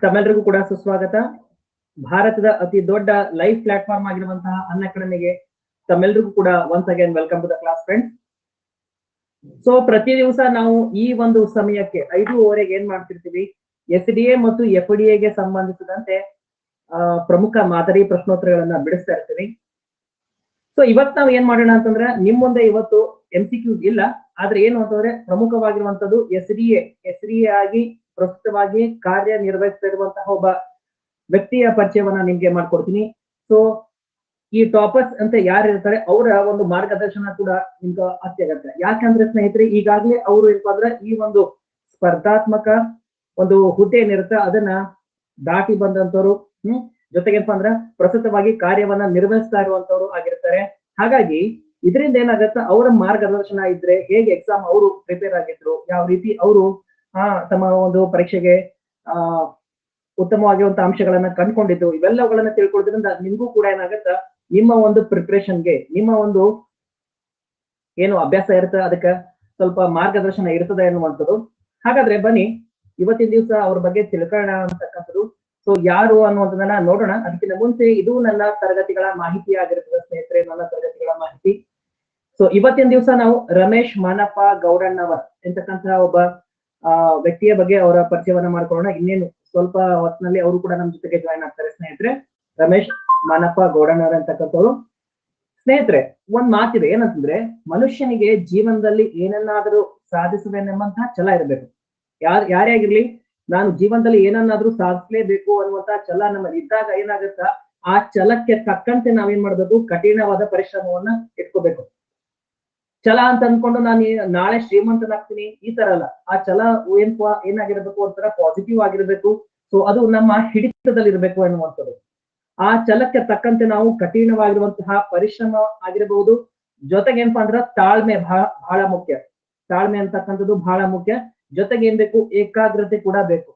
ತಮ್ಮೆಲ್ಲರಿಗೂ ಕೂಡ ಸುಸ್ವಾಗತ ಭಾರತದ ಅತಿ ದೊಡ್ಡ ಲೈವ್ ಪ್ಲಾಟ್ಫಾರ್ಮ್ ಆಗಿರುವಂತಹ ಅನ್ ಅಕಾಡೆಮಿಗೆ ತಮ್ಮೆಲ್ಲರಿಗೂ ಕೂಡ once again welcome to the class friends so ಪ್ರತಿ ದಿವಸ ನಾವು ಈ ಒಂದು ಸಮಯಕ್ಕೆ ಐದೂವರೆಗೆ ಏನ್ ಮಾಡ್ತಿರ್ತೀವಿ ಎಸ್ ಡಿ ಎ ಮತ್ತು ಎಫ್ ಡಿ ಎಗೆ ಸಂಬಂಧಿಸಿದಂತೆ ಆ, ಪ್ರಮುಖ ಮಾದರಿ ಪ್ರಶ್ನೋತ್ತರಗಳನ್ನ ಬಿಡಿಸ್ತಾ ಇರ್ತೀವಿ ಸೊ ಇವತ್ ನಾವು ಏನ್ ಮಾಡೋಣ ಅಂತಂದ್ರೆ ನಿಮ್ ಮುಂದೆ ಇವತ್ತು ಎಂ ಸಿ ಕ್ಯೂ ಇಲ್ಲ ಆದ್ರೆ ಏನು ಅಂತಂದ್ರೆ ಪ್ರಮುಖವಾಗಿರುವಂತದ್ದು S D A S D A ಆಗಿ ಪ್ರಸ್ತುತವಾಗಿ ಕಾರ್ಯ ನಿರ್ವಹಿಸ್ತಾ ಇರುವಂತಹ ಒಬ್ಬ ವ್ಯಕ್ತಿಯ ಪರಿಚಯವನ್ನ ನಿಮ್ಗೆ ಮಾಡ್ಕೊಡ್ತೀನಿ ಸೊ ಈ ಟಾಪರ್ಸ್ ಅಂತ ಯಾರು ಇರ್ತಾರೆ ಅವರ ಒಂದು ಮಾರ್ಗದರ್ಶನ ಕೂಡ ನಿಮ್ಗೆ ಅತ್ಯ ಅಗತ್ಯ ಯಾಕಂದ್ರೆ ಸ್ನೇಹಿತರೆ ಈಗಾಗಲೇ ಅವರು ಏನಪ್ಪಾ ಅಂದ್ರೆ ಈ ಒಂದು ಸ್ಪರ್ಧಾತ್ಮಕ ಒಂದು ಹುದ್ದೆ ಏನಿರುತ್ತೆ ಅದನ್ನ ದಾಟಿ ಬಂದಂತವ್ರು ಹ್ಮ್ ಜೊತೆಗೇನಪ್ಪಾ ಅಂದ್ರ ಪ್ರಸ್ತುತವಾಗಿ ಕಾರ್ಯವನ್ನ ನಿರ್ವಹಿಸ್ತಾ ಇರುವಂತವ್ರು ಆಗಿರ್ತಾರೆ ಹಾಗಾಗಿ ಇದರಿಂದ ಏನಾಗತ್ತ ಅವರ ಮಾರ್ಗದರ್ಶನ ಇದ್ರೆ ಹೇಗೆ ಎಕ್ಸಾಮ್ ಅವರು ಪ್ರಿಪೇರ್ ಆಗಿದ್ರು ಯಾವ ರೀತಿ ಅವರು ಆ ತಮ್ಮ ಒಂದು ಪರೀಕ್ಷೆಗೆ ಆ ಉತ್ತಮವಾಗಿರುವಂತಹ ಅಂಶಗಳನ್ನ ಕಂಡುಕೊಂಡಿದ್ದು ಇವೆಲ್ಲವುಗಳನ್ನ ತಿಳ್ಕೊಳ್ಳೋದ್ರಿಂದ ನಿಮ್ಗೂ ಕೂಡ ಏನಾಗತ್ತ ನಿಮ್ಮ ಒಂದು ಪ್ರಿಪ್ರೇಷನ್ಗೆ ನಿಮ್ಮ ಒಂದು ಏನು ಅಭ್ಯಾಸ ಇರುತ್ತೆ ಅದಕ್ಕೆ ಸ್ವಲ್ಪ ಮಾರ್ಗದರ್ಶನ ಇರ್ತದೆ ಅನ್ನುವಂಥದ್ದು ಹಾಗಾದ್ರೆ ಬನ್ನಿ ಇವತ್ತಿನ ದಿವಸ ಅವ್ರ ಬಗ್ಗೆ ತಿಳ್ಕೊಳ್ಳೋಣ ಅಂತಕ್ಕಂಥದ್ದು ಸೊ ಯಾರು ಅನ್ನುವಂಥದ್ದನ್ನ ನೋಡೋಣ ಅದಕ್ಕಿಂತ ಮುಂಚೆ ಇದು ನನ್ನ ತರಗತಿಗಳ ಮಾಹಿತಿ ಆಗಿರ್ತದೆ ಸ್ನೇಹಿತರೆ ನನ್ನ ತರಗತಿಗಳ ಮಾಹಿತಿ ಸೊ ಇವತ್ತಿನ ದಿವಸ ನಾವು ರಮೇಶ್ ಮಾನಪ್ಪ ಗೌಡಣ್ಣವರ್ ಎಂತಕ್ಕಂತಹ ಒಬ್ಬ ಆ ವ್ಯಕ್ತಿಯ ಬಗ್ಗೆ ಅವರ ಪರಿಚಯವನ್ನ ಮಾಡ್ಕೊಳ್ಳೋಣ ಇನ್ನೇನು ಸ್ವಲ್ಪ ಹೊತ್ತಿನಲ್ಲಿ ಅವರು ಕೂಡ ನಮ್ಮ ಜೊತೆಗೆ ಜಾಯ್ನ್ ಆಗ್ತಾರೆ ಸ್ನೇಹಿತರೆ ರಮೇಶ್ ಮಾನಪ್ಪ ಗೌಡಣ್ಣವರ್ ಅಂತಕ್ಕಂಥವ್ರು ಸ್ನೇಹಿತರೆ ಒಂದ್ ಮಾತಿದೆ ಏನಂತಂದ್ರೆ ಮನುಷ್ಯನಿಗೆ ಜೀವನದಲ್ಲಿ ಏನನ್ನಾದರೂ ಸಾಧಿಸಬೇನೆಂಬಂತಹ ಛಲ ಇರಬೇಕು ಯಾರ್ ಯಾರೇ ಆಗಿರ್ಲಿ ನಾನು ಜೀವನದಲ್ಲಿ ಏನನ್ನಾದ್ರೂ ಸಾಧಿಸಲೇಬೇಕು ಅನ್ನುವಂತಹ ಛಲ ನಮ್ಮಲ್ಲಿ ಇದ್ದಾಗ ಏನಾಗುತ್ತಾ ಆ ಛಲಕ್ಕೆ ತಕ್ಕಂತೆ ನಾವೇನ್ ಮಾಡ್ಬೇಕು ಕಠಿಣವಾದ ಪರಿಶ್ರಮವನ್ನ ಇಟ್ಕೋಬೇಕು ಛಲ ಅಂತ ಅನ್ಕೊಂಡು ನಾನು ಈ- ನಾಳೆ ಶ್ರೀಮಂತನಾಗ್ತೀನಿ ಈ ತರ ಅಲ್ಲ ಆ ಛಲ ಏನಪ್ಪ ಏನಾಗಿರ್ಬೇಕು ಒಂಥರ ಪಾಸಿಟಿವ್ ಆಗಿರ್ಬೇಕು ಸೊ ಅದು ನಮ್ಮ ಹಿಡಿತದಲ್ಲಿ ಇರಬೇಕು ಅನ್ನುವಂಥದ್ದು ಆ ಛಲಕ್ಕೆ ತಕ್ಕಂತೆ ನಾವು ಕಠಿಣವಾಗಿರುವಂತಹ ಪರಿಶ್ರಮ ಆಗಿರಬಹುದು ಜೊತೆಗೆ ಏನಪ್ಪಾ ಅಂದ್ರ ತಾಳ್ಮೆ ಬಹಳ ಬಹಳ ಮುಖ್ಯ ತಾಳ್ಮೆ ಅಂತಕ್ಕಂಥದ್ದು ಬಹಳ ಮುಖ್ಯ ಜೊತೆಗೆ ಏನ್ ಬೇಕು ಏಕಾಗ್ರತೆ ಕೂಡ ಬೇಕು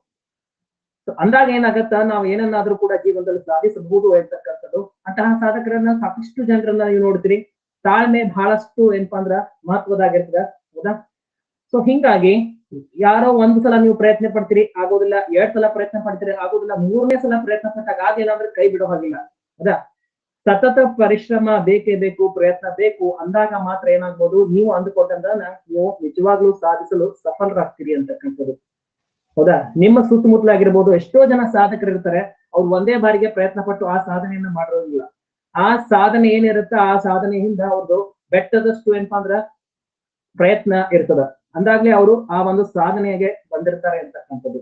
So ಅಂದಾಗ ಏನಾಗತ್ತ ನಾವು ಏನನ್ನಾದ್ರೂ ಕೂಡ ಜೀವನದಲ್ಲಿ ಸಾಧಿಸಬಹುದು ಅಂತಕ್ಕಂಥದ್ದು ಅಂತಹ ಸಾಧಕರನ್ನ ಸಾಕಷ್ಟು ಜನರನ್ನ ನೀವು ನೋಡ್ತೀರಿ ತಾಳ್ಮೆ ಬಹಳಷ್ಟು ಏನಪ್ಪಾ ಅಂದ್ರ ಮಹತ್ವದಾಗಿರ್ತದ ಹೌದಾ ಸೊ ಹಿಂಗಾಗಿ ಯಾರೋ ಒಂದ್ ಸಲ ನೀವು ಪ್ರಯತ್ನ ಪಡ್ತೀರಿ ಆಗೋದಿಲ್ಲ ಎರಡ್ ಸಲ ಪ್ರಯತ್ನ ಪಡ್ತೀರಿ ಆಗೋದಿಲ್ಲ ಮೂರನೇ ಸಲ ಪ್ರಯತ್ನ ಪಟ್ಟಾಗ ಅದೇನಾದ್ರೂ ಕೈ ಬಿಡೋ ಹಾಗಿಲ್ಲ ಹೌದಾ ಸತತ ಪರಿಶ್ರಮ ಬೇಕೇ ಬೇಕು ಪ್ರಯತ್ನ ಬೇಕು ಅಂದಾಗ ಮಾತ್ರ ಏನಾಗ್ಬೋದು ನೀವು ಅಂದುಕೊಂಡಂದನ್ನ ನೀವು ನಿಜವಾಗ್ಲೂ ಸಾಧಿಸಲು ಸಫಲರಾಗ್ತೀರಿ ಅಂತಕ್ಕಂಥದ್ದು ಹೌದಾ ನಿಮ್ಮ ಸುತ್ತಮುತ್ತಲಾಗಿರ್ಬೋದು ಎಷ್ಟೋ ಜನ ಸಾಧಕರು ಇರ್ತಾರೆ ಅವ್ರು ಒಂದೇ ಬಾರಿಗೆ ಪ್ರಯತ್ನ ಪಟ್ಟು ಆ ಸಾಧನೆಯನ್ನ ಮಾಡಿರೋದಿಲ್ಲ ಆ ಸಾಧನೆ ಏನಿರುತ್ತೆ ಆ ಸಾಧನೆಯಿಂದ ಅವ್ರದ್ದು ಬೆಟ್ಟದಷ್ಟು ಏನಪ್ಪಾ ಅಂದ್ರ ಪ್ರಯತ್ನ ಇರ್ತದ ಅಂದಾಗ್ಲೇ ಅವರು ಆ ಒಂದು ಸಾಧನೆಗೆ ಬಂದಿರ್ತಾರೆ ಅಂತಕ್ಕಂಥದ್ದು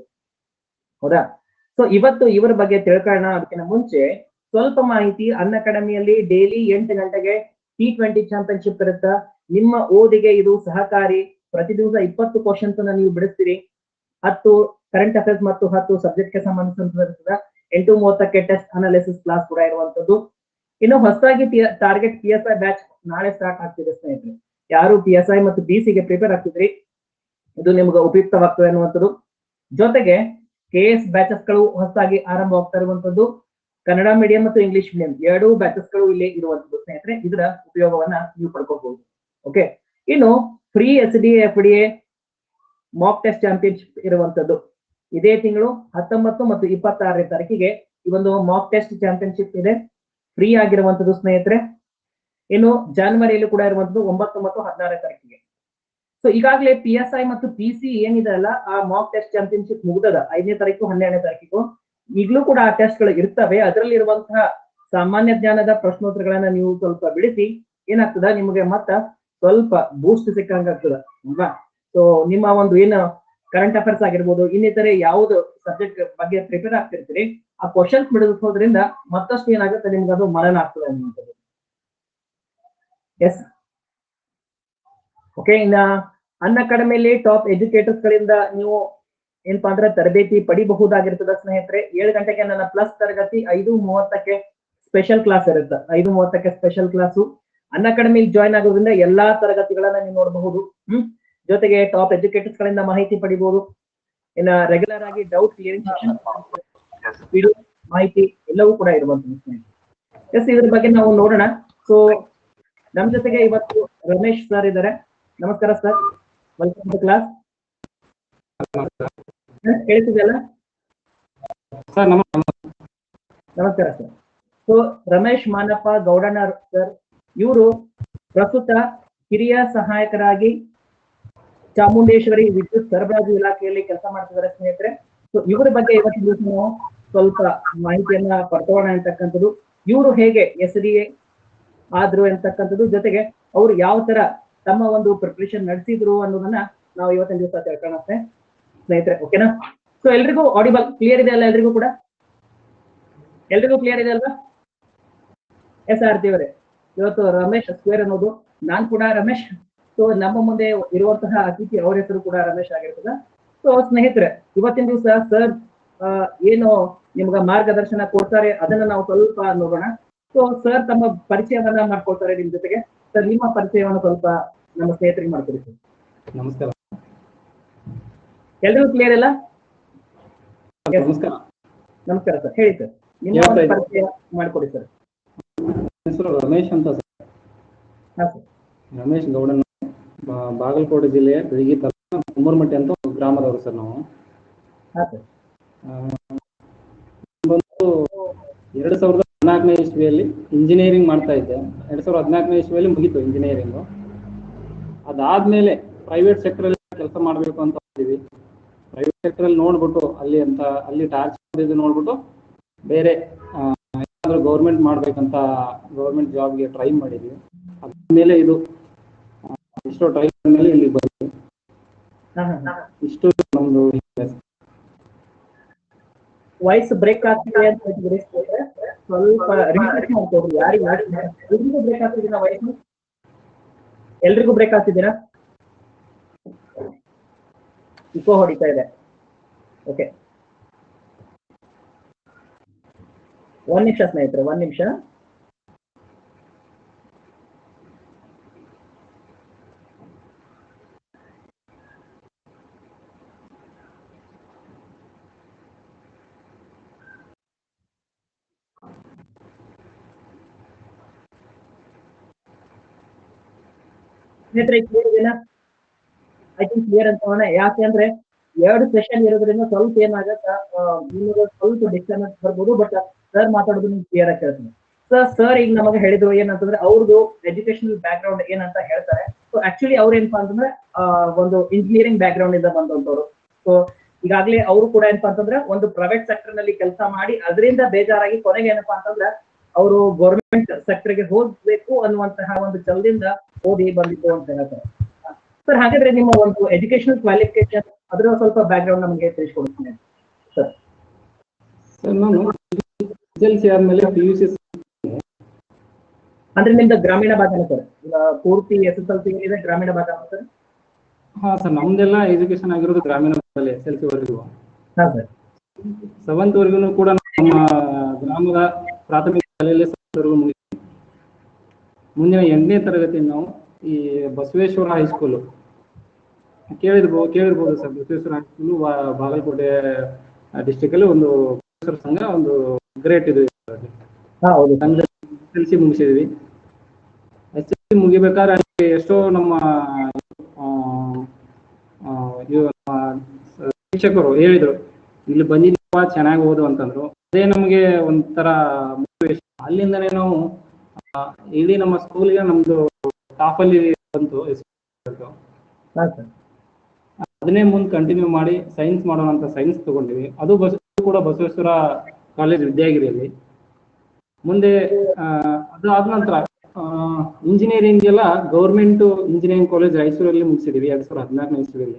ಹೌದಾ ಸೊ ಇವತ್ತು ಇವರ ಬಗ್ಗೆ ತಿಳ್ಕೊಳ್ಳೋಣ ಅದಕ್ಕಿಂತ ಮುಂಚೆ ಸ್ವಲ್ಪ ಮಾಹಿತಿ ಅನ್ ಅಕಾಡೆಮಿಯಲ್ಲಿ ಡೈಲಿ ಎಂಟು ಗಂಟೆಗೆ ಟಿ ಟ್ವೆಂಟಿ ಚಾಂಪಿಯನ್ಶಿಪ್ ಇರುತ್ತ ನಿಮ್ಮ ಓದಿಗೆ ಇದು ಸಹಕಾರಿ ಪ್ರತಿ ದಿವಸ ಇಪ್ಪತ್ತು ಕ್ವಶನ್ಸ್ ಅನ್ನ ನೀವು ಬಿಡಿಸ್ತೀರಿ ಹತ್ತು ಕರೆಂಟ್ ಅಫೇರ್ಸ್ ಮತ್ತು ಹತ್ತು ಸಬ್ಜೆಕ್ಟ್ಗೆ ಸಂಬಂಧಿಸಿದ ಎಂಟು ಮೂವತ್ತಕ್ಕೆ ಟೆಸ್ಟ್ ಅನಾಲಿಸಿಸ್ ಕ್ಲಾಸ್ ಕೂಡ ಇರುವಂತದ್ದು ಇನ್ನು ಹೊಸದಾಗಿ target P S I batch ನಾಳೆ ಸ್ಟಾರ್ಟ್ ಆಗ್ತಿದೆ ಸ್ನೇಹಿತರೆ ಯಾರು ಪಿ ಎಸ್ ಐ ಮತ್ತು ಬಿ ಗೆ ಪ್ರಿಪೇರ್ ಆಗ್ತಿದ್ರಿ ಇದು ನಿಮ್ಗೆ ಉಪಯುಕ್ತವಾಗ್ತದೆ ಅನ್ನುವಂಥದ್ದು ಜೊತೆಗೆ ಕೆ ಎಸ್ ಬ್ಯಾಚಸ್ ಗಳು ಹೊಸದಾಗಿ ಆರಂಭವಾಗ್ತಾ ಇರುವಂತದ್ದು ಕನ್ನಡ ಮೀಡಿಯಂ ಮತ್ತು ಇಂಗ್ಲಿಷ್ ಮೀಡಿಯಂ ಎರಡೂ ಬ್ಯಾಚಸ್ ಗಳು ಇಲ್ಲಿ ಇರುವಂತದ್ದು ಸ್ನೇಹಿತರೆ ಇದರ ಉಪಯೋಗವನ್ನ ನೀವು ಪಡ್ಕೋಬಹುದು ಓಕೆ ಇನ್ನು free S D F D A mock test championship ಇರುವಂತದ್ದು ಇದೇ ತಿಂಗಳು ಹತ್ತೊಂಬತ್ತು ಮತ್ತು ಇಪ್ಪತ್ತಾರನೇ ತಾರೀಕಿಗೆ ಈ ಒಂದು ಮಾಕ್ ಟೆಸ್ಟ್ ಚಾಂಪಿಯನ್ಶಿಪ್ ಇದೆ ಫ್ರೀ ಆಗಿರುವಂತದ್ದು ಸ್ನೇಹಿತರೆ ಇನ್ನು ಜಾನ್ವರಿಯಲ್ಲಿ ಕೂಡ ಇರುವಂತದ್ದು ಒಂಬತ್ತು ಮತ್ತು ಹದಿನಾರನೇ ತಾರೀಕಿಗೆ ಸೊ ಈಗಾಗಲೇ ಪಿ ಎಸ್ ಐ ಮತ್ತು ಪಿ ಸಿ ಏನಿದೆ ಅಲ್ಲ ಆ ಮಾಕ್ ಟೆಸ್ಟ್ ಚಾಂಪಿಯನ್ಶಿಪ್ ಮುಗ್ದದ ಐದನೇ ತಾರೀಕು ಹನ್ನೆರಡನೇ ತಾರೀಕಿಗೂ ಈಗಲೂ ಕೂಡ ಆ ಟೆಸ್ಟ್ ಗಳು ಇರ್ತವೆ ಅದರಲ್ಲಿ ಇರುವಂತಹ ಸಾಮಾನ್ಯ ಜ್ಞಾನದ ಪ್ರಶ್ನೋತ್ತರಗಳನ್ನ ನೀವು ಸ್ವಲ್ಪ ಬಿಡಿಸಿ ಏನಾಗ್ತದ ನಿಮಗೆ ಮತ್ತ ಸ್ವಲ್ಪ ಬೂಸ್ಟ್ ಸಿಕ್ಕಂಗಾಗ್ತದ ಅಲ್ವಾ ಸೊ ನಿಮ್ಮ ಒಂದು ಏನು ಕರೆಂಟ್ ಅಫೇರ್ಸ್ ಆಗಿರ್ಬೋದು ಇನ್ನಿತರೆ ಯಾವ್ದು ಸಬ್ಜೆಕ್ಟ್ ಬಗ್ಗೆ ಪ್ರಿಪೇರ್ ಆಗ್ತಿರ್ತೀರಿ ಆ ಕ್ವಶನ್ಸ್ ಬಿಡಿಸೋದ್ರಿಂದ ಮತ್ತಷ್ಟು ಏನಾಗುತ್ತೆ ನಿಮ್ಗೆ ಅದು ಮರಣ ಆಗ್ತದೆ ಅನ್ನುವಂಥದ್ದು ಎಸ್ ಓಕೆ ಇನ್ನ ಅನ್ನ ಅಕಾಡೆಮಿಯಲ್ಲಿ ಟಾಪ್ ಎಜುಕೇಟರ್ಸ್ ಗಳಿಂದ ನೀವು ಏನಪ್ಪಾ ಅಂದ್ರೆ ತರಬೇತಿ ಪಡಿಬಹುದಾಗಿರ್ತದ ಸ್ನೇಹಿತರೆ ಏಳು ಗಂಟೆಗೆ ನನ್ನ ಪ್ಲಸ್ ತರಗತಿ ಐದು ಮೂವತ್ತಕ್ಕೆ ಸ್ಪೆಷಲ್ ಕ್ಲಾಸ್ ಇರುತ್ತೆ ಐದು ಮೂವತ್ತಕ್ಕೆ ಸ್ಪೆಷಲ್ ಕ್ಲಾಸು ಅನ್ನ ಅಕಾಡೆಮಿಲಿ ಜಾಯ್ನ್ ಆಗೋದ್ರಿಂದ ಎಲ್ಲಾ ತರಗತಿಗಳನ್ನ ನೀವು ನೋಡಬಹುದು ಹ್ಮ್ ಜೊತೆಗೆ ಟಾಪ್ ಎಜುಕೇಟರ್ಸ್ ಗಳಿಂದ ಮಾಹಿತಿ ಪಡಿಬಹುದು ಇನ್ನ ರೆಗ್ಯುಲರ್ ಆಗಿ ಡೌಟ್ ಕ್ಲಿಯರಿಂಗ್ ಸೆಷನ್ ವಿಡಿಯೋ ಮಾಹಿತಿ ಎಲ್ಲವೂ ಕೂಡ ಇರುವಂತದ್ದು ಸ್ನೇಹಿತರೆ ಎಸ್ ಇದ್ರ ಬಗ್ಗೆ ನಾವು ನೋಡೋಣ ಸೊ ನಮ್ ಜೊತೆಗೆ ಇವತ್ತು ರಮೇಶ್ ಸರ್ ಇದ್ದಾರೆ ನಮಸ್ಕಾರ ಸರ್ ವೆಲ್ಕಮ್ ಟು ಕ್ಲಾಸ್ ಕೇಳ್ತಿದೆಯಲ್ಲ ಸರ್ ನಮಸ್ತೆ ನಮಸ್ಕಾರ sir so Ramesh Manappa Goudanna sir ಇವರು ಪ್ರಸ್ತುತ ಹಿರಿಯ ಸಹಾಯಕರಾಗಿ ಚಾಮುಂಡೇಶ್ವರಿ ವಿದ್ಯುತ್ ಸರಬರಾಜು ಇಲಾಖೆಯಲ್ಲಿ ಕೆಲಸ ಮಾಡ್ತಿದ್ದಾರೆ ಸ್ನೇಹಿತರೆ ಸೊ ಇವರ ಬಗ್ಗೆ ಇವತ್ತಿನ ದಿವಸ ನಾವು ಸ್ವಲ್ಪ ಮಾಹಿತಿಯನ್ನ ಪಡ್ಕೊಳ್ಳೋಣ ಅಂತಕ್ಕಂಥದ್ದು ಇವರು ಹೇಗೆ ಎಸ್ ಡಿ ಎ ಆದ್ರು ಅಂತಕ್ಕಂಥದ್ದು ಜೊತೆಗೆ ಅವರು ಯಾವ ತರ ತಮ್ಮ ಒಂದು ಪ್ರಿಪರೇಷನ್ ನಡೆಸಿದ್ರು ಅನ್ನೋದನ್ನ ನಾವು ಇವತ್ತಿನ ದಿವಸ ತಿಳ್ಕೊಳ್ಳೋಣ ಸ್ನೇಹಿತರೆ ಓಕೆನಾ ಸೊ ಎಲ್ರಿಗೂ ಆಡಿಬಲ್ ಕ್ಲಿಯರ್ ಇದೆ ಅಲ್ಲ ಎಲ್ರಿಗೂ ಕೂಡ ಎಲ್ರಿಗೂ ಕ್ಲಿಯರ್ ಇದೆ ಅಲ್ವಾ ಎಸ್ ಆರ್ ಅವರೇ ಇವತ್ತು ರಮೇಶ್ ಸ್ಕ್ವೇರ್ ಅನ್ನೋದು ನಾನ್ ಕೂಡ ರಮೇಶ್ ಸೊ ನಮ್ಮ ಮುಂದೆ ಇರುವಂತಹ ಅತಿಥಿ ಅವ್ರ ಹೆಸರು ಕೂಡ ರಮೇಶ್ ಆಗಿರ್ತದ ಸೊ ಸ್ನೇಹಿತರೆ ಇವತ್ತಿನ ದಿವಸ ಸರ್ ಏನು ನಿಮ್ಗ ಮಾರ್ಗದರ್ಶನ ಕೊಡ್ತಾರೆ ಅದನ್ನ ನಾವು ಸ್ವಲ್ಪ ನೋಡೋಣ ಸೊ ಸರ್ ತಮ್ಮ ಪರಿಚಯವನ್ನ ಮಾಡ್ಕೊಳ್ತಾರೆ ನಿಮ್ ಜೊತೆಗೆ ಸರ್ ನಿಮ್ಮ ಪರಿಚಯವನ್ನ ಸ್ವಲ್ಪ ನಮ್ಮ ಸ್ನೇಹಿತರಿಗೆ ಮಾಡ್ಕೊಡಿ ಸರ್ ನಮಸ್ಕಾರ ಎಲ್ರಿಗೂ ಕ್ಲಿಯರ್ ಇಲ್ಲ Yes. ನಮಸ್ಕಾರ ನಮಸ್ಕಾರ ಸರ್ ಹೇಳಿ ಸರ್ ನಿಮ್ಮ ಹೇಳ್ತಾ ಒಂದು ಇದ್ದೀನಿ. ಪರಿಚಯ ಮಾಡ್ಕೊಡಿ ಸರ್ ನನ್ನ ಹೆಸರು ರಮೇಶ್ ಅಂತ ಸರ್ ಹಾ ಸರ್ ರಮೇಶ್ ಗೌಡನ್ ಬಾ- ಬಾಗಲಕೋಟೆ ಜಿಲ್ಲೆಯ ಬೆಳಗಿ ತಾಲೂಕು ಕುಂಬರ್ಮಟ್ಟಿ ಅಂತ ಒಂದು ಗ್ರಾಮದವರು ಸರ್ ನಾವು ಹಾ ಸರ್ ಆ, ಬಂದು ಎರಡು ಸಾವಿರದ ಹದಿನಾಲ್ಕನೇ ಇಸ್ವಿಯಲ್ಲಿ ಇಂಜಿನಿಯರಿಂಗ್ ಮಾಡ್ತಾ ಇದ್ದೆ ಎರಡು ಸಾವಿರದ ಹದಿನಾಲ್ಕನೇ ಇಸ್ವಿಯಲ್ಲಿ ಮುಗೀತು ಇಂಜಿನಿಯರಿಂಗು ಅದಾದ್ಮೇಲೆ ಪ್ರೈವೇಟ್ ಸೆಕ್ಟರಲ್ಲಿ ಕೆಲಸ ಮಾಡಬೇಕು ಅಂತ ಇದ್ದೀವಿ ಪ್ರೈವೇಟ್ ಸೆಕ್ಟರಲ್ಲಿ ನೋಡ್ಬಿಟ್ಟು ಅಲ್ಲಿ ಅಂತ ಅಲ್ಲಿ ಟಾರ್ಚ್ ಇದು ನೋಡ್ಬಿಟ್ಟು ಬೇರೆ ಆ, ಏನಾದ್ರು ಗೌರ್ಮೆಂಟ್ ಮಾಡ್ಬೇಕಂತ ಗೌರ್ಮೆಂಟ್ ಜಾಬ್ಗೆ ಟ್ರೈ ಮಾಡಿದ್ವಿ ಅದಾದ್ಮೇಲೆ ಇದು ಆ, ಇಷ್ಟೋ ಟ್ರೈ ಮೇಲೆ ಇಲ್ಲಿ ಬಂದ್ವಿ ಹಾ ಹಾ ಇಷ್ಟು ನಮ್ದು ವಾಯ್ಸ್ ಬ್ರೇಕ್ ಆಗ್ತಿದೆ ಅಂತ ಹೇಳ್ತಿದ್ರಿ ಸ್ನೇಹಿತರೆ. ಸ್ವಲ್ಪ ರಿಪೀಟ್ ಮಾಡ್ಕೊಡ್ರಿ ಯಾರಿಗೆ ಎಲ್ರಿಗೂ ಬ್ರೇಕ್ ಆಗ್ತಿದ್ದೀರಾ ವಾಯ್ಸ್ ಎಲ್ರಿಗೂ ಬ್ರೇಕ್ ಆಗ್ತಿದ್ದೀರಾ ಇಕೋ ಹೊಡಿತಾ ಇದೆ ಓಕೆ ಒಂದ್ ನಿಮಿಷ ಸ್ನೇಹಿತರೆ ಒಂದ್ ನಿಮಿಷ ಸ್ನೇಹಿತರೆ ಕ್ಲಿಯರ್ ಇದೆನಾ ಐ ಥಿಂಕ್ ಕ್ಲಿಯರ್ ಅಂತ ಹೇಳೋಣ ಯಾಕೆ ಅಂದ್ರೆ ಎರಡು ಸೆಷನ್ ಇರೋದ್ರಿಂದ ಸ್ವಲ್ಪ ಏನಾಗತ್ತ ಆ, ನಿಮಗೆ ಸ್ವಲ್ಪ ಡಿಸ್ಟರ್ಬೆನ್ಸ್ ಬರ್ಬೋದು ಬಟ್ ಸರ್ ಮಾತಾಡೋದು ನಿಮ್ಗೆ ಕ್ಲಿಯರ್ ಆಗಿ ಕೇಳ್ತೀನಿ ಸರ್ ಸರ್ ಈಗ ನಮಗೆ ಹೇಳಿದ್ರು ಏನಂತಂದ್ರೆ ಅವ್ರದ್ದು ಎಜುಕೇಶನಲ್ ಬ್ಯಾಕ್ ಗ್ರೌಂಡ್ ಏನಂತ ಹೇಳ್ತಾರೆ ಸೊ ಆಕ್ಚುಲಿ ಅವ್ರು ಏನಪ್ಪಾ ಅಂತಂದ್ರೆ ಆ, ಒಂದು ಇಂಜಿನಿಯರಿಂಗ್ ಬ್ಯಾಕ್ ಗ್ರೌಂಡ್ ಇಂದ ಬಂದಂತವ್ರು ಸೊ ಈಗಾಗಲೇ ಅವರು ಕೂಡ ಏನಪ್ಪಾ ಅಂತಂದ್ರೆ ಒಂದು ಪ್ರೈವೇಟ್ ಸೆಕ್ಟರ್ ನಲ್ಲಿ ಕೆಲಸ ಮಾಡಿ ಅದರಿಂದ ಬೇಜಾರಾಗಿ ಕೊನೆಗೆ ಏನಪ್ಪಾ ಅಂತಂದ್ರೆ ಅವರು ಗೌರ್ಮೆಂಟ್ ಸೆಕ್ಟರ್ ಗೆ ಹೋಗ್ಬೇಕು ಅನ್ನುವಂತಹ ಒಂದು ಛಲದಿಂದ ಓದಿ ಬಂದಿತ್ತು ಅಂತ ಹೇಳ್ತಾರೆ ಸರ್ ಹಾಗಾದ್ರೆ ನಿಮ್ಮ ಒಂದು ಎಜುಕೇಶನಲ್ ಕ್ವಾಲಿಫಿಕೇಶನ್ ಅದರ ಸ್ವಲ್ಪ ಬ್ಯಾಕ್ ಗ್ರೌಂಡ್ ನಮಗೆ ತಿಳಿಸ್ಕೊಡ್ತೀನಿ ಸರ್ ಸರ್ ನಾನು ಎಸ್ ಎಲ್ ಸಿ ಆದ್ಮೇಲೆ ಪಿ ಯು ಸಿ ಅಂದ್ರೆ ನಿಮ್ದು ಗ್ರಾಮೀಣ ಭಾಗನ ಸರ್ ಈಗ ಪೂರ್ತಿ ಎಸ್ ಎಸ್ ಎಲ್ ಸಿ ಇದೆ ಗ್ರಾಮೀಣ ಭಾಗ ಸರ್ ಹಾ ಸರ್ ನಮ್ದೆಲ್ಲ ಎಜುಕೇಶನ್ ಆಗಿರೋದು ಗ್ರಾಮೀಣ ಭಾಗದಲ್ಲಿ ಎಸ್ ಎಲ್ ಸಿ ವರೆಗೂ ಹಾ ಸರ್ ಸೆವೆಂತ್ ವರೆಗೂ ಕೂಡ ನಮ್ಮ ಗ್ರಾಮದ ಪ್ರಾಥಮಿಕ ಶಾಲೆಯಲ್ಲಿ seventh ವರೆಗೂ ಮುಗಿದ್ವಿ ಮುಂದಿನ ಎಂಟನೇ ತರಗತಿ ನಾವು ಈ ಬಸವೇಶ್ವರ ಹೈಸ್ಕೂಲು ಕೇಳಿರ್ಬೋದು ಕೇಳಿರ್ಬೋದು sir Basaveshwara high school Bagalkote district ಅಲ್ಲಿ ಒಂದು ಬಸವೇಶ್ವರ ಸಂಘ ಒಂದು ಗ್ರೇಟ್ ಇದು ಹಾ ಹೌದು ಸರ್ ಎಸ್ ಎಲ್ ಸಿ ಮುಗಿಸಿದ್ವಿ ಎಸ್ ಎಲ್ ಸಿ ಮುಗಿಬೇಕಾದ್ರೆ ಅಲ್ಲಿ ಎಷ್ಟೋ ನಮ್ಮ ಆ, ಆ, ಇವ- ಆ, ಶಿಕ್ಷಕರು ಹೇಳಿದ್ರು ಇಲ್ಲಿ ಬಂದಿದ್ದೀವ ಚೆನ್ನಾಗಿ ಓದು ಅಂತಂದ್ರು ಅದೇ ನಮಗೆ ಒಂಥರ motivation. ಅಲ್ಲಿಂದನೇ ನಾವು ಆ, ಇಡೀ ನಮ್ಮ ಸ್ಕೂಲ್ಗೆ ನಮ್ದು ಟಾಪ್ ಅಲ್ಲಿ ಬಂತು SSLC. ಹಾ ಸರ್ ಅದನ್ನೇ ಮುಂದೆ ಕಂಟಿನ್ಯೂ ಮಾಡಿ ಸೈನ್ಸ್ ಮಾಡೋಣ ಅಂತ ಸೈನ್ಸ್ ತಗೊಂಡಿವಿ ಅದು ಬಸ್ ಕೂಡ ಬಸವೇಶ್ವರ ಕಾಲೇಜ್ ವಿದ್ಯಾಗಿರಿಯಲ್ಲಿ ಮುಂದೆ ಆ, ಅದು ಆದ ನಂತರ ಇಂಜಿನಿಯರಿಂಗ್ ಎಲ್ಲ ಗೌರ್ಮೆಂಟ್ ಇಂಜಿನಿಯರಿಂಗ್ ಕಾಲೇಜ್ ರಾಯಚೂರಲ್ಲಿ ಮುಗಿಸಿದೀವಿ ಎರಡ್ ಸಾವಿರದ ಹದಿನಾಲ್ಕನೇ ಇಸ್ವಿಯಲ್ಲಿ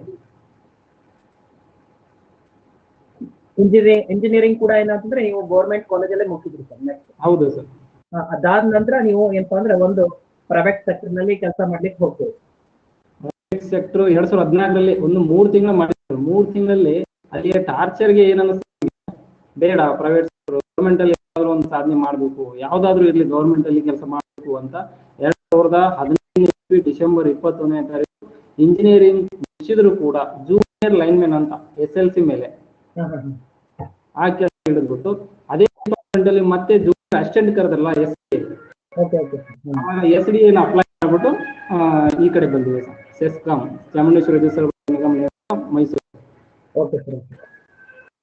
ಇಂಜಿನಿಯರಿಂಗ್ ಇಂಜಿನಿಯರಿಂಗ್ ಕೂಡ ಏನಂತಂದ್ರೆ ನೀವು ಗೌರ್ಮೆಂಟ್ ಕಾಲೇಜಲ್ಲೇ ಮುಗಿಸಿದ್ರಿ ಸರ್ ನೆಕ್ಸ್ಟ್ ಹೌದು ಸರ್ ಅದಾದ ನಂತರ ನೀವು ಏನಪ್ಪಾ ಅಂದ್ರೆ ಒಂದು ಪ್ರೈವೇಟ್ ಸೆಕ್ಟರ್ ನಲ್ಲಿ ಕೆಲಸ ಮಾಡ್ಲಿಕ್ಕೆ ಹೋಗ್ತೀವಿ ಸೆಕ್ಟರ್ ಎರಡ್ ಸಾವಿರದ ಹದಿನಾಲ್ಕರಲ್ಲಿ ಒಂದು ಮೂರು ತಿಂಗಳ ಮಾಡಿದ್ರು ಮೂರು ತಿಂಗಳಲ್ಲಿ ಅಲ್ಲಿಯ ಟಾರ್ಚರ್ಗೆ ಏನನ್ನಿಸ್ತು ಬೇಡ ಪ್ರೈವೇಟ್ ಗೌರ್ಮೆಂಟ್ ಅಲ್ಲಿ ಏನಾದ್ರು ಒಂದು ಸಾಧನೆ ಮಾಡಬೇಕು ಯಾವ್ದಾದ್ರು ಇರ್ಲಿ ಗೌರ್ಮೆಂಟ್ ಅಲ್ಲಿ ಕೆಲಸ ಮಾಡಬೇಕು ಅಂತ ಎರಡ್ ಸಾವಿರದ ಹದಿನೈದನೇ ಇಸ್ವಿ ಡಿಸೆಂಬರ್ ಇಪ್ಪತ್ತೊಂದನೇ ತಾರೀಕು ಇಂಜಿನಿಯರಿಂಗ್ ಮುಗಿಸಿದ್ರು ಕೂಡ ಜೂನಿಯರ್ ಲೈನ್ಮೆನ್ ಅಂತ ಎಸ್ ಎಲ್ ಸಿ ಮೇಲೆ ಹಾ ಹಾ ಹಾ ಆ ಕೆಲಸ ಹಿಡಿದ್ಬಿಟ್ಟು ಅದೇ department ಅಲ್ಲಿ ಮತ್ತೆ ಜೂನಿಯರ್ ಅಸಿಸ್ಟೆಂಟ್ ಕರೆದ್ರಲ್ಲ yes okay okay S D ಏನು ಅಪ್ಲೈ ಮಾಡ್ಬಿಟ್ಟು ಆ, ಈ ಕಡೆ ಬಂದಿದೆ ಸರ್ ಸೆಸ್ಕಾಂ ಚಾಮುಂಡೇಶ್ವರಿ ವಿದ್ಯುತ್ ಸರಬರಾಜು ನಿಗಮ ನಿಯಮಿತ ಮೈಸೂರು ಓಕೆ ಸರ್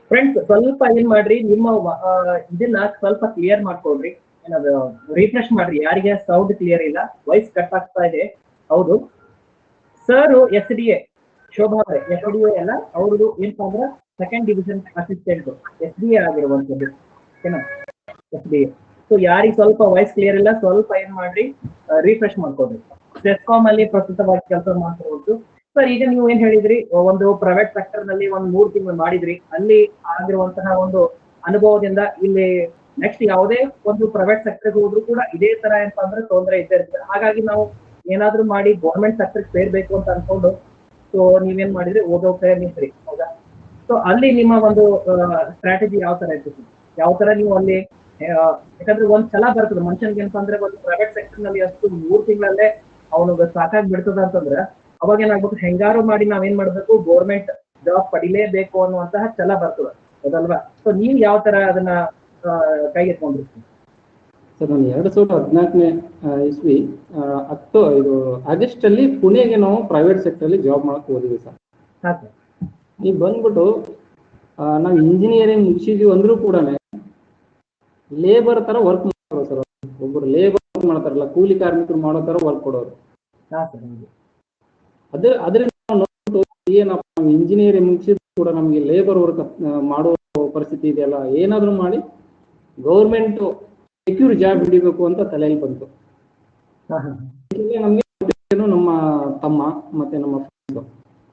ಫ್ರೆಂಡ್ಸ್ ಸ್ವಲ್ಪ ಏನ್ ಮಾಡ್ರಿ ನಿಮ್ಮ ವ- ಆ, ಇದನ್ನ ಸ್ವಲ್ಪ ಕ್ಲಿಯರ್ ಮಾಡ್ಕೊಳ್ರಿ ಏನದು ರಿಫ್ರೆಶ್ ಮಾಡ್ರಿ ಯಾರಿಗೆ ಸೌಂಡ್ ಕ್ಲಿಯರ್ ಇಲ್ಲ ವಾಯ್ಸ್ ಕಟ್ ಆಗ್ತಾ ಇದೆ ಹೌದು sir S D A Shobha ಅವರೇ ಎಸ್ ಡಿ ಎ ಅಲ್ಲ ಅವ್ರದ್ದು ಏನಪ್ಪಾ ಅಂದ್ರೆ second division assistant S D A ಆಗಿರುವಂತದ್ದು ಓಕೆನಾ ಎಸ್ ಡಿ ಎ ಸೊ ಯಾರಿಗೆ ಸ್ವಲ್ಪ ವಾಯ್ಸ್ ಕ್ಲಿಯರ್ ಇಲ್ಲ ಸ್ವಲ್ಪ ಏನ್ ಮಾಡ್ರಿ ರಿಫ್ರೆಶ್ ಮಾಡ್ಕೊಡ್ರಿ ಸೆಸ್ಕಾಮ್ ಅಲ್ಲಿ ಪ್ರಸ್ತುತವಾಗಿ ಕೆಲಸ ಮಾಡ್ತಿರೋದು ಸರ್ ಈಗ ನೀವು ಏನ್ ಹೇಳಿದ್ರಿ ಒಂದು ಪ್ರೈವೇಟ್ ಸೆಕ್ಟರ್ ನಲ್ಲಿ ಒಂದ್ ಮೂರ್ ತಿಂಗಳು ಮಾಡಿದ್ರಿ ಅಲ್ಲಿ ಆಗಿರುವಂತಹ ಒಂದು ಅನುಭವದಿಂದ ಇಲ್ಲಿ ನೆಕ್ಸ್ಟ್ ಯಾವುದೇ ಒಂದು ಪ್ರೈವೇಟ್ ಸೆಕ್ಟರ್ ಹೋದ್ರು ಕೂಡ ಇದೇ ತರ ಏನಪ್ಪಾ ಅಂದ್ರೆ ತೊಂದರೆ ಇದ್ದೇ ಇರ್ತದೆ ಹಾಗಾಗಿ ನಾವು ಏನಾದ್ರೂ ಮಾಡಿ ಗೌರ್ಮೆಂಟ್ ಸೆಕ್ಟರ್ ಸೇರ್ಬೇಕು ಅಂತ ಅನ್ಕೊಂಡು ಸೊ ನೀವೇನ್ ಮಾಡಿದ್ರಿ ಓದೋ ಕೈ ನಿಂತ್ರಿ ಹೌದಾ ಸೊ ಅಲ್ಲಿ ನಿಮ್ಮ ಒಂದು ಸ್ಟ್ರಾಟಜಿ ಯಾವ ತರ ಇರ್ತದೆ ಯಾವ ತರ ನೀವು ಅಲ್ಲಿ ಆ, ಯಾಕಂದ್ರೆ ಒಂದ್ ಛಲ ಬರ್ತದೆ ಮನುಷ್ಯನ್ಗೆ ಏನಪ್ಪಾ ಅಂದ್ರೆ ಒಂದು ಪ್ರೈವೇಟ್ ಸೆಕ್ಟರ್ ನಲ್ಲಿ ಅಷ್ಟು ಮೂರ್ ತಿಂಗಳಲ್ಲೇ ಅವನಿಗೆ ಸಾಕಾಗಿ ಬಿಡ್ತದ ಅಂತಂದ್ರೆ ಅವಾಗ ಏನಾಗ್ಬೇಕು ಹೆಂಗಾರು ಮಾಡಿ ನಾವೇನ್ ಮಾಡ್ಬೇಕು ಗೌರ್ಮೆಂಟ್ ಜಾಬ್ ಪಡಿಲೇಬೇಕು ಅನ್ನುವಂತಹ ಛಲ ಬರ್ತದೆ ಹೌದಲ್ವಾ ಸೊ ನೀವು ಯಾವ ತರ ಅದನ್ನ ಆ, ಕೈಗೆತ್ಕೊಂಡಿರ್ತೀವಿ ಸರ್ ನಾನು ಎರಡು ಸಾವಿರದ ಹದಿನಾಲ್ಕನೇ ಇಸ್ವಿ ಆ, ಅಕ್ಟೋ ಇದು ಆಗಸ್ಟ್ ಅಲ್ಲಿ ಪುಣೆಗೆ ನಾವು ಪ್ರೈವೇಟ್ ಸೆಕ್ಟರ್ ಅಲ್ಲಿ ಜಾಬ್ ಮಾಡಕ್ ಹೋದಿವಿ ಸರ್ ಹಾ ಸರ್ ಈಗ ಬಂದ್ಬಿಟ್ಟು ಆ, ನಾವು ಇಂಜಿನಿಯರಿಂಗ್ ಮುಗಿಸಿದೀವಿ ಅಂದ್ರೂ ಕೂಡ ಲೇಬರ್ ತರ ವರ್ಕ್ ಮಾಡೋರು ಸರ್ ಒಬ್ಬರು ಲೇಬರ್ ವರ್ಕ್ ಮಾಡ್ತಾರಲ್ಲ ಕೂಲಿ ಕಾರ್ಮಿಕರು ಮಾಡೋ ತರ ವರ್ಕ್ ಕೊಡೋರು ಹಾ ಸರ್ ಹೌದು ಅದ್ರ ಅದರಿಂದ ನಾವು ನೋಡ್ಬಿಟ್ಟು ಏನಪ್ಪ ನಾವು ಇಂಜಿನಿಯರಿಂಗ್ ಮುಗಿಸಿದ್ರು ಕೂಡ ನಮಗೆ ಲೇಬರ್ ವರ್ಕ್ ಮಾಡೋ ಪರಿಸ್ಥಿತಿ ಇದೆಯಲ್ಲ ಏನಾದ್ರೂ ಮಾಡಿ ಗೌರ್ಮೆಂಟ್ ಸೆಕ್ಯೂರ್ ಜಾಬ್ ಹಿಡಿಬೇಕು ಅಂತ ತಲೆಯಲ್ಲಿ ಬಂತು ಹಾ ಹಾ ಹೀಗೆ ನಮ್ಗೆ motivation ನಮ್ಮ ತಮ್ಮ ಮತ್ತೆ ನಮ್ಮ ಫ್ರೆಂಡ್ಸ್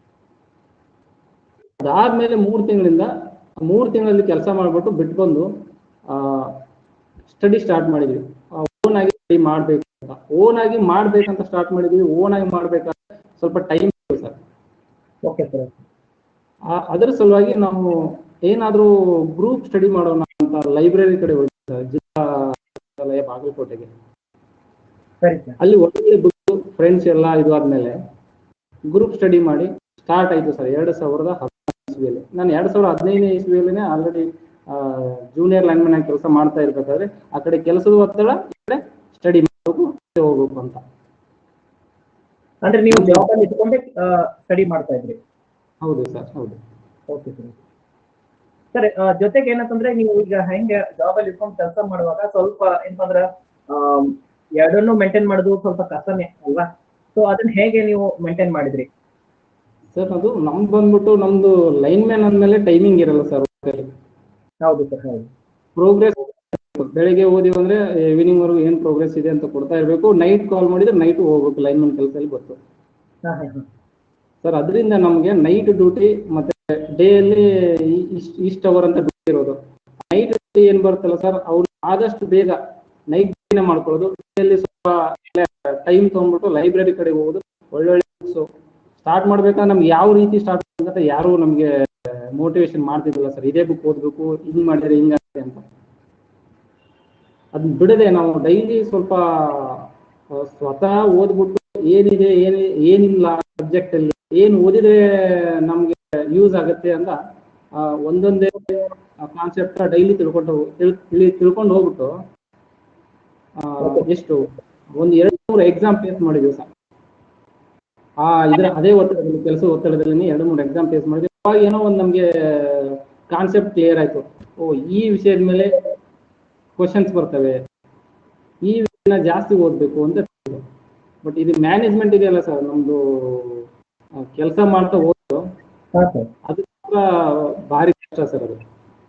ಅದಾದ್ಮೇಲೆ ಮೂರು ತಿಂಗಳಿಂದ ಮೂರು ತಿಂಗಳಲ್ಲಿ ಕೆಲಸ ಮಾಡ್ಬಿಟ್ಟು ಬಿಟ್ಟು ಬಂದು ಸ್ಟಡಿ ಸ್ಟಾರ್ಟ್ ಮಾಡಿದ್ವಿ ಓನ್ ಆಗಿ ಸ್ಟಡಿ ಮಾಡ್ಬೇಕು ಅಂತ ಓನ್ ಆಗಿ ಮಾಡ್ಬೇಕಂತ ಸ್ಟಾರ್ಟ್ ಮಾಡಿದ್ವಿ ಓನ್ ಆಗಿ ಮಾಡ್ಬೇಕಾದ್ರೆ ಸ್ವಲ್ಪ ಟೈಮ್ ಸರ್ ಓಕೆ ಸರ್ ಆ- ಅದರ ಸಲುವಾಗಿ ನಾವು ಏನಾದ್ರೂ ಗ್ರೂಪ್ ಸ್ಟಡಿ ಮಾಡೋಣ ಅಂತ ಲೈಬ್ರರಿ ಕಡೆ ಹೋಗಿ ಜಿಲ್ಲಾ ಗ್ರಂಥಾಲಯ ಬಾಗಲಕೋಟೆಗೆ ಸರಿ ಸರ್ ಅಲ್ಲಿ ಒಳ್ಳೆ ಬುಕ್ ಫ್ರೆಂಡ್ಸ್ ಎಲ್ಲ ಇದು ಆದ್ಮೇಲೆ ಗ್ರೂಪ್ ಸ್ಟಡಿ ಮಾಡಿ ಸ್ಟಾರ್ಟ್ ಆಯ್ತು ಸರ್ ಎರಡು ಸಾವಿರದ ಹದಿನಾರು ಇಸ್ವಿಯಲ್ಲಿ ನಾನು ಎರಡು ಸಾವಿರದ ಹದಿನೈದನೇ ಇಸ್ವಿಯಲ್ಲಿನೇ ಆಲ್ರೆಡಿ ಜೂನಿಯರ್ ಲೈನ್ಮನ್ ಆಗಿ ಕೆಲಸ ಮಾಡ್ತಾ ಇರ್ಬೇಕಾದ್ರೆ ಆ ಕಡೆ ಕೆಲಸದ ಒತ್ತಡ ಈ ಕಡೆ ಸ್ಟಡಿ ಮಾಡಬೇಕು ಮತ್ತೆ ಹೋಗ್ಬೇಕು ಅಂತ ಅಂದ್ರೆ ನೀವು ಜಾಬ್ ಅಲ್ಲಿ ಇಟ್ಕೊಂಡೆ ಸ್ಟಡಿ ಮಾಡ್ತಾ ಇದ್ರಿ ಹೌದು ಸರ್ ಹೌದು ಓಕೆ ಸರ್ ಸರ್ ಜೊತೆಗೆ ಏನಂತಂದ್ರೆ ನೀವು ಈಗ ಹೆಂಗೆ ಜಾಬ್ ಅಲ್ಲಿ ಇಟ್ಕೊಂಡು ಕೆಲಸ ಮಾಡುವಾಗ ಸ್ವಲ್ಪ ಏನಂತಂದ್ರ ಆಮ್, ಎರಡನ್ನೂ ಮೇಂಟೈನ್ ಮಾಡೋದು ಸ್ವಲ್ಪ ಕಷ್ಟನೇ ಅಲ್ವಾ ಸೊ ಅದನ್ನ ಹೇಗೆ ನೀವು ಮೇಂಟೈನ್ ಮಾಡಿದ್ರಿ ಸರ್ ಅದು ನಮ್ದು ಬಂದ್ಬಿಟ್ಟು ನಮ್ದು ಲೈನ್ ಮ್ಯಾನ್ ಅಂದ್ಮೇಲೆ ಟೈಮಿಂಗ್ ಇರಲ್ಲ ಸರ್ ಹೌದು ಸರ್ ಹೌದು ಪ್ರೋಗ್ರೆಸ್ ಬೆಳಿಗ್ಗೆ ಓದಿವಿ ಅಂದ್ರೆ ಈವ್ನಿಂಗ್ ವರೆಗೂ ಏನ್ ಪ್ರೋಗ್ರೆಸ್ ಇದೆ ಅಂತ ಕೊಡ್ತಾ ಇರಬೇಕು ನೈಟ್ ಕಾಲ್ ಮಾಡಿದ್ರೆ ನೈಟ್ ಹೋಗ್ಬೇಕು ಲೈನ್ ಮ್ಯಾನ್ ಕೆಲಸದಲ್ಲಿ ಗೊತ್ತು ಹಾ ಹಾ ಹಾ ಸರ್ ಅದರಿಂದ ನಮಗೆ ನೈಟ್ ಡ್ಯೂಟಿ ಮತ್ತೆ ಡೇ ಅಲ್ಲಿ ಇಷ್ಟ ಇಷ್ಟ ಅವರ್ ಅಂತ ಡ್ಯೂಟಿ ಇರೋದು ನೈಟ್ ಡ್ಯೂಟಿ ಏನ್ ಬರುತ್ತಲ್ಲ ಸರ್ ಅವ್ರು ಆದಷ್ಟು ಬೇಗ ನೈಟ್ ಡ್ಯೂಟಿನೇ ಮಾಡ್ಕೊಳ್ಳೋದು day ಅಲ್ಲಿ ಸ್ವಲ್ಪ ಟೈಮ್ ತಗೊಂಡ್ಬಿಟ್ಟು ಲೈಬ್ರರಿ ಕಡೆ ಹೋಗೋದು ಒಳ್ಳೊಳ್ಳೆ ಬುಕ್ಸ್ ಸ್ಟಾರ್ಟ್ ಮಾಡ್ಬೇಕಾದ್ರೆ ನಮ್ಗೆ ಯಾವ ರೀತಿ ಸ್ಟಾರ್ಟ್ ಅಂತ ಯಾರು ನಮ್ಗೆ ಮೋಟಿವೇಶನ್ ಮಾಡ್ತಿದ್ದಿಲ್ಲ ಸರ್ ಇದೇ ಬುಕ್ ಓದ್ಬೇಕು ಹಿಂಗ್ ಮಾಡಿದ್ರೆ ಹಿಂಗಾಗುತ್ತೆ ಅಂತ ಅದನ್ನ ಬಿಡದೆ ನಾವು ಡೈಲಿ ಸ್ವಲ್ಪ ಆ, ಸ್ವತಃ ಓದ್ಬಿಟ್ಟು ಏನಿದೆ ಏನಿ ಏನಿಲ್ಲ ಸಬ್ಜೆಕ್ಟ್ ಅಲ್ಲಿ ಏನ್ ಓದಿದ್ರೆ ನಮ್ಗೆ ಯೂಸ್ ಆಗುತ್ತೆ ಅಂತ ಆ, ಒಂದೊಂದೇ ಕಾನ್ಸೆಪ್ಟ್ ಡೈಲಿ ತಿಳ್ಕೊಂಡು ತಿಳ್- ತಿಳಿ- ತಿಳ್ಕೊಂಡು ಹೋಗ್ಬಿಟ್ಟು ಆ, ಎಷ್ಟು ಒಂದು ಎರಡು ಮೂರು ಎಕ್ಸಾಮ್ ಫೇಸ್ ಮಾಡಿದ್ವಿ ಸರ್ ಆ ಇದ್ರ ಅದೇ ಒತ್ತಡದಲ್ಲಿ ಕೆಲಸ ಒತ್ತಡದಲ್ಲಿ ಎರಡು ಮೂರು ಎಕ್ಸಾಮ್ ಫೇಸ್ ಮಾಡಿದ್ವಿ ಅವಾಗ ಏನೋ ಒಂದು ನಮ್ಗೆ ಕಾನ್ಸೆಪ್ಟ್ ಕ್ಲಿಯರ್ ಆಯ್ತು ಓ ಈ ವಿಷಯದ ಮೇಲೆ ಕ್ವಶನ್ಸ್ ಬರ್ತವೆ ಈ ವಿಷಯನ ಜಾಸ್ತಿ ಓದ್ಬೇಕು ಅಂತ ಬಟ್ ಇದು ಮ್ಯಾನೇಜ್ಮೆಂಟ್ ಇದೆಯಲ್ಲ ಸರ್ ನಮ್ದು ಕೆಲಸ ಮಾಡ್ತಾ ಓದೋದು ಹಾ ಸರ್ ಅದು ಕೂಡ ಭಾರಿ ಕಷ್ಟ ಸರ್ ಅದು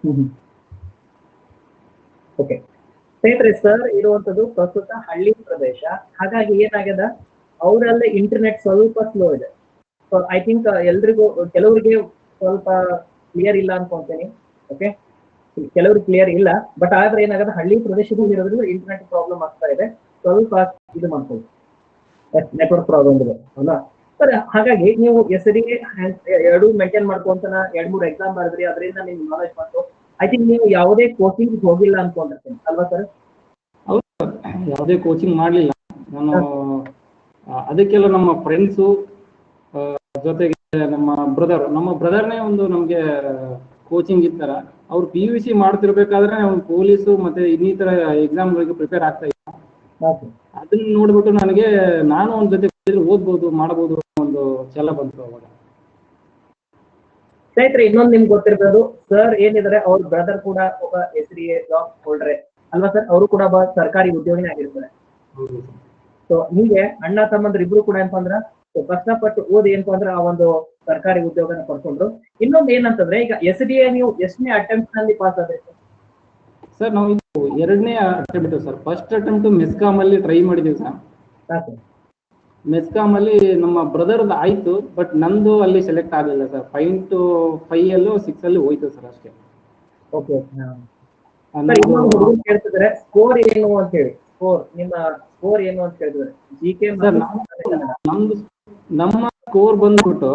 ಓಕೆ ಸ್ನೇಹಿತರೆ ಸರ್ ಇರುವಂತದ್ದು ಪ್ರಸ್ತುತ ಹಳ್ಳಿ ಪ್ರದೇಶ ಹಾಗಾಗಿ ಏನಾಗ್ಯದ ಅವರಲ್ಲಿ ಇಂಟರ್ನೆಟ್ ಸ್ವಲ್ಪ ಸ್ಲೋ ಇದೆ ಸೊ ಐ ಥಿಂಕ್ ಎಲ್ರಿಗೂ ಕೆಲವರಿಗೆ ಸ್ವಲ್ಪ ಕ್ಲಿಯರ್ ಇಲ್ಲ ಅನ್ಕೊಂತೇನೆ ಓಕೆ ಕೆಲವ್ರಿಗೆ ಕ್ಲಿಯರ್ ಇಲ್ಲ ಬಟ್ ಆದ್ರೆ ಏನಾಗದ ಹಳ್ಳಿ ಪ್ರದೇಶದಲ್ಲಿ ಇರೋದ್ರಿಂದ ಇಂಟರ್ನೆಟ್ ಪ್ರಾಬ್ಲಮ್ ಆಗ್ತಾ ಇದೆ ಸ್ವಲ್ಪ ಇದು ಮಾಡ್ಕೊಳ್ಳಿ ನೆಟ್ವರ್ಕ್ ಪ್ರಾಬ್ಲಮ್ ಇದೆ ಅಲ್ಲ ಸರ್ ಹಾಗಾಗಿ ನೀವು ಎಸ್ ಡಿ ಎರಡು ಮೇಂಟೈನ್ ಮಾಡ್ಕೊಂತನ ಎರಡ್ ಮೂರು ಎಕ್ಸಾಮ್ ಬರೆದ್ರಿ ಅದರಿಂದ ನಿಮ್ಗೆ ನಾಲೆಜ್ ಬಂತು ಐ ಥಿಂಕ್ ನೀವು ಯಾವುದೇ ಕೋಚಿಂಗ್ ಹೋಗಿಲ್ಲ ಅನ್ಕೊಂಡಿರ್ತೀನಿ ಅಲ್ವಾ ಸರ್ ಹೌದು ಸರ್ ಯಾವುದೇ ಕೋಚಿಂಗ್ ಮಾಡಲಿಲ್ಲ ನಾನು ಆ, ಅದಕ್ಕೆಲ್ಲ ನಮ್ಮ ಫ್ರೆಂಡ್ಸು ಜೊತೆಗೆ ನಮ್ಮ ಬ್ರದರ್ ನಮ್ಮ ಬ್ರದರ್ನೇ ಒಂದು ನಮಗೆ ಕೋಚಿಂಗ್ ಇರ್ತಾರ ಅವ್ರು ಪಿ ಯು ಸಿ ಮಾಡ್ತಿರ್ಬೇಕಾದ್ರೆ ಅವ್ರು ಪೊಲೀಸು ಮತ್ತೆ ಇನ್ನಿತರ ಎಕ್ಸಾಮ್ಗಳಿಗೆ ಪ್ರಿಪೇರ್ ಆಗ್ತಾ ಇದ್ದ ಹಾ ಸರ್ ಅದನ್ನ ನೋಡ್ಬಿಟ್ಟು ನನಗೆ ನಾನು ಅವ್ನ ಜೊತೆ ಕೂತಿದ್ರೆ ಓದ್ಬೋದು ಮಾಡ್ಬೋದು ಅನ್ನೋ ಒಂದು ಛಲ ಬಂತು ಅವಾಗ ಸ್ನೇಹಿತರೆ ಇನ್ನೊಂದು ನಿಮ್ಗೆ ಗೊತ್ತಿರ್ಬೋದು ಸರ್ ಏನಿದ್ದಾರೆ ಅವ್ರ ಬ್ರದರ್ ಕೂಡ ಒಬ್ಬ ಎಸ್ ಡಿ ಎ ಜಾಬ್ ಹೋಲ್ಡ್ರೆ ಅಲ್ವಾ ಸರ್ ಅವರು ಕೂಡ ಒಬ್ಬ ಸರ್ಕಾರಿ ಉದ್ಯೋಗಿನೇ ಆಗಿರ್ತಾರೆ ಹೌದು ಸೊ ಹೀಗೆ ಅಣ್ಣ ತಮ್ಮಂದ್ರ ಇಬ್ರು ಕೂಡ ಏನಪ್ಪಾ ಅಂದ್ರ so ಕಷ್ಟಪಟ್ಟು ಓದಿ ಏನಪ್ಪಾ ಅಂದ್ರ ಆ ಒಂದು ಸರ್ಕಾರಿ ಉದ್ಯೋಗನ ಪಡ್ಕೊಂಡ್ರು ಇನ್ನೊಂದು ಏನಂತಂದ್ರೆ ಈಗ ಎಸ್ ಡಿ ಎ ನೀವು ಎಷ್ಟನೇ ಅಟೆಂಪ್ಟ್ ನಲ್ಲಿ ಪಾಸ್ ಆದ್ರಿ ಸರ್ ನಾವು ಇದು ಎರಡನೇ attempt sir first attempt MESCOM ಅಲ್ಲಿ ಟ್ರೈ ಮಾಡಿದೀವಿ ಸರ್ ಸಾಕು ಮೆಸ್ಕಾಮ್ ಅಲ್ಲಿ ನಮ್ಮ ಬ್ರದರ್ದು ಆಯ್ತು ಬಟ್ ನಂದು ಅಲ್ಲಿ ಸೆಲೆಕ್ಟ್ ಆಗಲಿಲ್ಲ ಸರ್ ಫೈವ್ ಟು ಫೈವ್ ಅಲ್ಲೂ ಸಿಕ್ಸ್ ಅಲ್ಲಿ ಹೋಯ್ತು ಸರ್ ಅಷ್ಟೇ ಓಕೆ ಸರ್ ಇನ್ನೊಂದು ಹುಡುಗರು ಕೇಳ್ತಿದ್ರೆ ಸ್ಕೋರ್ ಏನು ಅಂತ ಹೇಳಿ ಸ್ಕೋರ್ ನಿಮ್ಮ ಸ್ಕೋರ್ ಏನು ಅಂತ ಕೇಳಿದ್ರೆ ಜಿ ಕೆ ಸರ್ ನಾವು ನಮ್ದು ನಮ್ಮ ಸ್ಕೋರ್ ಬಂದ್ಬಿಟ್ಟು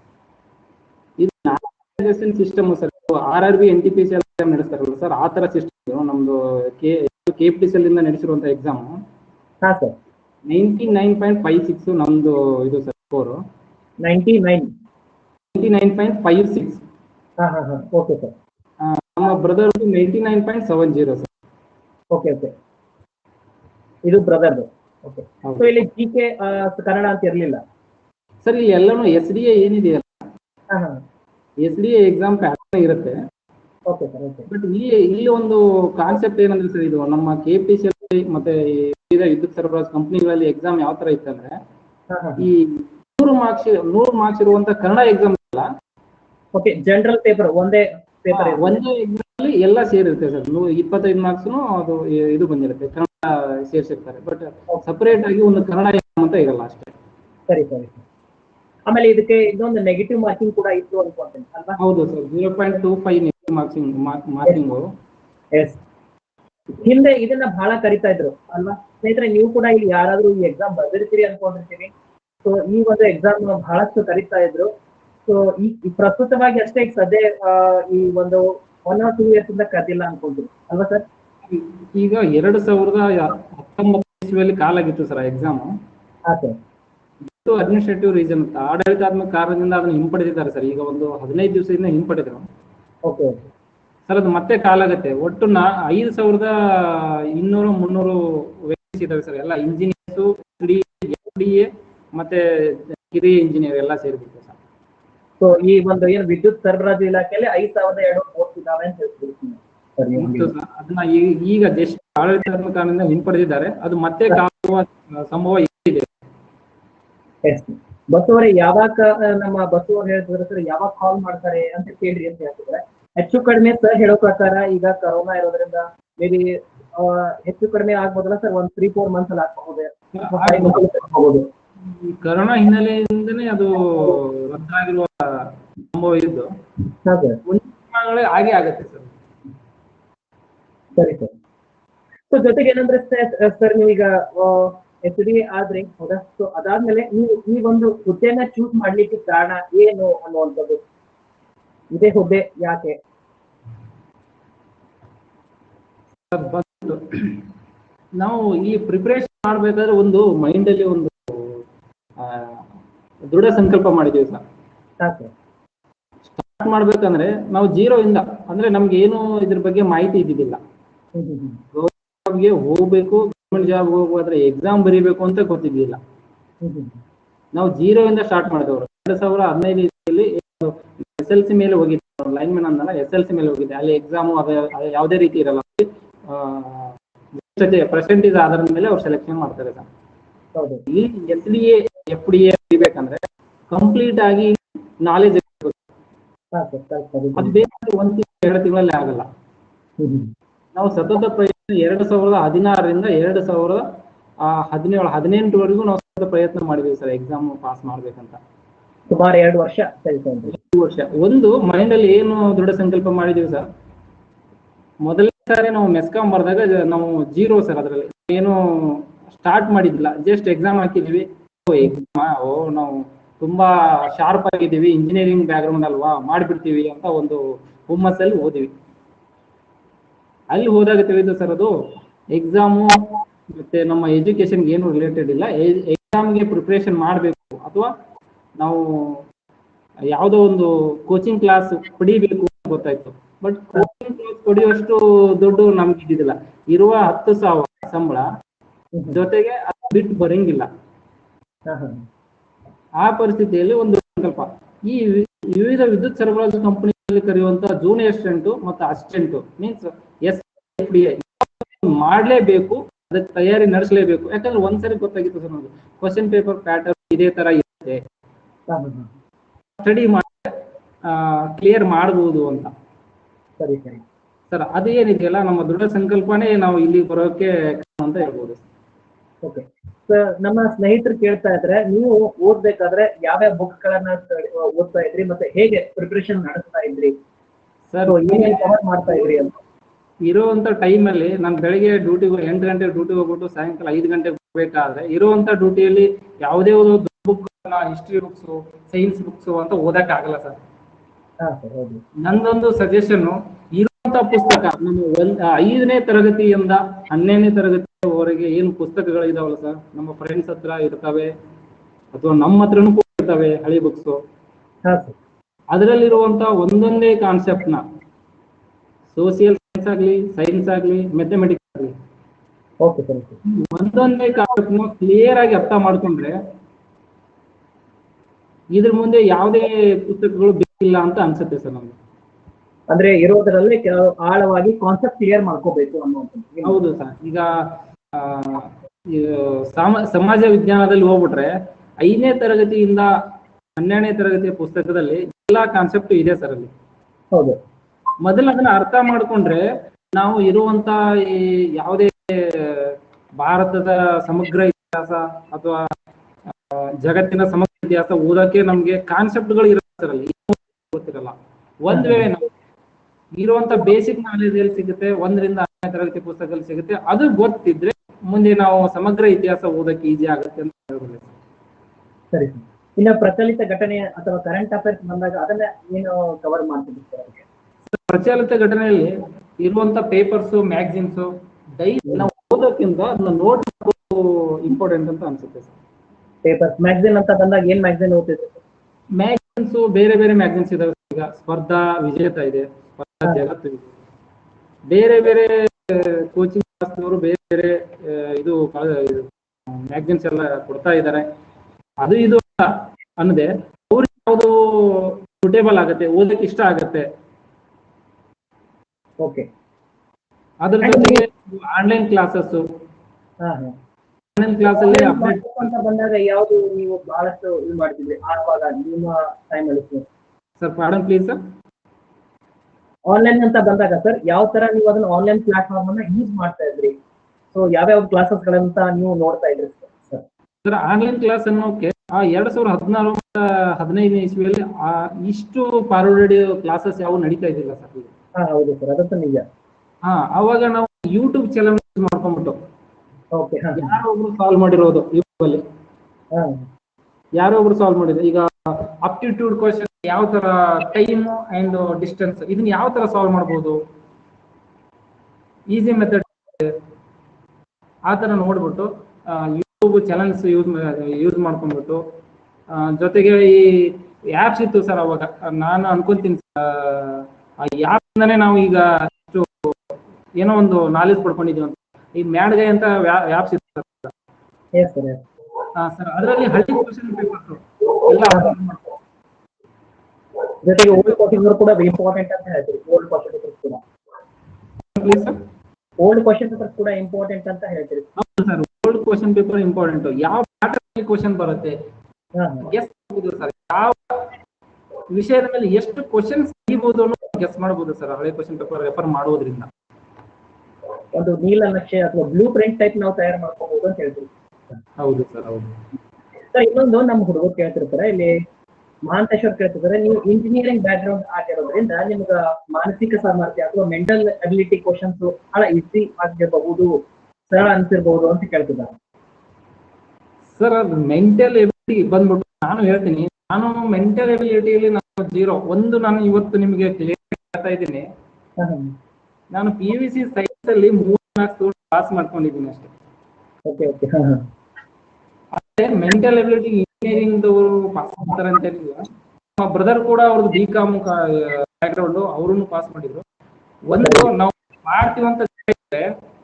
ಇದು system sir R R B N T P C exam ನಡೆಸ್ತಾರಲ್ಲ ಸರ್ ಆ ತರ ಸಿಸ್ಟಮ್ ನಮ್ದು K K P T C ಇಂದ ನಡೆಸಿರುವಂತ ಎಕ್ಸಾಮ್ ಹಾ sir ninety nine point five six ನಮ್ದು ಇದು sir score ninety nine ninety nine point five six ಹಾ ಹಾ ಹಾ ಓಕೆ ಸರ್ ನಮ್ಮ brother ninety nine point seven zero sir okay okay ಇದು ಬ್ರದರ್ದು ಓಕೆ ಹೌದು. ಸೊ ಇಲ್ಲಿ ಜಿ ಕೆ ಕನ್ನಡ ಅಂತ ಇರ್ಲಿಲ್ಲ ಸರ್ ಇಲ್ಲಿ ಎಲ್ಲಾನು ಎಸ್ ಡಿ ಎ ಏನಿದೆಯಲ್ಲ ಹಾ ಹಾ S D A exam pattern ಇರುತ್ತೆ ಓಕೆ ಸರ್ ಓಕೆ ಬಟ್ ಇಲ್ಲಿ ಇಲ್ಲಿ ಒಂದು ಕಾನ್ಸೆಪ್ಟ್ ಏನಂದ್ರೆ ಸರ್ ಇದು ನಮ್ಮ ಕೆ ಪಿ ಸಿ ಮತ್ತೆ ಈ ವಿವಿಧ ವಿದ್ಯುತ್ ಸರಬರಾಜು ಕಂಪ್ನಿಗಳಲ್ಲಿ ಎಕ್ಸಾಮ್ ಯಾವ ತರ ಇತ್ತಂದ್ರೆ ಹಾ ಹಾ ಈ ನೂರು ಮಾರ್ಕ್ಸ್ ನೂರು ಮಾರ್ಕ್ಸ್ ಇರುವಂತ ಕನ್ನಡ ಎಕ್ಸಾಮ್ ಅಲ್ಲ ಓಕೆ ಜನರಲ್ ಪೇಪರ್ ಒಂದೇ ಪೇಪರ್ ಇದೆ ಒಂದೇ ಎಕ್ಸಾಮ್ ಅಲ್ಲಿ ಎಲ್ಲ ಸೇರಿರುತ್ತೆ ಸರ್ ಇಪ್ಪತ್ತೈದು ಮಾರ್ಕ್ಸ್ ಅದು ಇ- ಇದು ಬಂದಿರುತ್ತೆ ಕನ್ನಡ ಸೇರಿಸಿರ್ತಾರೆ ಬಟ್ ಸಪರೇಟ್ ಆಗಿ ಒಂದು ಕನ್ನಡ ಎಕ್ಸಾಮ್ ಅಂತ ಇರಲ್ಲ ಅಷ್ಟೇ ಸರಿ ಸರಿ ಆಮೇಲೆ ಇದಕ್ಕೆ ಇನ್ನೊಂದು ನೆಗೆಟಿವ್ ಮಾರ್ಕಿಂಗ್ ಕೂಡ ಇತ್ತು ಅನ್ಕೊಂತೀನಿ ಅಲ್ವಾ ಹೌದು sir zero point two five marking marking yes ಹಿಂದೆ ಇದನ್ನ ಬಹಳ ಕರಿತಾ ಇದ್ರು ಅಲ್ವಾ ಸ್ನೇಹಿತರೆ ನೀವು ಕೂಡ ಇಲ್ಲಿ ಯಾರಾದ್ರೂ ಈ ಎಕ್ಸಾಮ್ ಬರ್ದಿರ್ತೀರಿ ಅನ್ಕೊಂಡಿರ್ತೀವಿ ಸೊ ಈ ಒಂದು ಎಕ್ಸಾಮ್ ಬಹಳಷ್ಟು ಕರಿತಾ ಇದ್ರು ಸೊ ಈ ಈ ಪ್ರಸ್ತುತವಾಗಿ ಅಷ್ಟೇ ಈಗ ಸದ್ಯ ಆ, ಈ ಒಂದು ಒನ್ ಆರ್ ಟೂ ಇಯರ್ಸ್ ಇಂದ ಕರೆದಿಲ್ಲ ಅನ್ಕೊಂತೀನಿ ಅಲ್ವಾ ಸರ್ ಈಗ ಎರಡು ಸಾವಿರದ ಹತ್ತೊಂಬತ್ತು ಇಸ್ವಿಯಲ್ಲಿ ಕಾಲಾಗಿತ್ತು ಸರ್ ಎಕ್ಸಾಮ್ ಹಾ ಸರ್ ಇದು ಅಡ್ಮಿನಿಸ್ಟ್ರೇಟಿವ್ ರೀಸನ್ ಆಡಳಿತಾತ್ಮಕ ಕಾರಣದಿಂದ ಅದನ್ನು ಹಿಂಪಡೆದಿದ್ದಾರೆ ಸರ್ ಈಗ ಒಂದು ಹದಿನೈದು ದಿವಸದಿಂದ ಹಿಂಪಡೆದ್ರು ಓಕೆ ಸರ್ ಅದು ಮತ್ತೆ ಕಾಲಾಗತ್ತೆ ಒಟ್ಟು ನಾ ಐದು ಸಾವಿರದ ಇನ್ನೂರು ಮುನ್ನೂರು ವೇಕೆನ್ಸಿ ಇದಾವೆ ಸರ್ ಎಲ್ಲ ಇಂಜಿನಿಯರ್ಸು ಡಿ ಡಿ ಎ ಮತ್ತೆ ಹಿರಿಯ ಇಂಜಿನಿಯರ್ ಎಲ್ಲ ಸೇರಿಬಿಟ್ಟು ಸರ್ ಸೊ ಈ ಒಂದು ಏನು ವಿದ್ಯುತ್ ಸರಬರಾಜು ಇಲಾಖೆಯಲ್ಲಿ ಐದ್ ಸಾವಿರದ ಎರಡು ಪೋಸ್ಟ್ ಇದಾವೆ ಅಂತ ಹೇಳ್ತಿರ್ತೀನಿ ಸರಿ ಮತ್ತು ಸರ್ ಅದನ್ನ ಈ- ಈಗ ಜಸ್ಟ್ ಆಡಳಿತಾತ್ಮಕ ಕಾರಣದಿಂದ ಹಿಂಪಡೆದಿದ್ದಾರೆ ಅದು ಮತ್ತೆ ಕಾಲುವ ಸಂಭವ ಇದೆ ಎಸ್ ಬಸ್ಸು ಅವರೇ ಯಾವಾಗ ಆ, ನಮ್ಮ ಬಸ್ಸು ಅವ್ರು ಹೇಳ್ತಿದ್ರೆ ಸರ್ ಯಾವಾಗ ಕಾಲ್ ಮಾಡ್ತಾರೆ ಅಂತ ಕೇಳ್ರಿ ಅಂತ ಹೇಳ್ತಿದ್ರೆ ಹೆಚ್ಚು ಕಡಿಮೆ ಸರ್ ಹೇಳೋ ಪ್ರಕಾರ ಈಗ ಕರೋನಾ ಇರೋದ್ರಿಂದ ಮೇ ಬಿ ಹೆಚ್ಚು ಕಡಿಮೆ ಆಗ್ಬೋದಲ್ಲ ಸರ್ ಒಂದ್ ತ್ರೀ ಫೋರ್ ಮಂತ್ಸ್ ಅಲ್ಲಿ ಆಗ್ಬಹುದು ಆಗ್ಬೋದು ಈ ಕರೋನಾ ಹಿನ್ನೆಲೆಯಿಂದನೇ ಅದು ರದ್ದಾಗಿರುವ ಸಂಭವ ಇದ್ದು ಹಾ ಸರ್ ಮುಂದಿನ ದಿನಗಳೇ ಹಾಗೆ ಆಗುತ್ತೆ ಸರ್ ಸರಿ ಸರ್ ಸೊ ಜೊತೆಗೆ ಏನಂದ್ರೆ ಸರ್ ನೀವೀಗ ಎಚ್ ಡಿ ಆದ್ರಿ ಹೌದಾ ಸೊ ಅದಾದ್ಮೇಲೆ ನೀವು ಈ ಒಂದು ಹುದ್ದೆನ ಚೂಸ್ ಮಾಡ್ಲಿಕ್ಕೆ ಕಾರಣ ಏನು ಅನ್ನುವಂಥದ್ದು ಇದೇ ಹುದ್ದೆ ಯಾಕೆ ಸರ್, ಬಂದು ನಾವು ಈ ಪ್ರಿಪರೇಷನ್ ಮಾಡ್ಬೇಕಾದ್ರೆ ಒಂದು ಮೈಂಡ್ ಅಲ್ಲಿ ಒಂದು ಆ, ದೃಢ ಸಂಕಲ್ಪ ಮಾಡಿದ್ದೀವಿ ಸರ್ ಹಾ ಸರ್ ಸ್ಟಾರ್ಟ್ ಮಾಡ್ಬೇಕಂದ್ರೆ ನಾವು ಜೀರೋ ಇಂದ ಅಂದ್ರೆ ನಮ್ಗೆ ಏನು ಇದ್ರ ಬಗ್ಗೆ ಮಾಹಿತಿ ಇದ್ದಿದ್ದಿಲ್ಲ ಹ್ಮ್ ಹ್ಮ್ ಹ್ಮ್ ಜಾಬ್ಗೆ ಹೋಗ್ಬೇಕು ಗೌರ್ಮೆಂಟ್ ಜಾಬ್ ಹೋಗುವಾದ್ರೆ ಎಕ್ಸಾಮ್ ಬರೀಬೇಕು ಅಂತ ಗೊತ್ತಿದ್ದಿಲ್ಲ ಹ್ಮ್ ಹ್ಮ್ ನಾವು ಜೀರೋ ಇಂದ ಸ್ಟಾರ್ಟ್ ಮಾಡಿದವರು ಎರಡ್ ಸಾವಿರ ಹದಿನೈದು ಇಸ್ವಿಯಲ್ಲಿ ಎಸ್ ಎಲ್ ಸಿ ಮೇಲೆ ಹೋಗಿದ್ದೆ ಲೈನ್ ಮ್ಯಾನ್ ಅಂದಲ್ಲ ಎಸ್ ಎಲ್ ಸಿ ಮೇಲೆ ಹೋಗಿದ್ದೆ ಅಲ್ಲಿ ಎಕ್ಸಾಮು ಅದು ಅದು ಯಾವುದೇ ರೀತಿ ಇರಲ್ಲ ಪರ್ಸೆಂಟೇಜ್ ಆಧಾರದ ಮೇಲೆ ಅವ್ರು ಸೆಲೆಕ್ಷನ್ ಮಾಡ್ತಾರೆ ಸರ್ ಹೌದು ಈ S D A F D A ಬೇಕಂದ್ರೆ ಕಂಪ್ಲೀಟ್ ಆಗಿ ನಾಲೆಜ್ ಹಾ ಸರ್ ಕರೆಕ್ಟ್ ಅದು ಅದು ಬೇಕಾದ್ರೆ ಒಂದ್ ತಿಂಗಳು ಎರಡು ತಿಂಗಳಲ್ಲಿ ಆಗಲ್ಲ ಹ್ಮ್ ಹ್ಮ್ ನಾವು ಸತತ ಪ್ರಯತ್ನ ಎರಡು ಸಾವಿರದ ಹದಿನಾರರಿಂದ ಎರಡು ಸಾವಿರದ ಆ, ಹದಿನೇಳು ಹದಿನೆಂಟುವರೆಗೂ ನಾವು ಸತತ ಪ್ರಯತ್ನ ಮಾಡಿದ್ವಿ ಸರ್ ಎಕ್ಸಾಮ್ ಪಾಸ್ ಮಾಡ್ಬೇಕಂತ ಸುಮಾರು ಎರಡು ವರ್ಷ ಸರಿ ಸರ್ ಈ ವರ್ಷ ಒಂದು ಮೈಂಡ್ ಅಲ್ಲಿ ಏನು ದೃಢ ಸಂಕಲ್ಪ ಮಾಡಿದೀವಿ ಸರ್ ಮೊದಲನೇ ಸಾರಿ ನಾವು ಮೆಸ್ಕಾಂ ಬರ್ದಾಗ ಜ- ನಾವು ಜೀರೋ ಸರ್ ಅದರಲ್ಲಿ ಏನು ಸ್ಟಾರ್ಟ್ ಮಾಡಿದ್ದಿಲ್ಲ ಜಸ್ಟ್ ಎಕ್ಸಾಮ್ ಹಾಕಿದ್ವಿ ಎಕ್ಸಾಮ್ ಓ ನಾವು ತುಂಬಾ ಶಾರ್ಪ್ ಆಗಿದ್ದೀವಿ ಇಂಜಿನಿಯರಿಂಗ್ ಬ್ಯಾಕ್ಗ್ರೌಂಡ್ ಅಲ್ವಾ ಮಾಡ್ಬಿಡ್ತೀವಿ ಅಂತ ಒಂದು ಹುಮ್ಮಸ್ಸಲ್ಲಿ ಓದಿವಿ ಅಲ್ಲಿ ಹೋದಾಗ ತಿಳಿದು ಸರ್ ಅದು ಎಕ್ಸಾಮು ಮತ್ತೆ ನಮ್ಮ ಎಜುಕೇಶನ್ಗೆ ಏನು ರಿಲೇಟೆಡ್ ಇಲ್ಲ ಎಕ್ಸಾಮ್ಗೆ ಪ್ರಿಪ್ರೇಷನ್ ಮಾಡಬೇಕು ಅಥವಾ ನಾವು ಯಾವುದೋ ಒಂದು ಕೋಚಿಂಗ್ ಕ್ಲಾಸ್ ಪಡಿಬೇಕು ಅಂತ ಗೊತ್ತಾಯ್ತು ಬಟ್ ಕೋಚಿಂಗ್ ಕ್ಲಾಸ್ ಪಡೆಯುವಷ್ಟು ದುಡ್ಡು ನಮ್ಗೆ ಇದ್ದಿದ್ದಿಲ್ಲ ಇರುವ ಹತ್ತು ಸಾವಿರ ಸಂಬಳ ಹ್ಮ್ ಹ್ಮ್. ಜೊತೆಗೆ ಅದು ಬಿಟ್ಟು ಬರಂಗಿಲ್ಲ ಹಾ ಹಾ ಆ ಪರಿಸ್ಥಿತಿಯಲ್ಲಿ ಒಂದು ಸಂಕಲ್ಪ ಈ ವಿವಿಧ ವಿದ್ಯುತ್ ಸರಬರಾಜು ಕಂಪನಿಯಲ್ಲಿ ಕರೆಯುವಂತಹ ಜೂನಿಯರ್ ಅಸಿಸ್ಟೆಂಟ್ ಮತ್ತು ಅಸಿಸ್ಟೆಂಟ್ ಮೀನ್ಸ್ ಎಸ್ ಡಿ ಮಾಡಲೇಬೇಕು ಅದಕ್ಕೆ ತಯಾರಿ ನಡೆಸಲೇಬೇಕು ಯಾಕಂದ್ರೆ ಒಂದ್ಸರಿ ಗೊತ್ತಾಗಿತ್ತು ಸರ್ ನಮ್ಗೆ ಕ್ವಶನ್ ಪೇಪರ್ ಪ್ಯಾಟರ್ನ್ ಇದೇ ತರ ಇರುತ್ತೆ ಹಾ, ಹಾ, ಹಾ. ಸ್ಟಡಿ ಮಾಡಿ ಕ್ಲಿಯರ್ ಮಾಡಬಹುದು ಅಂತ ಸರಿ ಸರಿ ಸರ್ ಅದು ಏನಿದೆಯಲ್ಲ ನಮ್ಮ ದೃಢ ಸಂಕಲ್ಪನೆ ನಾವು ಇಲ್ಲಿ ಬರೋಕೆ ಕಾರಣ ಅಂತ ಹೇಳ್ಬೋದು ಓಕೆ ಸರ್ ನಮ್ಮ ಸ್ನೇಹಿತರು ಕೇಳ್ತಾ ಇದ್ರೆ ನೀವು ಓದ್ಬೇಕಾದ್ರೆ ಯಾವ್ಯಾವ ಬುಕ್ ಗಳನ್ನ study- ಓದ್ತಾ ಇದ್ರಿ ಮತ್ತೆ ಹೇಗೆ ಪ್ರಿಪರೇಷನ್ ನಡೆಸ್ತಾ ಇದ್ರಿ ಸರ್ ಸೊ ಏನೇನ್ ಕವರ್ ಮಾಡ್ತಾ ಇದ್ರಿ ಅಂತ ಇರುವಂತ ಟೈಮಲ್ಲಿ ನಾನು ಬೆಳಿಗ್ಗೆ ಡ್ಯೂಟಿಗೆ ಎಂಟು ಗಂಟೆ ಡ್ಯೂಟಿ ಹೋಗ್ಬಿಟ್ಟು ಸಾಯಂಕಾಲ ಐದು ಗಂಟೆಗೆ ಹೋಗ್ಬೇಕಾದ್ರೆ ಇರುವಂತ ಡ್ಯೂಟಿಯಲ್ಲಿ ಯಾವುದೇ ಒಂದು book history books science books ಅಂತ ಓದಕ್ ಆಗಲ್ಲ ಸರ್ ಹಾ ಸರ್ ಹೌದು ನಂದೊಂದು ಸಜೆಷನ್ ಇರುವಂತ ಪುಸ್ತಕ ನಮ್ಮ ಒಂದ್ ಐದನೇ ತರಗತಿಯಿಂದ ಹನ್ನೆರಡನೇ ತರಗತಿಯವರೆಗೆ ಏನು ಪುಸ್ತಕಗಳು ಇದಾವಲ್ಲ ಸರ್ ನಮ್ಮ ಫ್ರೆಂಡ್ಸ್ ಹತ್ರ ಇರ್ತವೆ ಅಥವಾ ನಮ್ಮ ಹತ್ರನೂ ಕೂಡ ಇರ್ತವೆ ಹಳಿ ಬುಕ್ಸ್ ಹಾ ಸರ್ ಅದರಲ್ಲಿರುವಂತ ಒಂದೊಂದೇ ಕಾನ್ಸೆಪ್ಟ್ ನ ಸೋಸಿಯಲ್ ಸೈನ್ಸ್ ಆಗ್ಲಿ ಸೈನ್ಸ್ ಆಗ್ಲಿ ಮೆಥಮೆಟಿಕ್ಸ್ ಆಗ್ಲಿ ಓಕೆ ಸರ್ ಓಕೆ ಒಂದೊಂದೇ ಕಾನ್ಸೆಪ್ಟ್ ನ ಕ್ಲಿಯರ್ ಆಗಿ ಅರ್ಥ ಮಾಡ್ಕೊಂಡ್ರೆ ಇದ್ರ ಮುಂದೆ ಯಾವುದೇ ಪುಸ್ತಕಗಳು ಬೇಕಿಲ್ಲ ಅಂತ ಅನ್ಸುತ್ತೆ ಸರ್ ನಮ್ಗೆ ಅಂದ್ರೆ ಇರೋದ್ರಲ್ಲಿ ಕೆಲವು ಆಳವಾಗಿ ಕಾನ್ಸೆಪ್ಟ್ ಕ್ಲಿಯರ್ ಮಾಡ್ಕೋಬೇಕು ಅನ್ನುವಂಥದ್ದು ಹೌದು ಸರ್ ಈಗ ಆ, ಇದು ಸಾಮ- ಸಮಾಜ ವಿಜ್ಞಾನದಲ್ಲಿ ಹೋಗ್ಬಿಟ್ರೆ ಐದನೇ ತರಗತಿಯಿಂದ ಹನ್ನೆರಡನೇ ತರಗತಿಯ ಪುಸ್ತಕದಲ್ಲಿ ಎಲ್ಲಾ ಕಾನ್ಸೆಪ್ಟ್ ಇದೆ ಸರ್ ಅಲ್ಲಿ ಹೌದು ಮೊದಲು ಅದನ್ನ ಅರ್ಥ ಮಾಡ್ಕೊಂಡ್ರೆ ನಾವು ಇರುವಂತ ಈ ಯಾವುದೇ ಭಾರತದ ಸಮಗ್ರ ಇತಿಹಾಸ ಅಥವಾ ಆ, ಜಗತ್ತಿನ ಸಮಗ್ರ ಇತಿಹಾಸ ಓದಕ್ಕೆ ನಮ್ಗೆ ಕಾನ್ಸೆಪ್ಟ್ಗಳು ಇರುತ್ತೆ ಸರ್ ಅಲ್ಲಿ ಏನು ಗೊತ್ತಿರಲ್ಲ ಒಂದ್ ವೇಳೆ ನಾವು ಇರುವಂತ ಬೇಸಿಕ್ ನಾಲೆಜ್ ಎಲ್ಲಿ ಸಿಗುತ್ತೆ ಒಂದರಿಂದ ಹತ್ತನೇ ತರಗತಿ ಪುಸ್ತಕದಲ್ಲಿ ಸಿಗುತ್ತೆ ಅದು ಗೊತ್ತಿದ್ರೆ ಮುಂದೆ ನಾವು ಸಮಗ್ರ ಇತಿಹಾಸ ಓದಕ್ಕೆ ಈಜಿ ಆಗುತ್ತೆ ಅಂತ ಹೇಳ್ಬೋದು ಸರಿ ಸರ್ ಇನ್ನು ಪ್ರಚಲಿತ ಘಟನೆ ಅಥವಾ ಕರೆಂಟ್ ಅಫೇರ್ಸ್ ಬಂದಾಗ ಅದನ್ನ ಏನು ಕವರ್ ಮಾಡ್ತಿದ್ವಿ ಸರ್ ಅದಕ್ಕೆ ಪ್ರಚಲಿತ ಘಟನೆಯಲ್ಲಿ ಇರುವಂತ ಪೇಪರ್ಸ್ ಮ್ಯಾಗಝಿನ್ಸ್ ಡೈಲಿ ನಾವು ಓದೋಕ್ಕಿಂತ ಅದನ್ನ ನೋಟ್ ಇಂಪಾರ್ಟೆಂಟ್ ಅಂತ ಅನ್ಸುತ್ತೆ ಸರ್ ಪೇಪರ್ಸ್ ಮ್ಯಾಗ್ಝಿನ್ ಅಂತ ಬಂದಾಗ ಏನ್ ಮ್ಯಾಗ್ಝಿನ್ ಓದ್ತಿದ್ರಿ ಸರ್ ಮ್ಯಾಗಝಿನ್ಸ್ ಬೇರೆ ಬೇರೆ ಮ್ಯಾಗಝಿನ್ಸ್ ಇದಾವೆ ಈಗ ಸ್ಪರ್ಧಾ ವಿಜೇತ ಇದೆ ಸ್ಪರ್ಧಾ ಹಾ. ಜಗತ್ತು ಇದೆ ಬೇರೆ ಬೇರೆ ಕೋಚಿಂಗ್ ಕ್ಲಾಸ್ನವರು ಬೇರೆ ಬೇರೆ ಆ, ಇದು ಮ್ಯಾಗಝಿನ್ಸ್ ಎಲ್ಲ ಕೊಡ್ತಾ ಇದ್ದಾರೆ ಅದು ಇದು ಅಂತ ಅನ್ನದೆ ಅವ್ರಿಗೆ ಯಾವುದು ಸುಟೇಬಲ್ ಆಗುತ್ತೆ ಓದಕ್ಕೆ ಇಷ್ಟ ಆಗುತ್ತೆ ಓಕೆ ಅದ್ರ ಜೊತೆಗೆ ಆನ್ಲೈನ್ ಕ್ಲಾಸಸ್ ಹಾ ಹಾ ಆನ್ಲೈನ್ ಕ್ಲಾಸ್ ಅಲ್ಲಿ ಅಪ್ಡೇಟ್ ಅಂತ ಬಂದಾಗ ಯಾವ್ದು ನೀವು ಬಹಳಷ್ಟು ಇದು ಮಾಡ್ತಿದ್ರಿ ಆವಾಗ ನಿಮ್ಮ ಟೈಮ್ ಅಲ್ಲಿ sir pardon please sir online ಅಂತ ಬಂದಾಗ ಸರ್ ಯಾವ ತರ ನೀವು ಅದನ್ನ ಆನ್ಲೈನ್ ಪ್ಲಾಟ್ಫಾರ್ಮ್ ಅನ್ನ ಯೂಸ್ ಮಾಡ್ತಾ ಇದ್ರಿ ಸೊ ಯಾವ್ಯಾವ ಕ್ಲಾಸಸ್ ಗಳಂತ ನೀವು ನೋಡ್ತಾ ಇದ್ರಿ ಸರ್ ಸರ್ ಆನ್ಲೈನ್ ಕ್ಲಾಸ್ ಅನ್ನೋಕೆ ಆ ಎರಡ್ ಸಾವಿರದ ಹದಿನಾರು ಹದಿನೈದನೇ ಇಸ್ವಿಯಲ್ಲಿ ಆ ಇಷ್ಟು ಫಾರ್ವರ್ಡ್ ಕ್ಲಾಸಸ್ ಯಾವ ನಡೀತಾ ಇದ್ದಿಲ್ಲ ಸರ್ ಈಗ ಹಾ ಹೌದು ಸರ್ ಅದಂತೂ ನಿಜ ಹಾ ಅವಾಗ ನಾವು ಯೂಟ್ಯೂಬ್ ಚಾನಲ್ ಮಾಡ್ಕೊಂಡ್ಬಿಟ್ಟು ಓಕೆ ಹಾ ಯಾರೋ ಒಬ್ರು ಸಾಲ್ವ್ ಮಾಡಿರೋದು ಯೂಟ್ಯೂಬ್ ಅಲ್ಲಿ ಹಾ ಯಾರೋ ಒಬ್ರು ಸಾಲ್ವ್ ಮಾಡಿದ್ರು ಈಗ ಅಪ್ಟಿಟ್ಯೂಡ್ ಕ್ವಶನ್ ಯಾವ ತರ ಟೈಮ್ ಅಂಡ್ ಡಿಸ್ಟೆನ್ಸ್ ಇದನ್ನ ಯಾವ ತರ ಸಾಲ್ವ್ ಮಾಡ್ಬೋದು ಈಸಿ ಮೆಥಡ್ ಆ ತರ ನೋಡ್ಬಿಟ್ಟು ಯೂಟ್ಯೂಬ್ ಚಾನಲ್ಸ್ ಯೂಸ್ ಯೂಸ್ ಮಾಡ್ಕೊಂಡ್ಬಿಟ್ಟು ಆ, ಜೊತೆಗೆ ಈ ಆ್ಯಪ್ಸ್ ಇತ್ತು ಸರ್ ಅವಾಗ ನಾನು ಅನ್ಕೊಂತೀನಿ ಆ, ಆ ಆ್ಯಪ್ ಇಂದಾನೆ ನಾವು ಈಗ ಇಷ್ಟು ಏನೋ ಒಂದು ನಾಲೆಜ್ ಪಡ್ಕೊಂಡಿದೀವಿ ಅಂತ ಈ ಮ್ಯಾಡ್ಗೈ ಅಂತ ಆ್ಯಪ್ಸ್ ಇತ್ತು ಸರ್ ಎಸ್ ಸರ್ ಎಸ್ ಹಾ ಸರ್ ಅದರಲ್ಲಿ ಹಳ್ಳಿ ಕ್ವಶನ್ ಪೇಪರ್ಸ್ ಎಲ್ಲ upload ಮಾಡ್ತಾರೆ. ಜೊತೆಗೆ ಓಲ್ಡ್ ಕ್ವಶನ್ ಕೂಡ ಇಂಪಾರ್ಟೆಂಟ್ ಅಂತ ಹೇಳ್ತೀರಿ ಓಲ್ಡ್ ಕ್ವಶನ್ ಪೇಪರ್ಸ್ ಕೂಡ Please, sir. Old question papers ಕೂಡ ಇಂಪಾರ್ಟೆಂಟ್ ಅಂತ ಹೇಳ್ತೀರಿ ಹೌದು sir old question paper important ಯಾವ ಪ್ಯಾಟರ್ನ್ ಕ್ವಶನ್ ಬರುತ್ತೆ ಹಾ ಗೆಸ್ ಮಾಡ್ಬೋದು ಸರ್ ಯಾವ ವಿಷಯದ ಮೇಲೆ ಎಷ್ಟು ಕ್ವಶನ್ಸ್ ತೆಗಿಬಹುದು ಅನ್ನೋ ಗೆಸ್ ಮಾಡಬಹುದು ಸರ್ ಹಳೆ ಕ್ವಶನ್ ಪೇಪರ್ ರೆಫರ್ ಮಾಡೋದ್ರಿಂದ ಒಂದು ನೀಲ ನಕ್ಷೆ ಅಥವಾ ಬ್ಲೂ ಪ್ರಿಂಟ್ ಟೈಪ್ ನಾವು ತಯಾರು ಮಾಡ್ಕೋಬಹುದು ಅಂತ ಹೇಳ್ತೀವಿ ಹೌದು ಸರ್ ಹೌದು ಸರ್ ಇನ್ನೊಂದು ನಮ್ಮ ಹುಡುಗರು ಕೇಳ್ತಿರ್ತಾರೆ ಇಲ್ಲಿ ಮಹಾಂತೇಶ್ವರ್ ಕೇಳ್ತಿದ್ದಾರೆ ನೀವು ಇಂಜಿನಿಯರಿಂಗ್ ಬ್ಯಾಕ್ ಗ್ರೌಂಡ್ ಆಗಿರೋದ್ರಿಂದ ನಿಮ್ಗ ಮಾನಸಿಕ ಸಾಮರ್ಥ್ಯ ಅಥವಾ ಮೆಂಟಲ್ ಅಬಿಲಿಟಿ ಕ್ವಶನ್ಸ್ ಬಹಳ ಈಸಿ ಆಗಿರಬಹುದು ಸರಳ ಅನ್ಸಿರ್ಬಹುದು ಅಂತ ಕೇಳ್ತಿದ್ದಾರೆ ಸರ್ ಅದು ಮೆಂಟಲ್ ಎಬಿಲಿಟಿ ಬಂದ್ಬಿಟ್ಟು ನಾನು ಹೇಳ್ತೀನಿ ನಾನು ಮೆಂಟಲ್ ಎಬಿಲಿಟಿಯಲ್ಲಿ ನಾನು ಜೀರೋ ಒಂದು ನಾನು ಇವತ್ತು ನಿಮಗೆ ಕ್ಲಿಯರ್ ಹೇಳ್ತಾ ಇದ್ದೀನಿ ನಾನು ಪಿ ಯು ಸಿ ಸೈನ್ಸ್ ಅಲ್ಲಿ ಮೂರ್ ನಾಲ್ಕು ಪಾಸ್ ಮಾಡ್ಕೊಂಡಿದ್ದೀನಿ ಅಷ್ಟೇ ಓಕೆ ಓಕೆ ಹಾ ಹಾ ಅದೇ ಮೆಂಟಲ್ ಎಬಿಲಿಟಿ ಇಂಜಿನಿಯರಿಂಗ್ ಪಾಸ್ ಮಾಡ್ತಾರೆ ಅಂತ ಏನಿಲ್ಲ ನಮ್ಮ ಬ್ರದರ್ ಕೂಡ ಅವ್ರದ್ದು ಬಿ ಕಾಮ್ ಬ್ಯಾಕ್ಗ್ರೌಂಡ್ ಅವ್ರೂ ಪಾಸ್ ಮಾಡಿದ್ರು ಒಂದು ನಾವು ಮಾಡ್ತೀವಿ ಅಂತ ಹೇಳಿದ್ರೆ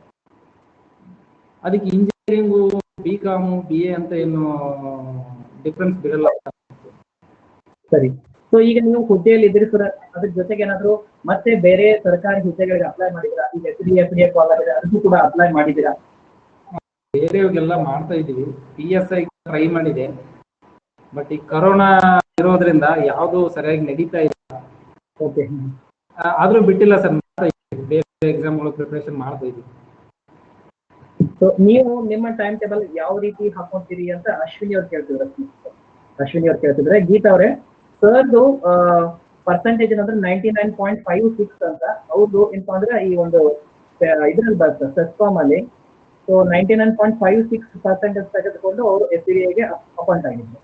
ಅದಕ್ಕೆ engineering B com B A ಅಂತ ಏನು ಡಿಫ್ರೆನ್ಸ್ ಬಿಡಲ್ಲ ಸರಿ ಸೊ ಸೊ ಈಗ ನೀವು ಹುದ್ದೆಯಲ್ಲಿ ಇದ್ದೀರಿ ಸರ್ ಅದ್ರ ಜೊತೆಗೆ ಏನಾದ್ರು ಮತ್ತೆ ಬೇರೆ ಸರ್ಕಾರಿ ಹುದ್ದೆಗಳಿಗೆ ಅಪ್ಲೈ ಮಾಡಿದ್ದೀರಾ ಈಗ S D F D A call ಆಗಿದೆ ಅದಕ್ಕೂ ಕೂಡ ಅಪ್ಲೈ ಮಾಡಿದ್ದೀರಾ ಬೇರೆಯವ್ರಿಗೆಲ್ಲ ಮಾಡ್ತಾ ಇದೀವಿ ಪಿ ಎಸ್ ಐ ಟ್ರೈ ಮಾಡಿದೆ ಬಟ್ ಈ ಕರೋನಾ ಇರೋದ್ರಿಂದ ಯಾವುದು ಸರಿಯಾಗಿ ನಡೀತಾ ಇಲ್ಲ ಓಕೆ ಆ, ಆದ್ರೂ ಬಿಟ್ಟಿಲ್ಲ ಸರ್ ಬೇರೆ ಎಕ್ಸಾಮ್ಗಳು ಪ್ರಿಪರೇಷನ್ ಮಾಡ್ತಾ ಇದೀವಿ ಸೊ ನೀವು ನಿಮ್ಮ ಟೈಮ್ ಟೇಬಲ್ ಯಾವ ರೀತಿ ಹಾಕೊಂತೀರಿ ಅಂತ ಅಶ್ವಿನಿ ಅವ್ರು ಕೇಳ್ತಿದ್ರು ಅಶ್ವಿನಿ ಅವ್ರು ಕೇಳ್ತಿದ್ರೆ ಗೀತಾ ಅವರೇ ಸರ್ದು ಪರ್ಸೆಂಟೇಜ್ ಅಂದ್ರೆ ninety nine point five six ಅಂತ ಅವ್ರದ್ದು ಏನಪ್ಪಾ ಅಂದ್ರೆ ಈ ಒಂದು ಇದ್ರಲ್ಲಿ ಬರ್ತದೆ ಸೆಸ್ಕಾಮ್ ಅಲ್ಲಿ so ninety nine point five six percentage ತೆಗೆದುಕೊಂಡು ಅವರು ಎಸ್ ಗೆ ಅಪಾಯಿಂಟ್ ಆಗಿದ್ರು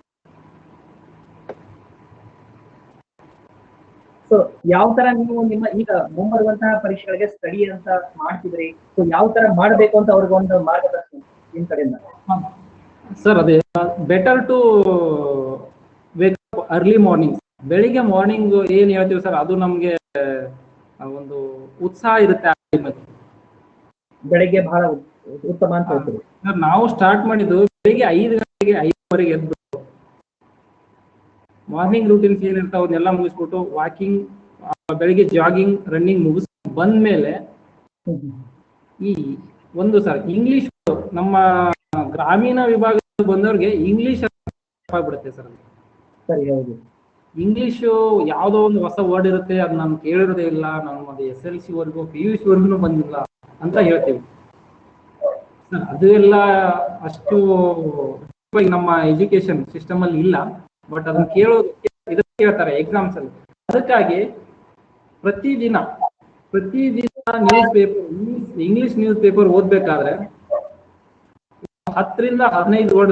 ಸೊ ಯಾವ ತರ ನೀವು ನಿಮ್ಮ ಈಗ ಮುಂಬರುವಂತಹ ಪರೀಕ್ಷೆಗಳಿಗೆ ಸ್ಟಡಿ ಅಂತ ಮಾಡ್ತಿದ್ರಿ ಸೊ ಯಾವ ತರ ಮಾಡಬೇಕು ಅಂತ ಅವ್ರಿಗೆ ಒಂದು ಮಾರ್ಗದರ್ಶನ ನಿಮ್ ಕಡೆಯಿಂದ ಸರ್ ಅದೇ better to wake early morning ಬೆಳಿಗ್ಗೆ ಮಾರ್ನಿಂಗ್ ಏನ್ ಹೇಳ್ತೀವಿ ಸರ್ ಅದು ನಮ್ಗೆ ಆ, ಒಂದು ಉತ್ಸಾಹ ಇರುತ್ತೆ ಆ time ಅಲ್ಲಿ. ಬೆಳಗ್ಗೆ ಬಹಳ ಉತ್- ಉತ್ತಮ ಅಂತ ಹೇಳ್ತೀರಿ ಸರ್, ನಾವು ಸ್ಟಾರ್ಟ್ ಮಾಡಿದ್ದು ಬೆಳಿಗ್ಗೆ ಐದು ಗಂಟೆಗೆ ಐದುವರೆಗೆ ಎದ್ದು ಮಾರ್ನಿಂಗ್ ರೂಟೀನ್ಸ್ ಏನಿರ್ತಾವ ಅವನ್ನೆಲ್ಲ ಮುಗಿಸ್ಬಿಟ್ಟು ವಾಕಿಂಗ್ ಬೆಳಿಗ್ಗೆ ಜಾಗಿಂಗ್ ರನ್ನಿಂಗ್ ಮುಗಿಸ್ ಬಂದ್ಮೇಲೆ ಈ ಒಂದು ಸರ್ ಇಂಗ್ಲಿಷ್ ನಮ್ಮ ಗ್ರಾಮೀಣ ವಿಭಾಗದ ಬಂದವ್ರಿಗೆ ಇಂಗ್ಲಿಷ್ ಆಗ್ಬಿಡುತ್ತೆ ಸರ್ ಸರಿ ಹೌದು ಇಂಗ್ಲಿಷು ಯಾವುದೋ ಒಂದು ಹೊಸ ವರ್ಡ್ ಇರುತ್ತೆ ಅದು ನಾನು ಕೇಳಿರೋದೇ ಇಲ್ಲ ನಾನು ಅದು ಎಸ್ ಎಲ್ ಸಿ ವರ್ಗು ಪಿ ಯು ಸಿ ವರ್ಗು ಬಂದಿಲ್ಲ ಅಂತ ಹೇಳ್ತೀವಿ ಸರ್ ಅದು ಎಲ್ಲ ಅಷ್ಟು ಈಗ ನಮ್ಮ ಎಜುಕೇಶನ್ ಸಿಸ್ಟಮ್ ಅಲ್ಲಿ ಇಲ್ಲ ಬಟ್ ಅದನ್ನ ಕೇಳೋದು ಇದಕ್ಕೆ ಕೇಳ್ತಾರೆ ಎಕ್ಸಾಮ್ಸ್ ಅಲ್ಲಿ ಅದಕ್ಕಾಗಿ ಪ್ರತಿದಿನ ಪ್ರತಿದಿನ news paper English news paper ಓದ್ಬೇಕಾದ್ರೆ ಹತ್ತರಿಂದ ಹದಿನೈದು ವರ್ಡ್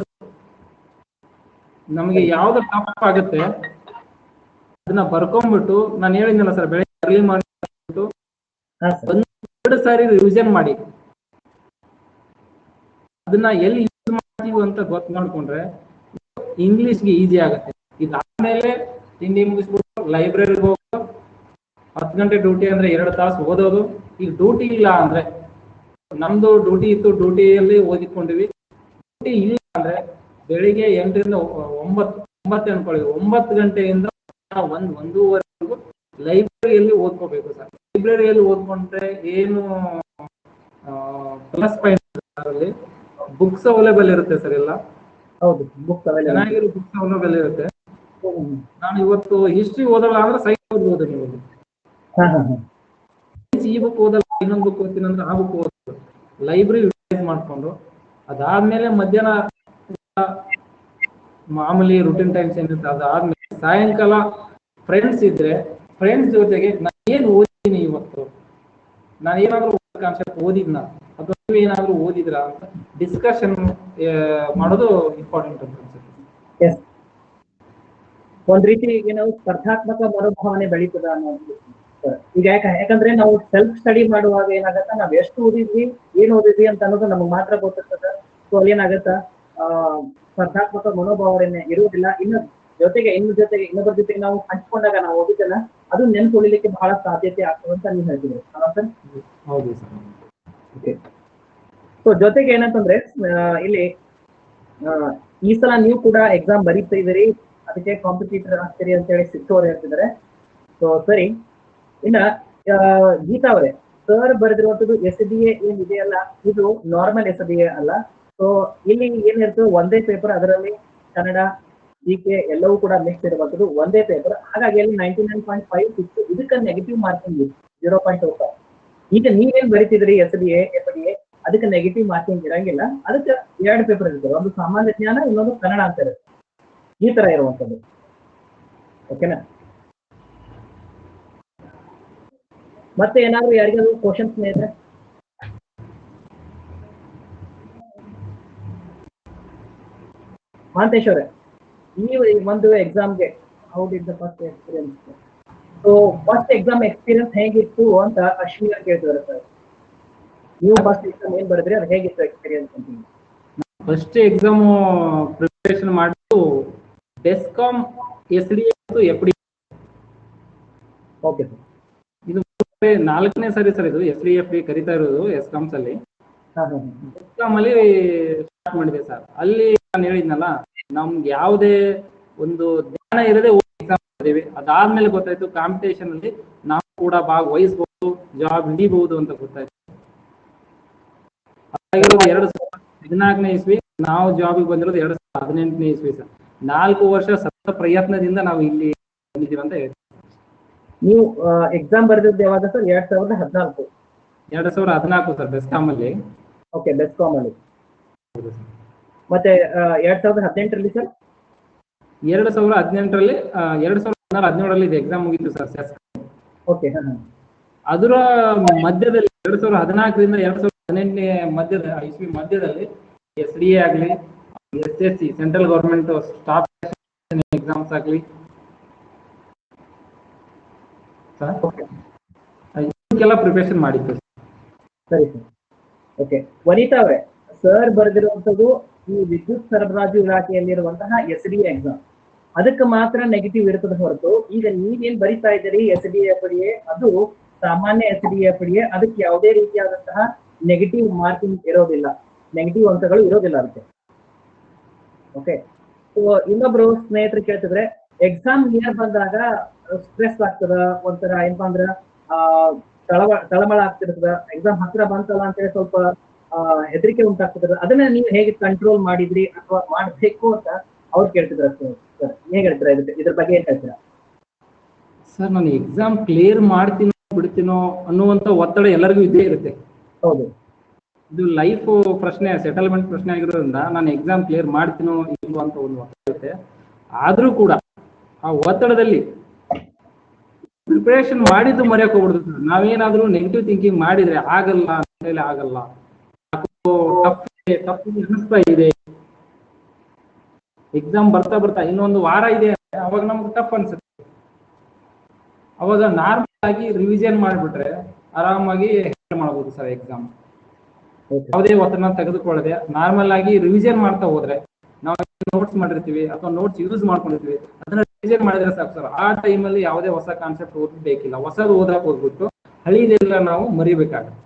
ನಮಗೆ ಯಾವ್ದು ಟಾಪ್ ಆಗುತ್ತೆ ಅದನ್ನ ಬರ್ಕೊಂಡ್ಬಿಟ್ಟು ನಾನು ಹೇಳಿದ್ನಲ್ಲ ಸರ್ ಬೆಳಗ್ಗೆ ಅರ್ಲಿ ಮಾರ್ನಿಂಗ್ ಹಾ ಸರ್ ಒಂದು ಎರಡು ಸಾರಿ ರಿವಿಷನ್ ಮಾಡಿ ಅದನ್ನ ಎಲ್ಲಿ ಯೂಸ್ ಮಾಡ್ತೀವಿ ಅಂತ ಗೊತ್ತು ಮಾಡ್ಕೊಂಡ್ರೆ ಇಂಗ್ಲಿಷ್ಗೆ ಈಸಿ ಆಗುತ್ತೆ ಇದಾದ್ಮೇಲೆ ತಿಂಡಿ ಮುಗಿಸ್ಬಿಟ್ಟು ಲೈಬ್ರರಿಗೆ ಹೋಗೋದು ಹತ್ತು ಗಂಟೆ ಡ್ಯೂಟಿ ಅಂದ್ರೆ ಎರಡು ತಾಸು ಓದೋದು ಈಗ ಡ್ಯೂಟಿ ಇಲ್ಲ ಅಂದ್ರೆ ನಮ್ದು ಡ್ಯೂಟಿ ಇತ್ತು ಡ್ಯೂಟಿಯಲ್ಲಿ ಓದಿಕೊಂಡಿವಿ ಡ್ಯೂಟಿ ಇಲ್ಲ ಅಂದ್ರೆ ಬೆಳಿಗ್ಗೆ ಎಂಟರಿಂದ ಒ- ಒಂಬತ್ತು ಒಂಬತ್ತು ಅನ್ಕೊಳ್ಳಿ ಒಂಬತ್ತು ಗಂಟೆಯಿಂದ ಒಂದ್ ಒಂದೂವರೆವರೆಗೂ ಲೈಬ್ರರಿಯಲ್ಲಿ ಓದ್ಕೋಬೇಕು ಸರ್ ಲೈಬ್ರರಿಯಲ್ಲಿ ಓದ್ಕೊಂಡ್ರೆ ಏನು ಪ್ಲಸ್ ಪಾಯಿಂಟ್ ಅದರಲ್ಲಿ ಬುಕ್ಸ್ ಅವೈಲೇಬಲ್ ಇರುತ್ತೆ ಸರ್ ಎಲ್ಲ ಹೌದು ಬುಕ್ ಅವೈಲೇಬಲ್ ಚೆನ್ನಾಗಿರೋ ಬುಕ್ಸ್ ಅವೈಲೇಬಲ್ ಇರುತ್ತೆ ನಾನು ಇವತ್ತು ಹಿಸ್ಟ್ರಿ ಓದಲ್ಲ ಅಂದ್ರೆ ಸೈನ್ಸ್ ಓದ್ಬೋದು ನೀವು ಹಾ ಹಾ ಹಾ ಈ ಬುಕ್ ಓದಲ್ಲ ಇನ್ನೊಂದು ಬುಕ್ ಓದ್ತೀನಿ ಅಂದ್ರೆ ಆ ಬುಕ್ ಓದ್ಬೋದು ಲೈಬ್ರರಿ ಯೂಟಿಲೈಸ್ ಮಾಡ್ಕೊಂಡು ಅದಾದ್ಮೇಲೆ ಮಧ್ಯಾಹ್ನ ಮಾಮೂಲಿ ರುಟೀನ್ ಟೈಮ್ಸ್ ಏನಿರುತ್ತೆ ಅದಾದ್ಮೇಲೆ ಸಾಯಂಕಾಲ ಫ್ರೆಂಡ್ಸ್ ಇದ್ರೆ ಫ್ರೆಂಡ್ಸ್ ಜೊತೆಗೆ ನಾನು ಏನು ಓದಿದ್ದೀನಿ ಇವತ್ತು ನಾನು ಏನಾದ್ರೂ ಕಾನ್ಸೆಪ್ಟ್ ಓದಿದ್ನ ಅಥವಾ ನೀವು ಏನಾದ್ರೂ ಓದಿದ್ರಾ ಅಂತ ಡಿಸ್ಕಷನ್ ಮಾಡೋದು ಇಂಪಾರ್ಟೆಂಟ್ ಅಂತ ಅನ್ಸುತ್ತೆ ಎಸ್ ಒಂದ್ ರೀತಿ ಈಗ ನಾವು ಸ್ಪರ್ಧಾತ್ಮಕ ಮನೋಭಾವನೆ ಬೆಳೀತದ ಅನ್ನೋದು ಸರ್. ಈಗ ಯಾಕ ಯಾಕಂದ್ರೆ ನಾವು ಸೆಲ್ಫ್ ಸ್ಟಡಿ ಮಾಡುವಾಗ ಏನಾಗತ್ತ ನಾವ್ ಎಷ್ಟು ಓದಿದ್ವಿ ಏನ್ ಓದಿದ್ವಿ ಅಂತ ಅನ್ನೋದು ನಮ್ಗೆ ಮಾತ್ರ ಗೊತ್ತಿರ್ತದ ಸೊ ಅಲ್ಲಿ ಏನಾಗತ್ತ ಆ ಸ್ಪರ್ಧಾತ್ಮಕ ಮನೋಭಾವನೆ ಇರುವುದಿಲ್ಲ ಇನ್ನು ಜೊತೆಗೆ ಇನ್ನು ಜೊತೆಗೆ ಇನ್ನೊಬ್ಬರ ಜೊತೆಗೆ ನಾವು ಹಂಚ್ಕೊಂಡಾಗ ನಾವು ಓದಿದ್ದಲ್ಲ ಅದು ನೆನ್ಪು ಉಳಿಲಿಕ್ಕೆ ಬಹಳ ಸಾಧ್ಯತೆ ಆಗ್ತದೆ ಅಂತ ನೀವು ಹೇಳ್ತಿದ್ರಿ ಅಲ್ವಾ ಸರ್ ಹೌದು ಸರ್ ಓಕೆ ಸೊ ಜೊತೆಗೆ ಏನಂತಂದ್ರೆ ಆ, ಇಲ್ಲಿ ಆ, ಈ ಸಲ ನೀವು ಕೂಡ ಎಕ್ಸಾಮ್ ಬರೀತಾ ಇದ್ದೀರಿ ಅದಕ್ಕೆ ಕಾಂಪಿಟೇಟರ್ ಆಗ್ತೀರಿ ಅಂತ ಹೇಳಿ ಸಿಕ್ಸ್ ಅವ್ರು ಹೇಳ್ತಿದ್ದಾರೆ ಸೊ ಸರಿ ಇನ್ನ ಆ, ಗೀತಾ ಅವರೇ ಸರ್ ಬರೆದಿರುವಂತದ್ದು ಎಸ್ ಡಿ ಎ ಏನ್ ಇದೆಯಲ್ಲ ಇದು ನಾರ್ಮಲ್ ಎಸ್ ಡಿ ಎ ಅಲ್ಲ ಸೊ ಇಲ್ಲಿ ಏನಿರ್ತದೆ ಒಂದೇ ಪೇಪರ್ ಅದರಲ್ಲಿ ಕನ್ನಡ ಜಿ ಕೆ ಎಲ್ಲವೂ ಕೂಡ ಮಿಕ್ಸ್ ಇರುವಂತದ್ದು ಒಂದೇ ಪೇಪರ್ ಹಾಗಾಗಿ ಅಲ್ಲಿ ninety nine point five six ಇದಕ್ಕೆ negative marking zero point two five ಈಗ ನೀವೇನ್ ಬರೀತಿದ್ರಿ S D A F D A ಅದಕ್ಕೆ ನೆಗೆಟಿವ್ ಮಾರ್ಕಿಂಗ್ ಇರಂಗಿಲ್ಲ ಅದಕ್ಕೆ ಎರಡು ಪೇಪರ್ ಇರ್ತದೆ ಒಂದು ಸಾಮಾನ್ಯ ಜ್ಞಾನ ಇನ್ನೊಂದು ಕನ್ನಡ ಅಂತ ಇರುತ್ತೆ ಈ ತರ ಇರುವಂತದ್ದು ಓಕೆನಾ ಮತ್ತೆ ಏನಾದ್ರು ಯಾರಿಗಾದ್ರು ಕ್ವಶನ್ಸ್ ಇದ್ರೆ ಮಹಾಂತೇಶ್ ಅವರೇ ನೀವು ಈ ಒಂದು ಎಕ್ಸಾಮ್ಗೆ how did the first experience so first exam experience ಹೇಗಿತ್ತು ಅಂತ ಅಶ್ವಿನಿ ಅವ್ರು ಕೇಳ್ತಿದ್ದಾರೆ ಸರ್ ನೀವು ಫಸ್ಟ್ ಎಕ್ಸಾಮ್ ಏನ್ ಬರೆದ್ರಿ ಅದು ಹೇಗಿತ್ತು ಎಕ್ಸ್ಪೀರಿಯನ್ಸ್ ಅಂತ ಫಸ್ಟ್ ಎಕ್ಸಾಮ್ ಪ್ರಿಪರೇಷನ್ ಮಾಡಿದ್ದು DESCOM S D F D okay sir ಇದು ನಾಲ್ಕನೇ ಸರಿ ಸರ್ ಇದು ಎಸ್ ಡಿ ಎಫ್ ಡಿ ಕರಿತಾ ಇರೋದು ಎಸ್ಕಾಮ್ಸ್ ಅಲ್ಲಿ ಹಾ ಹಾ ಎಸ್ಕಾಮ್ ಅಲ್ಲಿ ಸ್ಟಾರ್ಟ್ ಮಾಡಿದೆ ಸರ್ ಅಲ್ಲಿ ನಾನು ಹೇಳಿದ್ನಲ್ಲ ನಮ್ಗೆ ಯಾವುದೇ ಒಂದು ಜ್ಞಾನ ಇರದೆ ಎಕ್ಸಾಮ್ ಮಾಡಿದೀವಿ ಅದಾದ್ಮೇಲೆ ಗೊತ್ತಾಯ್ತು ಕಾಂಪಿಟೇಷನ್ ಅಲ್ಲಿ ನಾವು ಕೂಡ ಭಾಗವಹಿಸಬಹುದು ಜಾಬ್ ಹಿಡಿಬಹುದು ಅಂತ ಗೊತ್ತಾಯ್ತು ಆಗಿರೋದು ಎರಡು ಸಾವಿರದ ಹದಿನಾಲ್ಕನೇ ಇಸ್ವಿ ನಾವು ಜಾಬಿಗೆ ಬಂದಿರೋದು ಎರಡು ಸಾವಿರದ ಹದಿನೆಂಟನೇ ಇಸ್ವಿ ಸರ್ ನಾಲ್ಕು ವರ್ಷ ಸತತ ಪ್ರಯತ್ನದಿಂದ ನಾವು ಇಲ್ಲಿ ಬಂದಿದ್ದೀವಿ ಅಂತ ಹೇಳ್ತೀವಿ ನೀವು ಎಕ್ಸಾಮ್ ಬರೆದಿದ್ದು ಯಾವಾಗ ಸರ್ ಎರಡ್ ಸಾವಿರದ ಹದಿನಾಲ್ಕು ಎರಡು ಸಾವಿರದ ಹದಿನಾಲ್ಕು ಸರ್ ಬೆಸ್ಕಾಮ್ ಅಲ್ಲಿ ಓಕೆ ಬೆಸ್ಕಾಮ್ ಅಲ್ಲಿ ಮತ್ತೆ ಆ, ಎರಡ್ ಸಾವಿರದ ಹದಿನೆಂಟರಲ್ಲಿ ಸರ್ ಎರಡು ಸಾವಿರದ ಹದಿನೆಂಟರಲ್ಲಿ ಎರಡು ಸಾವಿರದ ಹದಿನಾರು ಹದಿನೇಳರಲ್ಲಿ ಇದು ಎಕ್ಸಾಮ್ ಮುಗೀತು ಸರ್ ಸೆಸ್ ಓಕೆ ಹಾ ಹಾ ಅದರ ಮಧ್ಯದಲ್ಲಿ ಎರಡು ಸಾವಿರದ ಹದಿನಾಲ್ಕರಿಂದ ಎರಡು ಸಾವಿರದ ಹದಿನೆಂಟನೇ ಮಧ್ಯದ ಇಸ್ವಿ ಮಧ್ಯದಲ್ಲಿ ಎಸ್ ಡಿ ಎ ಆಗಲಿ S S C central government staff exams ಆಗಲಿ ಸರ್ ಓಕೆ ಇದಕ್ಕೆಲ್ಲ ಪ್ರಿಪರೇಷನ್ ಮಾಡಿತ್ತು ಸರಿ ಸರ್ ಓಕೆ ವನಿತಾ ಅವರೇ ಸರ್ ಬರೆದಿರುವಂತದ್ದು ಈ ವಿದ್ಯುತ್ ಸರಬರಾಜು ಇಲಾಖೆಯಲ್ಲಿರುವಂತಹ ಎಸ್ ಡಿ ಎಕ್ಸಾಮ್ ಅದಕ್ಕೆ ಮಾತ್ರ ನೆಗೆಟಿವ್ ಇರ್ತದೆ ಹೊರತು ಈಗ ನೀವೇನ್ ಬರಿತಾ ಇದ್ದೀರಿ S D F D A ಅದು ಸಾಮಾನ್ಯ S D F D A ಅದಕ್ಕೆ ಯಾವುದೇ ರೀತಿಯಾದಂತಹ ನೆಗೆಟಿವ್ ಮಾರ್ಕಿಂಗ್ ಇರೋದಿಲ್ಲ ನೆಗೆಟಿವ್ ಅಂಕಗಳು ಇರೋದಿಲ್ಲ ಅದಕ್ಕೆ ಓಕೆ ಸೊ ಇನ್ನೊಬ್ರು ಸ್ನೇಹಿತರು ಕೇಳ್ತಿದ್ರೆ ಎಕ್ಸಾಮ್ ನಿಯರ್ ಬಂದಾಗ ಸ್ಟ್ರೆಸ್ ಆಗ್ತದ ಒಂಥರ ಏನಪ್ಪಾ ಅಂದ್ರ ಆ ತಳವ ತಳಮಳ ಆಗ್ತಿರ್ತದ ಎಕ್ಸಾಮ್ ಹತ್ರ ಬಂತಲ್ಲ ಅಂತೇಳಿ ಸ್ವಲ್ಪ ಆ, ಹೆದರಿಕೆ ಉಂಟಾಗ್ತದ ಅದನ್ನ ನೀವು ಹೇಗೆ ಕಂಟ್ರೋಲ್ ಮಾಡಿದ್ರಿ ಅಥವಾ ಮಾಡ್ಬೇಕು ಅಂತ ಅವ್ರು ಕೇಳ್ತಿದ್ರ ಸರ್ ಹೇಗೆ ಹೇಳ್ತೀರಾ ಇದಕ್ಕೆ ಇದ್ರ ಬಗ್ಗೆ ಏನ್ ಹೇಳ್ತೀರಾ ಸರ್ ನಾನು ಎಕ್ಸಾಮ್ ಕ್ಲಿಯರ್ ಮಾಡ್ತೀನೋ ಬಿಡ್ತೀನೋ ಅನ್ನುವಂಥ ಒತ್ತಡ ಎಲ್ಲರಿಗೂ ಇದ್ದೇ ಇರುತ್ತೆ ಹೌದು ಇದು ಲೈಫ್ ಪ್ರಶ್ನೆ ಸೆಟಲ್ಮೆಂಟ್ ಪ್ರಶ್ನೆ ಆಗಿರೋದ್ರಿಂದ ನಾನು ಎಕ್ಸಾಮ್ ಕ್ಲಿಯರ್ ಮಾಡ್ತೀನೋ ಇಲ್ವೋ ಅಂತ ಒಂದು ಒತ್ತಡ ಇರುತ್ತೆ ಆದ್ರೂ ಕೂಡ ಆ ಒತ್ತಡದಲ್ಲಿ ಪ್ರಿಪರೇಷನ್ ಮಾಡಿದ್ದು ಮರೆಯಕ್ ಹೋಗ್ಬಿಡುದು ಸರ್ ನಾವೇನಾದ್ರೂ ನೆಗೆಟಿವ್ ಥಿಂಕಿಂಗ್ ಮಾಡಿದ್ರೆ ಆಗಲ್ಲ ಅಂತ ಹೇಳಿ ಆಗಲ್ಲ ಟಫ್ ಟಫ್ ಅನಿಸ್ತಾ ಇದೆ ಎಕ್ಸಾಮ್ ಬರ್ತಾ ಬರ್ತಾ ಇನ್ನೊಂದು ವಾರ ಇದೆ ಅಂದ್ರೆ ಅವಾಗ ನಮ್ಗೆ ಟಫ್ ಅನ್ಸುತ್ತೆ ಅವಾಗ ನಾರ್ಮಲ್ ಆಗಿ ರಿವಿಷನ್ ಮಾಡಿಬಿಟ್ರೆ ಆರಾಮಾಗಿ handle ಮಾಡ್ಬೋದು ಸರ್ ಎಕ್ಸಾಮ್ ಓಕೆ ಯಾವುದೇ ಒತ್ತಡ ತೆಗೆದುಕೊಳ್ಳದೆ ನಾರ್ಮಲ್ ಆಗಿ ರಿವಿಷನ್ ಮಾಡ್ತಾ ಹೋದ್ರೆ ನಾವು ನೋಟ್ಸ್ ಮಾಡಿರ್ತೀವಿ ಅಥವಾ ನೋಟ್ಸ್ ಯೂಸ್ ಮಾಡ್ಕೊಂಡಿರ್ತೀವಿ ಅದನ್ನ ರಿವಿಷನ್ ಮಾಡಿದ್ರೆ ಸಾಕು ಸರ್ ಆ ಟೈಮಲ್ಲಿ ಯಾವುದೇ ಹೊಸ ಕಾನ್ಸೆಪ್ಟ್ ಓದಬೇಕಿಲ್ಲ ಹೊಸದು ಓದಕ್ ಹೋಗ್ಬಿಟ್ಟು ಹಳಿದೆಲ್ಲ ನಾವು ಮರಿಬೇಕಾಗುತ್ತೆ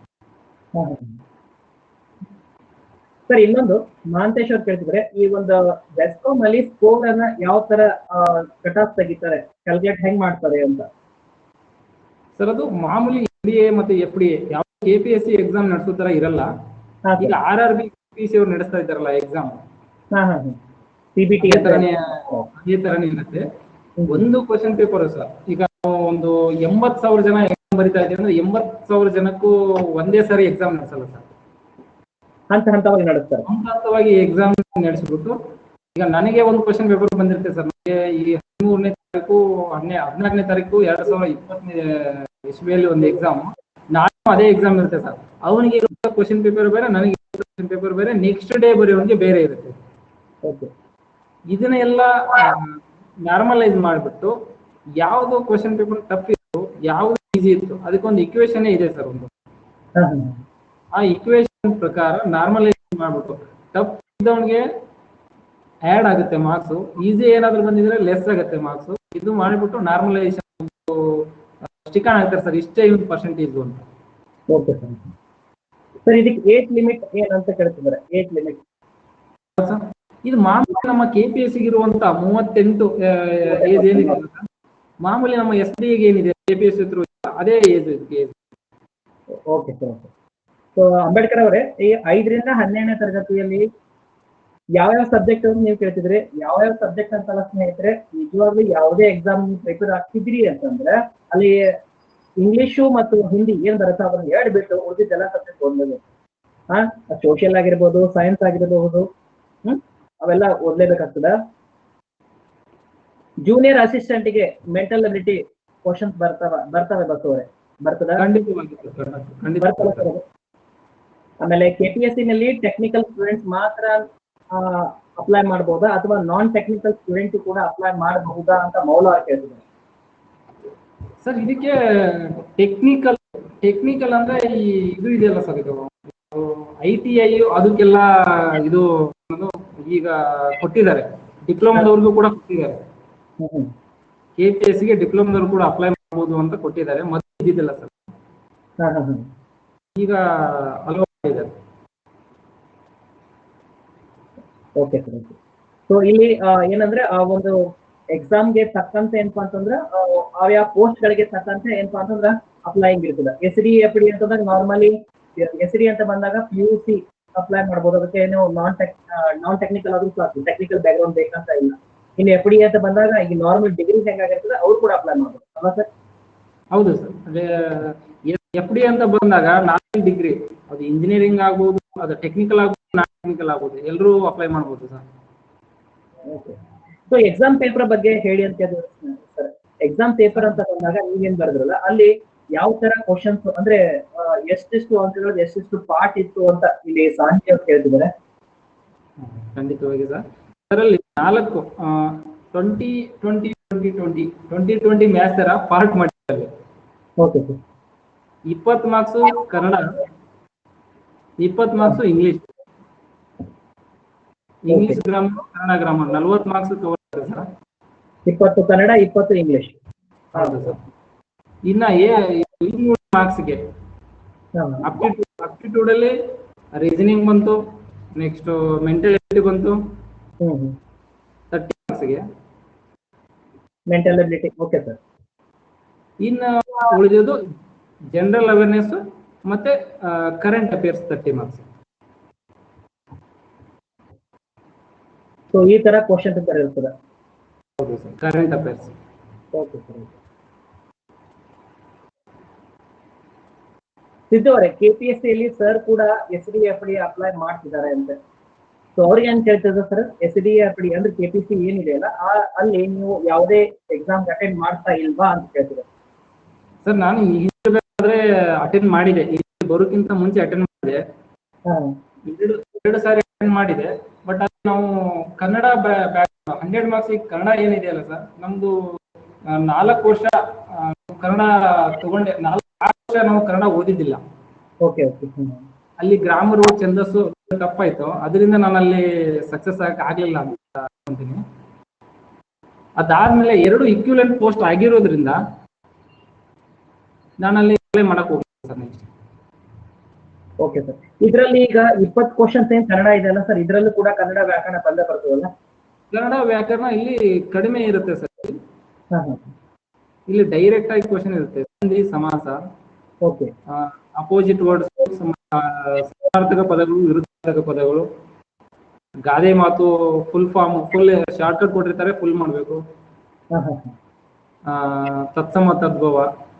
ಸರ್ ಇನ್ನೊಂದು ಮಹಾಂತೇಶ್ ಅವ್ರು ಕೇಳ್ತಿದ್ರೆ ಈ ಒಂದು ಬೆಸ್ಕಾಮ್ ಅಲ್ಲಿ ಸ್ಕೋರ್ ಅನ್ನ ಯಾವ ತರ ಕಟ್ ಆಫ್ ತೆಗಿತಾರೆ ಕ್ಯಾಲ್ಕುಲೇಟ್ ಹೆಂಗ್ ಮಾಡ್ತಾರೆ ಅಂತ ಸರ್ ಅದು ಮಾಮೂಲಿ ಡಿ ಎ ಮತ್ತೆ ಎಫ್ ಡಿ ಎ ಯಾವ K P S C exam ನಡೆಸೋ ತರ ಇರಲ್ಲ ಹಾ ಈಗ R R B P C ಅವ್ರು ನಡೆಸ್ತಾ ಇದ್ದಾರಲ್ಲ ಎಕ್ಸಾಮ್ ಹಾ ಹಾ ಸಿ ಬಿ ಟಿ ಅದೇ ತರನೇ ಅದೇ ತರನೇ ಇರುತ್ತೆ ಒಂದು ಕ್ವಶನ್ ಪೇಪರ್ ಸರ್ ಈಗ ನಾವು ಒಂದು ಎಂಬತ್ ಸಾವಿರ ಜನ ಎಕ್ಸಾಮ್ ಬರಿತಾ ಇದ್ದೀವಿ ಅಂದ್ರೆ ಎಂಬತ್ ಸಾವಿರ ಜನಕ್ಕೂ ಒಂದೇ ಸಾರಿ ಎಕ್ಸಾಮ್ ನಡೆಸಲ್ಲ ಸರ್ ಹಂತ ಹಂತವಾಗಿ ನಡೆಸ್ತಾರೆ ಹಂತ ಹಂತವಾಗಿ ಎಕ್ಸಾಮ್ ನಡೆಸ್ಬಿಟ್ಟು ಈಗ ನನಗೆ ಒಂದು ಕ್ವಶನ್ ಪೇಪರ್ ಬಂದಿರುತ್ತೆ ಸರ್ ನನಗೆ ಈ ಹದಿಮೂರನೇ ತಾರೀಕು ಹನ್ನೆ ಹದಿನಾಲ್ಕನೇ ತಾರೀಕು ಎರಡ್ ಸಾವಿರದ ಇಪ್ಪತ್ತನೇ ಇಸ್ವಿಯಲ್ಲಿ ಒಂದು ಎಕ್ಸಾಮ್ ನಾನು ಅದೇ ಎಕ್ಸಾಮ್ ಇರುತ್ತೆ ಸರ್ ಅವನಿಗೆ ಕ್ವಶನ್ ಪೇಪರ್ ಬೇರೆ ನನಗೆ ಕ್ವಶನ್ ಪೇಪರ್ ಬೇರೆ ನೆಕ್ಸ್ಟ್ ಡೇ ಬರೆಯೋನಿಗೆ ಬೇರೆ ಇರುತ್ತೆ ಓಕೆ ಇದನ್ನೆಲ್ಲ ನಾರ್ಮಲೈಸ್ ಮಾಡಿಬಿಟ್ಟು ಯಾವುದು ಕ್ವಶನ್ ಪೇಪರ್ ಟಫ್ ಇತ್ತು ಯಾವುದು ಈಸಿ ಇತ್ತು ಅದಕ್ಕೊಂದು ಇಕ್ವೇಶನ್ ಇದೆ ಸರ್ ಒಂದು ಹಾ ಹಾ ಆ ಇಕ್ವೇಶನ್ ಪ್ರಕಾರ ನಾರ್ಮಲೈಸ್ ಮಾಡ್ಬಿಟ್ಟು ಟಫ್ ಇದ್ದವನಿಗೆ ಆ್ಯಡ್ ಆಗುತ್ತೆ ಮಾರ್ಕ್ಸು ಈಸಿ ಏನಾದ್ರು ಬಂದಿದ್ರೆ ಲೆಸ್ ಆಗುತ್ತೆ ಮಾರ್ಕ್ಸು ಇದು ಮಾಡಿಬಿಟ್ಟು ನಾರ್ಮಲೈಸೇಷನ್ ಸ್ಟಿಕನ್ ಆಗ್ತಾರೆ ಸರ್ ಇಷ್ಟೇ ಇವ್ನು ಪರ್ಸೆಂಟೇಜ್ ಅಂತ ಓಕೆ ಸರ್ ಸರ್ ಇದಕ್ಕೆ ಏಟ್ ಲಿಮಿಟ್ ಏನಂತ ಕೇಳ್ತಿದ್ದಾರೆ ಏಟ್ ಲಿಮಿಟ್ ಸರ್, ಇದು ಮಾಮೂಲಿ ನಮ್ಮ ಕೆ ಪಿ ಎಸ್ ಇರುವಂತ ಮೂವತ್ತೆಂಟು ಏಜ್ ಏನಿದೆ ಅಲ್ಲ ಸರ್, ಮಾಮೂಲಿ ನಮ್ಮ ಎಸ್ ಡಿ ಏನಿದೆ ಕೆ ಪಿ ಎಸ್ ಇದ್ರು ಅದೇ age age okay sir okay so Ambedkar ಅವರೇ ಈ ಐದರಿಂದ ಹನ್ನೆರಡನೇ ತರಗತಿಯಲ್ಲಿ ಯಾವ್ಯಾವ ಸಬ್ಜೆಕ್ಟ್ ಅಂತ ನೀವು ಕೇಳ್ತಿದ್ರಿ ಯಾವ್ಯಾವ ಸಬ್ಜೆಕ್ಟ್ ಅಂತಲ್ಲ ಸ್ನೇಹಿತರೆ ನಿಜವಾಗ್ಲೂ ಯಾವುದೇ ಎಕ್ಸಾಮ್ ನೀವು ಪ್ರಿಪೇರ್ ಆಗ್ತಿದ್ರಿ ಅಂತಂದ್ರೆ ಅಲ್ಲಿ ಇಂಗ್ಲಿಷು ಮತ್ತು ಹಿಂದಿ ಏನ್ ಬರುತ್ತೆ ಅದನ್ನ ಎರಡು ಬಿಟ್ಟು ಉಳಿದಿದ್ದೆಲ್ಲ ಸಬ್ಜೆಕ್ಟ್ ಓದ್ಲೇಬೇಕು ಹಾ ಸೋಷಿಯಲ್ ಆಗಿರ್ಬೋದು ಸೈನ್ಸ್ ಆಗಿರಬಹುದು ಹ್ಮ್ ಅವೆಲ್ಲ ಓದ್ಲೇಬೇಕಾಗ್ತದ ಜೂನಿಯರ್ ಅಸಿಸ್ಟೆಂಟ್ಗೆ ಮೆಂಟಲ್ ಅಬಿಲಿಟಿ ಕ್ವಶನ್ಸ್ ಬರ್ತಾವ ಬರ್ತವೆ ಬರ್ತವ್ರೆ ಬರ್ತದ ಖಂಡಿತವಾಗಿ ಸರ್, ಖಂಡಿತ ಬರ್ತಲ್ಲ ಸರ್ ಅದು? ಆಮೇಲೆ ಕೆ ಪಿ ಎಸ್ ಸಿ ನಲ್ಲಿ ಟೆಕ್ನಿಕಲ್ ಸ್ಟೂಡೆಂಟ್ಸ್ ಮಾತ್ರ ಅಪ್ಲೈ ಮಾಡಬಹುದಾ ಅಥವಾ ನಾನ್ ಟೆಕ್ನಿಕಲ್ ಸ್ಟೂಡೆಂಟ್ ಕೂಡ ಅಪ್ಲೈ ಮಾಡಬಹುದಾ ಅಂತ ಮೌಲ ಅವ್ರು ಕೇಳ್ತಿದ್ದಾರೆ ಸರ್ ಇದಕ್ಕೆ ಟೆಕ್ನಿಕಲ್ ಟೆಕ್ನಿಕಲ್ ಅಂದ್ರೆ ಈ ಇದು ಇದೆಯಲ್ಲ ಸರ್ ಇದು ಐ ಟಿ ಐ ಅದಕ್ಕೆಲ್ಲ ಇದು ಅನ್ನೋದು ಈಗ ಕೊಟ್ಟಿದ್ದಾರೆ ಡಿಪ್ಲೊಮಾದವ್ರಿಗೂ ಕೂಡ ಕೊಟ್ಟಿದ್ದಾರೆ ಕೆ ಪಿ ಎಸ್ ಗೆ ಡಿಪ್ಲೊಮಾದವ್ರು ಕೂಡ ಅಪ್ಲೈ ಮಾಡಬಹುದು ಅಂತ ಕೊಟ್ಟಿದ್ದಾರೆ ಮತ್ತೆ ಇದ್ದಿದ್ದಿಲ್ಲ ಸರ್ ಹಾ ಹಾ ಹಾ ಈಗ ಅಲೋ ಮಾಡಿದ್ದಾರೆ ಓಕೆ ಸರ್ ಓಕೆ ಸೊ ಇಲ್ಲಿ ಆ, ಏನಂದ್ರೆ ಆ ಒಂದು ಎಕ್ಸಾಮ್ಗೆ ತಕ್ಕಂತೆ ಏನಪ್ಪಾ ಅಂತಂದ್ರ ಆಯಾ ಪೋಸ್ಟ್ ಗಳಿಗೆ ತಕ್ಕಂತೆ ಏನಪ್ಪಾ ಅಂತಂದ್ರ ಅಪ್ಲೈಯಿಂಗ್ ಇರ್ತದೆ ಎಸ್ ಡಿ ಎಫ್ ಡಿ ಅಂತಂದಾಗ ನಾರ್ಮಲಿ ಎಸ್ ಡಿ ಅಂತ ಬಂದಾಗ ಪಿ ಯು ಸಿ ಅಪ್ಲೈ ಮಾಡ್ಬೋದು ಅದಕ್ಕೆ ಏನು ನಾನ್ ಟೆಕ್ ನಾನ್ ಟೆಕ್ನಿಕಲ್ ಆದ್ರೂ ಸಾಕು ಟೆಕ್ನಿಕಲ್ ಬ್ಯಾಕ್ ಗ್ರೌಂಡ್ ಬೇಕಂತ ಇಲ್ಲ ಇನ್ನು ಎಫ್ ಡಿ ಅಂತ ಬಂದಾಗ ಈಗ ನಾರ್ಮಲ್ ಡಿಗ್ರಿ ಹೆಂಗಾಗಿರ್ತದೆ ಅವ್ರು ಕೂಡ ಅಪ್ಲೈ ಮಾಡ್ಬೋದು ಅಲ್ಲ ಸರ್ ಹೌದು ಸರ್ ಅದೇ ಎಫ್ ಡಿ ಅಂತ ಬಂದಾಗ ನಾಲ್ಕು ಡಿಗ್ರಿ ಅದು ಇಂಜಿನಿಯರಿಂಗ್ ಆಗ್ಬೋದು ಅದು ಟೆಕ್ನಿಕಲ್ ಆಗ್ಬೋದು ನಾನ್ ಟೆಕ್ನಿಕಲ್ ಆಗ್ಬೋದು ಎಲ್ಲರೂ ಅಪ್ಲೈ ಮಾಡ್ಬೋದು sir okay so exam paper ಬಗ್ಗೆ ಹೇಳಿ ಅಂತ ಸರ್ ಎಕ್ಸಾಮ್ ಪೇಪರ್ ಅಂತ ಬಂದಾಗ ನೀವೇನ್ ಬರೆದ್ರಲ್ಲ ಅಲ್ಲಿ ಯಾವ ತರ ಕ್ವಶನ್ಸ್ ಅಂದ್ರೆ ಆ, ಎಷ್ಟೆಷ್ಟು ಅಂಕಗಳು ಎಷ್ಟೆಷ್ಟು ಪಾರ್ಟ್ ಇತ್ತು ಅಂತ ಇಲ್ಲಿ ಸಾಹಿತ್ಯ ಅವ್ರು ಕೇಳ್ತಿದ್ದಾರೆ ಖಂಡಿತವಾಗಿ ಸರ್ ಅದರಲ್ಲಿ ನಾಲ್ಕು twenty twenty twenty twenty twenty twenty maths ತರ ಪಾರ್ಟ್ ಮಾಡಿದ್ದಾರೆ ಓಕೆ ಸರ್ ಇಪ್ಪತ್ತು ಮಾರ್ಕ್ಸು ಕನ್ನಡ ಇಪ್ಪತ್ತು marks English English grammar Kannada grammar ನಲ್ವತ್ತು ಮಾರ್ಕ್ಸ್ ಕವರ್ ಇದೆ ಸರ್ ಇಪ್ಪತ್ತು ಕನ್ನಡ ಇಪ್ಪತ್ತು ಇಂಗ್ಲಿಷ್ ಹೌದು ಸರ್ ಇನ್ನ ಏ ಇನ್ನೂರು ಮಾರ್ಕ್ಸ್ಗೆ ಅಪ್ಟಿಟ್ಯೂಡ್ ಅಪ್ಟಿಟ್ಯೂಡ್ ಅಲ್ಲಿ ರೀಸನಿಂಗ್ ಬಂತು ನೆಕ್ಸ್ಟ್ ಮೆಂಟಲ್ ಎಬಿಲಿಟಿ ಬಂತು ಹ್ಮ್ ಹ್ಮ್ ತರ್ಟಿ ಮಾರ್ಕ್ಸ್ಗೆ ಮೆಂಟಲ್ ಎಬಿಲಿಟಿ ಓಕೆ ಸರ್ ಇನ್ನು ಉಳಿದಿದ್ದು ಜನರಲ್ ಅವೇರ್ನೆಸ್ ಮತ್ತೆ current affairs thirty marks so ಈ ತರ ಕ್ವಶನ್ ತರ ಇರ್ತದೆ ಹೌದು sir current affairs okay sir Siddu ಅವರೇ K P S C sir ಕೂಡ S D F D apply ಮಾಡ್ತಿದ್ದಾರೆ ಅಂತ ಸೊ ಅವ್ರಿಗೆ ಏನ್ ಕೇಳ್ತಿದ್ರು sir S D F D ಅಂದ್ರೆ ಕೆ ಪಿ ಸಿ ಏನಿದೆ ಅಲ್ಲ ಆ- ಅಲ್ಲಿ ನೀವು ಯಾವುದೇ ಎಕ್ಸಾಮ್ ಅಟೆಂಡ್ ಮಾಡ್ತಾ ಇಲ್ವಾ ಅಂತ ಕೇಳ್ತಿದ್ರು ಸರ್ ನಾನು ಹಿಂದೆ ಬೇಕಾದ್ರೆ ಅಟೆಂಡ್ ಮಾಡಿದೆ ಇಲ್ಲಿ ಬರೋಕ್ಕಿಂತ ಮುಂಚೆ ಅಟೆಂಡ್ ಮಾಡಿದೆ ಹಾ ಎರಡು ಎರಡು ಸಾರಿ ಅಟೆಂಡ್ ಮಾಡಿದೆ ಬಟ್ ಅದು ನಾವು ಕನ್ನಡ ಹಂಡ್ರೆಡ್ ಮಾರ್ಕ್ಸ್ ಕನ್ನಡ ಏನಿದೆ ಅಲ್ಲ ಸರ್ ನಮ್ದು ಆ, ನಾಲ್ಕು ವರ್ಷ ಆ, ಕನ್ನಡ ತಗೊಂಡೆ ನಾಲ್ಕು ಆರು ವರ್ಷ ನಾವು ಕನ್ನಡ ಓದಿದ್ದಿಲ್ಲ ಓಕೆ ಓಕೆ ಹ್ಮ್ ಅಲ್ಲಿ ಗ್ರಾಮರು ಛಂದಸ್ಸು ತಪ್ಪಾಯ್ತು ಅದರಿಂದ ನಾನು ಅಲ್ಲಿ ಸಕ್ಸಸ್ ಆಗಕ್ಕೆ ಆಗ್ಲಿಲ್ಲ ಅಂತ ಅನ್ಕೊಂತೀನಿ ಅದಾದ್ಮೇಲೆ ಎರಡು ಇಕ್ವಿಲೆಂಟ್ ಪೋಸ್ಟ್ ಆಗಿರೋದ್ರಿಂದ ನಾನು ಅಲ್ಲಿ ಅಪ್ಲೈ ಮಾಡಕ್ ಹೋಗಿಲ್ಲ ಸರ್ ನೆಕ್ಸ್ಟ್ ಓಕೆ ಸರ್ ಇದರಲ್ಲಿ ಈಗ ಇಪ್ಪತ್ತು ಕ್ವಶನ್ಸ್ ಏನ್ ಕನ್ನಡ ಇದೆ ಅಲ್ಲ ಸರ್ ಇದರಲ್ಲೂ ಕೂಡ ಕನ್ನಡ ವ್ಯಾಕರಣ ಬಂದೇ ಬರ್ತದಲ್ಲ ಕನ್ನಡ ವ್ಯಾಕರಣ ಇಲ್ಲಿ ಕಡಿಮೆ ಇರುತ್ತೆ ಸರ್ ಹಾ ಹಾ ಇಲ್ಲಿ ಡೈರೆಕ್ಟ್ ಆಗಿ ಕ್ವಶನ್ ಇರುತ್ತೆ ಸಂಧಿ ಸಮಾಸ ಓಕೆ ಅಪೋಸಿಟ್ ವರ್ಡ್ಸ್ ಸಮಾನಾರ್ಥಕ ಪದಗಳು ವಿರುದ್ಧಾರ್ಥಕ ಪದಗಳು ಗಾದೆ ಮಾತು full form full short cut ಕೊಟ್ಟಿರ್ತಾರೆ ಫುಲ್ ಮಾಡಬೇಕು ಹಾ ಹಾ ಹಾ ತತ್ಸಮ ತದ್ಭವ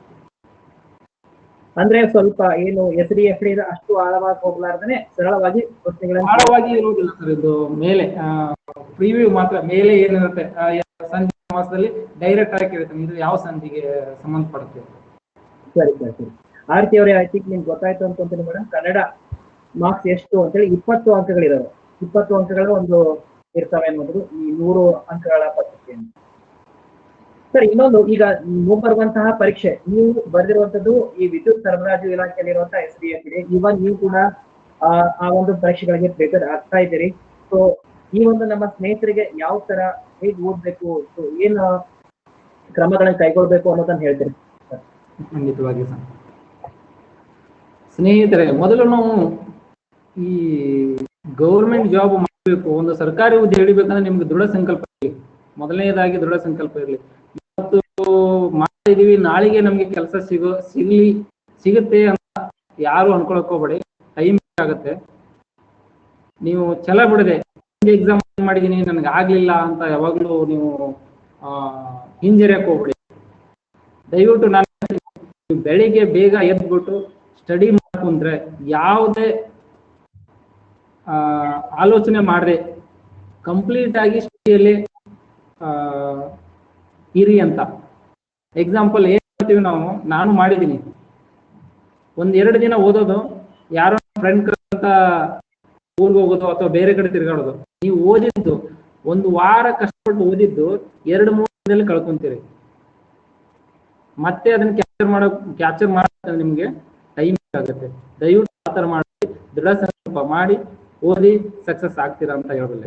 ಅಂದ್ರೆ ಸ್ವಲ್ಪ ಏನು ಎಸ್ ಡಿ ಎಫ್ ಡಿ ಅಷ್ಟು ಆಳವಾಗಿ ಹೋಗ್ಲಾರ್ದೇನೆ ಸರಳವಾಗಿ ಪ್ರಶ್ನೆಗಳನ್ನ ಆಳವಾಗಿ ಇರುವುದಿಲ್ಲ ಸರ್ ಇದು ಮೇಲೆ ಪ್ರಿವ್ಯೂ ಮಾತ್ರ ಮೇಲೆ ಏನಿರುತ್ತೆ ಆ, ಯಾ- ಸಂಧಿ ಸಮಾಸದಲ್ಲಿ ಡೈರೆಕ್ಟ್ ಆಗಿ ಕೇಳ್ತಾನೆ ಇದು ಯಾವ ಸಂಧಿಗೆ ಸಂಬಂಧಪಡುತ್ತೆ ಸರಿ ಸರಿ ಸರಿ ಆರತಿ ಅವರೇ ಐ ಥಿಂಕ್ ನಿಮ್ಗೆ ಗೊತ್ತಾಯ್ತು ಅನ್ಕೊಂತೀನಿ ಮೇಡಮ್ ಕನ್ನಡ ಮಾರ್ಕ್ಸ್ ಎಷ್ಟು ಅಂತೇಳಿ ಇಪ್ಪತ್ತು ಅಂಕಗಳಿದಾವೆ ಇಪ್ಪತ್ತು ಅಂಕಗಳು ಒಂದು ಇರ್ತವೆ ಅನ್ನೋದು ಈ ನೂರು ಅಂಕಗಳ ಪತ್ರಿಕೆಯನ್ನು ಸರ್ ಇನ್ನೊಂದು ಈಗ ಮುಂಬರುವಂತಹ ಪರೀಕ್ಷೆ ನೀವು ಬರೆದಿರುವಂತದ್ದು ಈ ವಿದ್ಯುತ್ ಸರಬರಾಜು ಇಲಾಖೆಯಲ್ಲಿರುವಂತಹ ಎಸ್ ಡಿ ಎಫ್ ಇದೆ ಇವನ್ ನೀವು ಕೂಡ ಆ, ಆ ಒಂದು ಪರೀಕ್ಷೆಗಳಿಗೆ ಪ್ರಿಪೇರ್ ಆಗ್ತಾ ಇದ್ದೀರಿ ಸೊ ಈ ಒಂದು ನಮ್ಮ ಸ್ನೇಹಿತರಿಗೆ ಯಾವ ತರ ಹೇಗೆ ಓದ್ಬೇಕು ಸೊ ಏನು ಕ್ರಮಗಳನ್ನ ಕೈಗೊಳ್ಬೇಕು ಅನ್ನೋದನ್ನ ಹೇಳ್ತೀರಿ ಸರ್ ಖಂಡಿತವಾಗಿ ಸರ್ ಸ್ನೇಹಿತರೆ ಮೊದಲು ನಾವು ಈ ಗೌರ್ಮೆಂಟ್ ಜಾಬ್ ಮಾಡಬೇಕು ಒಂದು ಸರ್ಕಾರಿ ಹುದ್ದೆ ಹಿಡಿಬೇಕಂದ್ರೆ ನಿಮ್ಗೆ ದೃಢ ಸಂಕಲ್ಪ ಇರಲಿ ಮೊದಲನೇದಾಗಿ ದೃಢ ಸಂಕಲ್ಪ ಇರಲಿ ಇವತ್ತು ಮಾಡಿದೀವಿ ನಾಳೆಗೆ ನಮ್ಗೆ ಕೆಲಸ ಸಿಗೋ ಸಿಗ್ಲಿ ಸಿಗುತ್ತೆ ಅಂತ ಯಾರು ಅನ್ಕೊಳಕ್ ಹೋಗ್ಬೇಡಿ ಟೈಮ್ ಆಗುತ್ತೆ ನೀವು ಛಲ ಬಿಡದೆ ಎಕ್ಸಾಮ್ ಮಾಡಿದೀನಿ ನನಗೆ ಆಗ್ಲಿಲ್ಲ ಅಂತ ಯಾವಾಗ್ಲೂ ನೀವು ಆ, ಹಿಂಜರಿಯಕ್ ಹೋಗ್ಬೇಡಿ ದಯವಿಟ್ಟು ನಾನು ನೀವು ಬೆಳಿಗ್ಗೆ ಬೇಗ ಎದ್ಬಿಟ್ಟು ಸ್ಟಡಿ ಮಾಡ್ಕೊಂಡ್ರೆ ಯಾವುದೇ ಆ, ಆಲೋಚನೆ ಮಾಡದೆ ಕಂಪ್ಲೀಟ್ ಆಗಿ ಸ್ಟಡಿಯಲ್ಲಿ ಇರಿ ಅಂತ ಎಕ್ಸಾಂಪಲ್ ಏನ್ ಮಾಡ್ತೀವಿ ನಾವು ನಾನು ಮಾಡಿದ್ದೀನಿ ಒಂದ್ ಎರಡು ದಿನ ಓದೋದು ಯಾರೋ ಫ್ರೆಂಡ್ ಅಂತ ಊರಿಗೆ ಹೋಗೋದು ಅಥವಾ ಬೇರೆ ಕಡೆ ತಿರ್ಗಾಡೋದು ನೀವು ಓದಿದ್ದು ಒಂದು ವಾರ ಕಷ್ಟಪಟ್ಟು ಓದಿದ್ದು ಎರಡು ಮೂರು ದಿನದಲ್ಲಿ ಕಳ್ಕೊಂತೀರಿ ಮತ್ತೆ ಅದನ್ನ ಕ್ಯಾಪ್ಚರ್ ಮಾಡೋ ಕ್ಯಾಪ್ಚರ್ ಮಾಡೋಕೆ ನಿಮ್ಗೆ ಟೈಮ್ ಆಗುತ್ತೆ ದಯವಿಟ್ಟು ಆ ಥರ ಮಾಡಿ ದೃಢ ಸಂಕಲ್ಪ ಮಾಡಿ ಓದಿ ಸಕ್ಸಸ್ ಆಗ್ತೀರಾ ಅಂತ ಹೇಳಬಲ್ಲೆ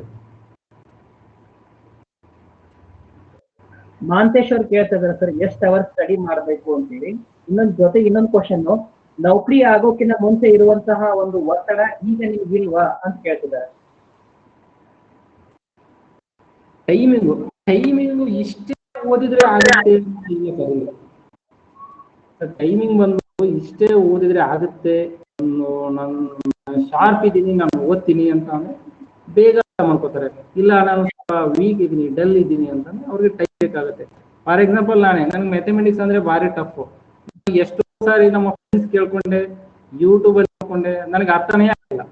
ಮಹಾಂತೇಶ್ ಅವ್ರು ಕೇಳ್ತಾ ಇದಾರೆ ಸರ್ ಎಷ್ಟ್ ಅವರ್ ಸ್ಟಡಿ ಮಾಡ್ಬೇಕು ಅಂತೇಳಿ ಇನ್ನೊಂದ್ ಜೊತೆ ಇನ್ನೊಂದ್ ಕ್ವಶನ್ ನೌಕರಿ ಆಗೋಕ್ಕಿಂತ ಮುಂಚೆ ಇರುವಂತಹ ಒಂದು ಒತ್ತಡ ಈಗ ನಿಮ್ಗಿಲ್ವಾ ಅಂತ ಕೇಳ್ತಿದ್ದಾರೆ ಟೈಮಿಂಗು ಟೈಮಿಂಗ್ ಇಷ್ಟೇ ಓದಿದ್ರೆ ಆಗುತ್ತೆ ಅಂತ ಇಲ್ಲ ಸರ್ ಇಲ್ಲಿ. ಸರ್ ಟೈಮಿಂಗ್ ಬಂದು ಇಷ್ಟೇ ಓದಿದ್ರೆ ಆಗುತ್ತೆ ನಾನು ಶಾರ್ಪ್ ಇದ್ದೀನಿ ನಾನು ಓದ್ತೀನಿ ಅಂತ ಅಂದ್ರೆ ಬೇಗ ಅರ್ಥ ಮಾಡ್ಕೋತಾರೆ ಇಲ್ಲ ನಾನು ಸ್ವಲ್ಪ ವೀಕ್ ಇದ್ದೀನಿ ಡಲ್ ಇದ್ದೀನಿ ಅಂತಂದ್ರೆ ಅವ್ರಿಗೆ ಟೈಮ್ ಬೇಕಾಗುತ್ತೆ ಫಾರ್ ಎಕ್ಸಾಂಪಲ್ ನಾನೇ ನನಗೆ ಮ್ಯಾಥಮೆಟಿಕ್ಸ್ ಅಂದ್ರೆ ಭಾರಿ ಟಫ್ ಎಷ್ಟೋ ಸಾರಿ ನಮ್ಮ ಫ್ರೆಂಡ್ಸ್ ಕೇಳ್ಕೊಂಡೆ ಯೂಟ್ಯೂಬ್ ಅಲ್ಲಿ ನೋಡ್ಕೊಂಡೆ ನನಗೆ ಅರ್ಥನೇ ಆಗಿಲ್ಲ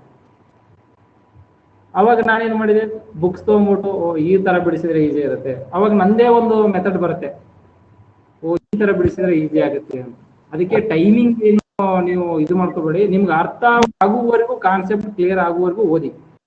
ಅವಾಗ ನಾನೇನ್ ಮಾಡಿದೆ ಬುಕ್ಸ್ ತಗೊಂಡ್ಬಿಟ್ಟು ಓ ಈ ತರ ಬಿಡಿಸಿದ್ರೆ ಈಸಿ ಇರುತ್ತೆ ಅವಾಗ ನಂದೇ ಒಂದು ಮೆಥಡ್ ಬರುತ್ತೆ ಓ ಈ ತರ ಬಿಡಿಸಿದ್ರೆ ಈಸಿ ಆಗುತ್ತೆ ಅಂತ ಅದಕ್ಕೆ ಟೈಮಿಂಗ್ ಏನು ನೀವು ಇದು ಮಾಡ್ಕೋಬೇಡಿ ನಿಮ್ಗೆ ಅರ್ಥ ಆಗುವವರೆಗೂ ಕಾನ್ಸೆಪ್ಟ್ ಕ್ಲಿಯರ್ ಆಗುವವರೆಗೂ ಓದಿ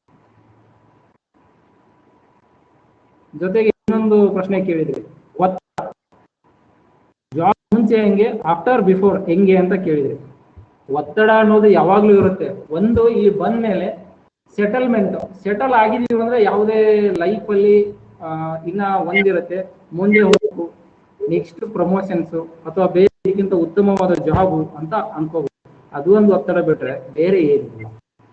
ಜೊತೆಗೆ ಇನ್ನೊಂದು ಪ್ರಶ್ನೆ ಕೇಳಿದ್ರಿ ಒತ್ತಡ ಜಾಬ್ ಮುಂಚೆ ಹೆಂಗೆ ಆಫ್ಟರ್ ಬಿಫೋರ್ ಹೆಂಗೆ ಅಂತ ಕೇಳಿದ್ರಿ ಒತ್ತಡ ಅನ್ನೋದು ಯಾವಾಗ್ಲೂ ಇರುತ್ತೆ ಒಂದು ಇಲ್ಲಿ ಬಂದ ಮೇಲೆ ಸೆಟಲ್ಮೆಂಟ್ ಸೆಟಲ್ ಆಗಿದೀವಿ ಅಂದ್ರೆ ಯಾವುದೇ ಲೈಫ್ ಅಲ್ಲಿ ಆ, ಇನ್ನ ಒಂದಿರುತ್ತೆ ಮುಂದೆ ಹೋಗ್ಬೇಕು ನೆಕ್ಸ್ಟ್ ಪ್ರಮೋಷನ್ಸ್ ಅಥವಾ ಬೇರೆ ಇದಕ್ಕಿಂತ ಉತ್ತಮವಾದ ಜಾಬ್ ಅಂತ ಅನ್ಕೋಬಹುದು ಅದು ಒಂದು ಒತ್ತಡ ಬಿಟ್ರೆ ಬೇರೆ ಏನಿಲ್ಲ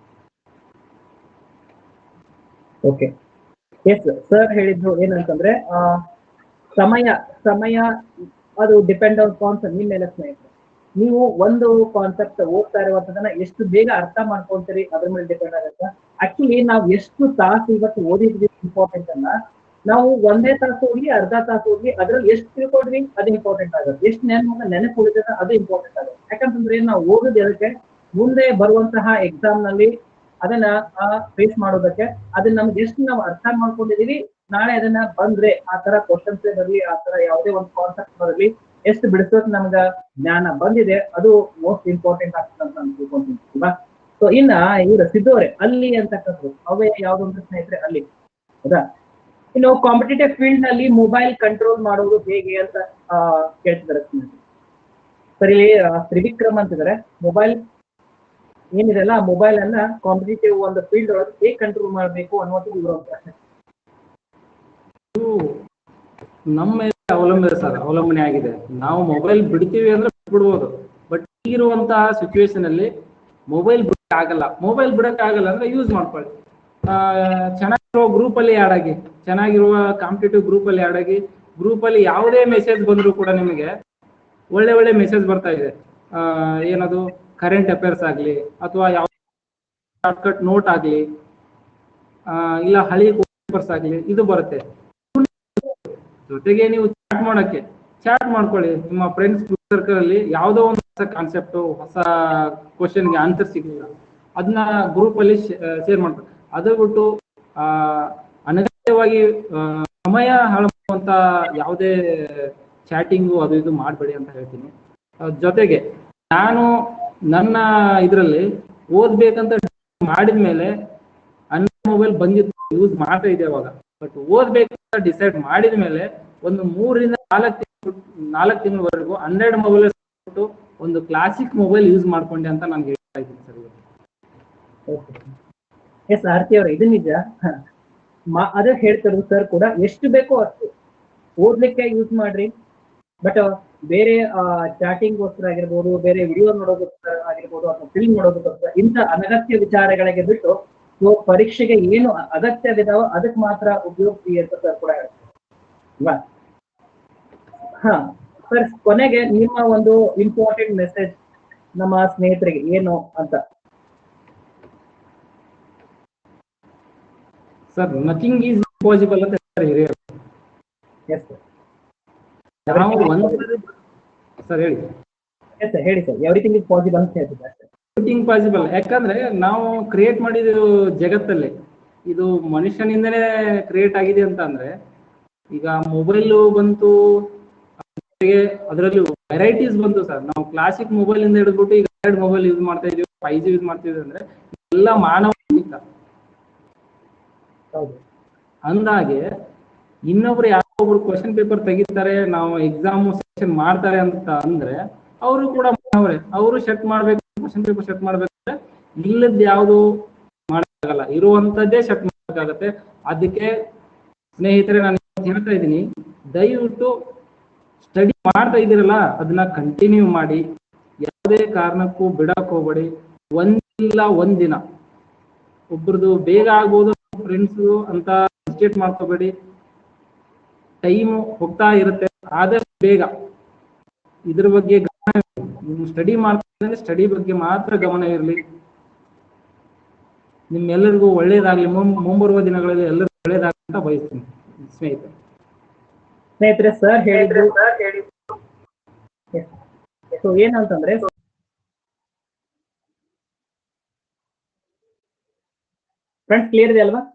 ಓಕೆ ಎಸ್ ಸರ್ ಹೇಳಿದ್ದು ಏನಂತಂದ್ರೆ ಆ, ಸಮಯ ಸಮಯ ಅದು ಡಿಪೆಂಡ್ ಆನ್ ಕಾನ್ಸೆಪ್ಟ್ ನಿಮ್ಮ ಮೇಲೆ ಸ್ನೇಹಿತರೆ ನೀವು ಒಂದು ಕಾನ್ಸೆಪ್ಟ್ ಓದ್ತಾ ಇರುವಂತದನ್ನ ಎಷ್ಟು ಬೇಗ ಅರ್ಥ ಮಾಡ್ಕೊಂತೀರಿ ಅದ್ರ ಮೇಲೆ ಡಿಪೆಂಡ್ ಆಗುತ್ತೆ ಆಕ್ಚುಲಿ ನಾವು ಎಷ್ಟು ತಾಸು ಇವತ್ತು ಓದಿದ್ವಿ ಇಂಪಾರ್ಟೆಂಟ್ ಅಲ್ಲ ನಾವು ಒಂದೇ ತಾಸು ಹೋಗಿ ಅರ್ಧ ತಾಸು ಹೋಗಿ ಅದ್ರಲ್ಲಿ ಎಷ್ಟು ತಿಳ್ಕೊಂಡ್ವಿ ಅದು ಇಂಪಾರ್ಟೆಂಟ್ ಆಗುತ್ತೆ ಎಷ್ಟು ನೆನಪು ನೆನಪು ಉಳಿತದ ಅದು ಇಂಪಾರ್ಟೆಂಟ್ ಆಗುತ್ತೆ ಯಾಕಂತಂದ್ರೆ ನಾವು ಓದೋದು ಎದಕ್ಕೆ ಮುಂದೆ ಬರುವಂತಹ ಎಕ್ಸಾಮ್ ನಲ್ಲಿ ಅದನ್ನ ಫೇಸ್ ಮಾಡೋದಕ್ಕೆ ಅದನ್ನ ನಮ್ಗೆ ಎಷ್ಟು ನಾವು ಅರ್ಥ ಮಾಡ್ಕೊಂಡಿದೀವಿ ನಾಳೆ ಅದನ್ನ ಬಂದ್ರೆ ಆ ತರ ಕ್ವಶನ್ಸ್ ಬರಲಿ ಆ ತರ ಯಾವುದೇ ಒಂದು ಕಾನ್ಸೆಪ್ಟ್ ಬರಲಿ ಎಷ್ಟು ಬಿಡಿಸೋಕ್ ನಮ್ಗ ಜ್ಞಾನ ಬಂದಿದೆ ಅದು ಮೋಸ್ಟ್ ಇಂಪಾರ್ಟೆಂಟ್ ಆಗ್ತದೆ ಅಂತ ನಾನು ತಿಳ್ಕೊಂತೀನಿ ಅಲ್ವಾ ಸೊ ಇನ್ನ ಇವ್ರ ಸಿದ್ದೋರೆ ಅಲ್ಲಿ ಅಂತಕ್ಕಂಥದ್ದು ಅವೇ ಯಾವ್ದು ಅಂತ ಸ್ನೇಹಿತರೆ ಅಲ್ಲಿ ಹೌದಾ ಇನ್ನು ಕಾಂಪಿಟೇಟಿವ್ ಫೀಲ್ಡ್ ನಲ್ಲಿ ಮೊಬೈಲ್ ಕಂಟ್ರೋಲ್ ಮಾಡೋದು ಹೇಗೆ ಅಂತ ಆ, ಕೇಳ್ತಿದ್ದಾರೆ ಸ್ನೇಹಿತರೆ ಸರಿ ತ್ರಿವಿಕ್ರಮ್ ಅಂತಿದ್ದಾರೆ ಮೊಬೈಲ್ ಏನಿದೆಲ್ಲ ಮೊಬೈಲ್ ಅನ್ನ ಕಾಂಪಿಟೇಟಿವ್ ಒಂದು ಫೀಲ್ಡ್ ಒಳಗೆ ಹೇಗೆ ಕಂಟ್ರೋಲ್ ಮಾಡಬೇಕು ಅನ್ನೋದು ಇವ್ರ ಒಂದು ಪ್ರಶ್ನೆ ಇದು ನಮ್ಮ ಮೇಲೆ ಅವಲಂಬನೆ ಸರ್ ಅವಲಂಬನೆ ಆಗಿದೆ ನಾವು ಮೊಬೈಲ್ ಬಿಡ್ತೀವಿ ಅಂದ್ರೆ ಬಿಡ್ಬೋದು ಬಟ್ ಈಗಿರುವಂತಹ ಸಿಚುವೇಶನ್ ಅಲ್ಲಿ ಮೊಬೈಲ್ ಬಿಡಕ್ ಆಗಲ್ಲ ಮೊಬೈಲ್ ಬಿಡಕ್ ಆಗಲ್ಲ ಅಂದ್ರೆ ಯೂಸ್ ಮಾಡ್ಕೊಳ್ಳಿ ಆ, ಚೆನ್ನಾಗಿರುವ ಗ್ರೂಪ್ ಅಲ್ಲಿ ಆಡ್ ಆಗಿ ಚೆನ್ನಾಗಿರುವ ಕಾಂಪಿಟೇಟಿವ್ ಗ್ರೂಪ್ ಅಲ್ಲಿ ಆಡ್ ಆಗಿ ಗ್ರೂಪ್ ಅಲ್ಲಿ ಯಾವುದೇ ಮೆಸೇಜ್ ಬಂದ್ರು ಕೂಡ ನಿಮಗೆ ಒಳ್ಳೆ ಒಳ್ಳೆ ಮೆಸೇಜ್ ಬರ್ತಾ ಇದೆ ಆ, ಏನದು ಕರೆಂಟ್ ಅಫೇರ್ಸ್ ಆಗ್ಲಿ ಅಥವಾ ಯಾವ ಶಾರ್ಟ್ಕಟ್ ನೋಟ್ ಆಗ್ಲಿ ಆ, ಇಲ್ಲ ಹಳಿ ಪೇಪರ್ಸ್ ಆಗ್ಲಿ ಇದು ಬರುತ್ತೆ ಜೊತೆಗೆ ನೀವು ಚಾಟ್ ಮಾಡಕ್ಕೆ ಚಾಟ್ ಮಾಡ್ಕೊಳ್ಳಿ ನಿಮ್ಮ ಫ್ರೆಂಡ್ಸ್ ಸರ್ಕಲ್ ಅಲ್ಲಿ ಯಾವುದೋ ಒಂದು ಹೊಸ ಕಾನ್ಸೆಪ್ಟ್ ಹೊಸ ಕ್ವಶನ್ಗೆ ಆನ್ಸರ್ ಸಿಗಲಿಲ್ಲ ಅದನ್ನ ಗ್ರೂಪ್ ಅಲ್ಲಿ ಶೇರ್ ಮಾಡ್ತಾರೆ ಅದು ಬಿಟ್ಟು ಆ ಅನಗತ್ಯವಾಗಿ ಆ, ಸಮಯ ಹಾಳು ಮಾಡುವಂತ ಯಾವುದೇ ಚಾಟಿಂಗು ಅದು ಇದು ಮಾಡಬೇಡಿ ಅಂತ ಹೇಳ್ತೀನಿ ಆ, ಜೊತೆಗೆ ನಾನು ನನ್ನ ಇದರಲ್ಲಿ ಓದ್ಬೇಕಂತ ಮಾಡಿದ್ಮೇಲೆ ನನ್ನ ಮೊಬೈಲ್ ಬಂದಿತ್ತು ಯೂಸ್ ಮಾಡ್ತಾ ಇದೆ ಅವಾಗ ಬಟ್ ಓದ್ಬೇಕಂತ ಡಿಸೈಡ್ ಮಾಡಿದ ಮೇಲೆ ಒಂದು ಮೂರರಿಂದ ನಾಲ್ಕು ತಿಂಗಳು ನಾಲ್ಕು ತಿಂಗಳವರೆಗೂ ಹಂಡ್ರೆಡ್ ಮೊಬೈಲ್ ಒಂದು ಕ್ಲಾಸಿಕ್ ಮೊಬೈಲ್ ಯೂಸ್ ಮಾಡ್ಕೊಂಡೆ ಅಂತ ನಾನು ಹೇಳ್ತಾ ಇದ್ದೀನಿ ಸರ್ ಇವತ್ತು ಎಸ್ ಆರ್ತಿ ಅವ್ರೆ ಇದು ನಿಜ ಮಾ ಅದೇ ಹೇಳ್ತಿರೋದು ಸರ್ ಕೂಡ ಎಷ್ಟು ಬೇಕೋ ಅಷ್ಟು ಓದ್ಲಿಕ್ಕೆ ಯೂಸ್ ಮಾಡ್ರಿ ಬಟ್ ಬೇರೆ ಚಾಟಿಂಗ್ಗೋಸ್ಕರ ಆಗಿರ್ಬೋದು ಬೇರೆ ವಿಡಿಯೋ ನೋಡೋದಕ್ಕೋಸ್ಕರ ಆಗಿರ್ಬೋದು ಅಥವಾ ಫಿಲ್ಮ್ ನೋಡೋದಕ್ಕೋಸ್ಕರ ಇಂಥ ಅನಗತ್ಯ ವಿಚಾರಗಳಿಗೆ ಬಿಟ್ಟು ಸೊ ಪರೀಕ್ಷೆಗೆ ಏನು ಅಗತ್ಯವಿದಾವೋ ಅದಕ್ಕೆ ಮಾತ್ರ ಉಪಯೋಗಿಸಿ ಅಂತ ಸರ್ ಕೂಡ ಹೇಳ್ತಾರೆ ಅಲ್ವಾ ಹಾ ಸರ್ ಕೊನೆಗೆ ನಿಮ್ಮ ಒಂದು ಇಂಪಾರ್ಟೆಂಟ್ ಮೆಸೇಜ್ ನಮ್ಮ ಸ್ನೇಹಿತರಿಗೆ ಏನು ಅಂತ ಸರ್ ನಥಿಂಗ್ ಈಸ್ ಪಾಸಿಬಲ್ ಅಂತ ಹೇಳ್ತಾರೆ ಹಿರಿಯರು ಎಸ್ ನಾವು ಒಂದು ಸರ್ ಹೇಳಿ ಎಸ್ ಹೇಳಿ ಸರ್ ಎವ್ರಿಥಿಂಗ್ ಇಸ್ ಪಾಸಿಬಲ್ ಅಂತ ಹೇಳ್ತಿದ್ದೆ ಅಷ್ಟೇ ಥಿಂಗ್ ಪಾಸಿಬಲ್ ಯಾಕಂದ್ರೆ ನಾವು ಕ್ರಿಯೇಟ್ ಮಾಡಿದ ಜಗತ್ತಲ್ಲಿ ಇದು ಮನುಷ್ಯನಿಂದನೇ ಕ್ರಿಯೇಟ್ ಆಗಿದೆ ಅಂತ ಅಂದ್ರೆ ಈಗ ಮೊಬೈಲ್ ಬಂತು ಜೊತೆಗೆ ಅದರಲ್ಲಿ ವೆರೈಟೀಸ್ ಬಂತು ಸರ್ ನಾವು ಕ್ಲಾಸಿಕ್ ಮೊಬೈಲ್ ಇಂದ ಹಿಡಿದ್ಬಿಟ್ಟು ಈಗ ಎರಡು ಮೊಬೈಲ್ ಯೂಸ್ ಮಾಡ್ತಾ ಇದೀವಿ ಫೈವ್ ಜಿ ಯೂಸ್ ಮಾಡ್ತಿದ್ವಿ ಅಂದ್ರೆ ಎಲ್ಲ ಮಾನವ ನಿರ್ಮಿತ. ಹೌದು ಅಂದಾಗೆ ಇನ್ನೊಬ್ರು ಯಾರೊಬ್ರು ಕ್ವಶನ್ ಪೇಪರ್ ತೆಗಿತಾರೆ ನಾವು ಎಕ್ಸಾಮ್ ಸೆಕ್ಷನ್ ಮಾಡ್ತಾರೆ ಅಂತ ಅಂದ್ರೆ ಅವರು ಕೂಡ ಮಾನವರೇ ಅವರು ಸೆಟ್ ಮಾಡ್ಬೇಕು ಕ್ವಶನ್ ಪೇಪರ್ ಸೆಟ್ ಮಾಡ್ಬೇಕಂದ್ರೆ ಇಲ್ಲದ್ ಯಾವುದು ಮಾಡಕ್ಕಾಗಲ್ಲ ಇರುವಂತದ್ದೇ ಸೆಟ್ ಮಾಡಬೇಕಾಗತ್ತೆ ಅದಕ್ಕೆ ಸ್ನೇಹಿತರೆ ನಾನು ಇವತ್ತು ಹೇಳ್ತಾ ಇದ್ದೀನಿ ದಯವಿಟ್ಟು ಸ್ಟಡಿ ಮಾಡ್ತಾ ಇದ್ದೀರಲ್ಲ ಅದನ್ನ ಕಂಟಿನ್ಯೂ ಮಾಡಿ ಯಾವುದೇ ಕಾರಣಕ್ಕೂ ಬಿಡಕ್ ಹೋಗ್ಬೇಡಿ ಒಂದಿಲ್ಲ ಒಂದಿನ ಒಬ್ರದ್ದು ಬೇಗ ಆಗ್ಬೋದು ಫ್ರೆಂಡ್ಸ್ ಅಂತ ಮಿಸ್ಟೇಕ್ ಮಾಡ್ಕೋಬೇಡಿ ಟೈಮ್ ಹೋಗ್ತಾ ಇರುತ್ತೆ ಆದಷ್ಟು ಬೇಗ ಇದ್ರ ಬಗ್ಗೆ ಗಮನ ನೀವು ಸ್ಟಡಿ ಮಾಡ್ತಾ ಸ್ಟಡಿ ಬಗ್ಗೆ ಮಾತ್ರ ಗಮನ ಇರಲಿ ನಿಮ್ಮೆಲ್ಲರಿಗೂ ಒಳ್ಳೇದಾಗ್ಲಿ ಮುಂ- ಮುಂಬರುವ ದಿನಗಳಲ್ಲಿ ಎಲ್ಲರಿಗೂ ಒಳ್ಳೇದಾಗಲಿ ಅಂತ ಬಯಸ್ತೀನಿ ಸ್ನೇಹಿತರೆ ಸ್ನೇಹಿತರೆ ಸರ್ ಹೇಳಿದ್ರು ಸೊ ಏನಂತಂದ್ರೆ ಫ್ರೆಂಡ್ಸ್ ಕ್ಲಿಯರ್ ಇದೆ ಅಲ್ವಾ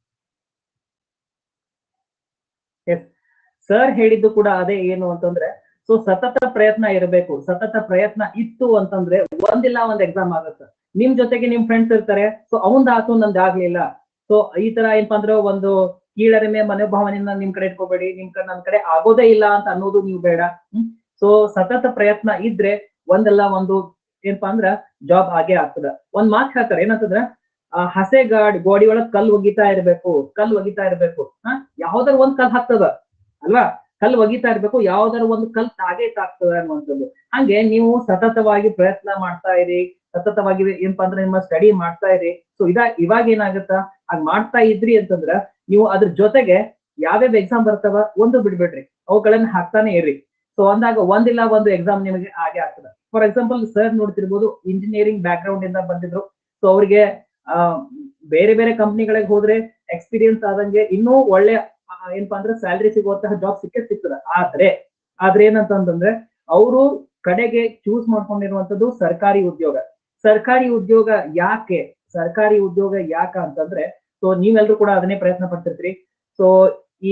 ಎಸ್ ಸರ್ ಹೇಳಿದ್ದು ಕೂಡ ಅದೇ ಏನು ಅಂತಂದ್ರೆ ಸೊ ಸತತ ಪ್ರಯತ್ನ ಇರಬೇಕು ಸತತ ಪ್ರಯತ್ನ ಇತ್ತು ಅಂತಂದ್ರೆ ಒಂದಿಲ್ಲ ಒಂದ್ ಎಕ್ಸಾಮ್ ಆಗುತ್ತೆ ನಿಮ್ ಜೊತೆಗೆ ನಿಮ್ ಫ್ರೆಂಡ್ಸ್ ಇರ್ತಾರೆ ಸೊ ಅವಂದ್ ಆತು ನಂದ್ ಆಗ್ಲಿಲ್ಲ ಸೊ ಈ ತರ ಏನಪ್ಪಾ ಅಂದ್ರೆ ಒಂದು ಕೀಳರಿಮೆ ಮನೋಭಾವನೆಯನ್ನ ನಿಮ್ ಕಡೆ ಇಟ್ಕೋಬೇಡಿ ನಿಮ್ ಕಡೆ ನನ್ ಕಡೆ ಆಗೋದೇ ಇಲ್ಲ ಅಂತ ಅನ್ನೋದು ನೀವು ಬೇಡ ಹ್ಮ್ ಸೊ ಸತತ ಪ್ರಯತ್ನ ಇದ್ರೆ ಒಂದಲ್ಲ ಒಂದು ಏನಪ್ಪಾ ಅಂದ್ರ ಜಾಬ್ ಆಗೇ ಆಗ್ತದ ಒಂದ್ ಮಾತು ಹೇಳ್ತಾರೆ ಏನಂತಂದ್ರ ಆ ಹಸೆ ಗಾಡಿ ಗೋಡಿ ಒಳಗ್ ಕಲ್ ಒಗಿತಾ ಇರ್ಬೇಕು ಕಲ್ ಒಗಿತಾ ಇರ್ಬೇಕು ಹಾ ಯಾವ್ದಾರ ಒಂದ್ ಕಲ್ ಹಾಕ್ತದ ಅಲ್ವಾ ಕಲ್ ಒಗಿತಾ ಇರ್ಬೇಕು ಯಾವ್ದಾರ ಒಂದು ಕಲ್ ತಾಗೇ ತಾಗ್ತದ ಅನ್ನುವಂಥದ್ದು ಹಂಗೆ ನೀವು ಸತತವಾಗಿ ಪ್ರಯತ್ನ ಮಾಡ್ತಾ ಇರಿ ಸತತವಾಗಿ ಏನಪ್ಪಾ ಅಂದ್ರೆ ನಿಮ್ಮ ಸ್ಟಡಿ ಮಾಡ್ತಾ ಇರಿ ಸೊ ಇದ ಇವಾಗ ಏನಾಗುತ್ತ ಹಾಗ್ ಮಾಡ್ತಾ ಇದ್ರಿ ಅಂತಂದ್ರ ನೀವು ಅದ್ರ ಜೊತೆಗೆ ಯಾವ್ಯಾವ ಎಕ್ಸಾಮ್ ಬರ್ತಾವ ಒಂದು ಬಿಡ್ಬೇಡ್ರಿ ಅವುಗಳನ್ನ ಹಾಕ್ತಾನೆ ಇರ್ರಿ ಸೊ ಅಂದಾಗ ಒಂದಿಲ್ಲ ಒಂದು ಎಕ್ಸಾಮ್ ನಿಮಗೆ ಆಗೇ ಆಗ್ತದ ಫಾರ್ ಎಕ್ಸಾಂಪಲ್ ಸರ್ ನೋಡ್ತಿರ್ಬೋದು ಇಂಜಿನಿಯರಿಂಗ್ ಬ್ಯಾಕ್ ಗ್ರೌಂಡ್ ಇಂದ ಬಂದಿದ್ರು ಸೊ ಅವ್ರಿಗೆ ಆ ಬೇರೆ ಬೇರೆ ಕಂಪ್ನಿಗಳಿಗೆ ಹೋದ್ರೆ ಎಕ್ಸ್ಪೀರಿಯನ್ಸ್ ಆದಂಗೆ ಇನ್ನೂ ಒಳ್ಳೆ ಆ, ಏನಪ್ಪಾ ಅಂದ್ರೆ ಸ್ಯಾಲ್ರಿ ಸಿಗುವಂತಹ ಜಾಬ್ ಸಿಕ್ಕೇ ಸಿಗ್ತದ ಆದ್ರೆ ಆದ್ರೆ ಏನಂತಂದ್ರೆ ಅವರು ಕಡೆಗೆ ಚೂಸ್ ಮಾಡ್ಕೊಂಡಿರುವಂತದ್ದು ಸರ್ಕಾರಿ ಉದ್ಯೋಗ ಸರ್ಕಾರಿ ಉದ್ಯೋಗ ಯಾಕೆ ಸರ್ಕಾರಿ ಉದ್ಯೋಗ ಯಾಕ ಅಂತಂದ್ರೆ ಸೊ ನೀವೆಲ್ಲರೂ ಕೂಡ ಅದನ್ನೇ ಪ್ರಯತ್ನ ಪಡ್ತಿರ್ತೀರಿ ಸೊ ಈ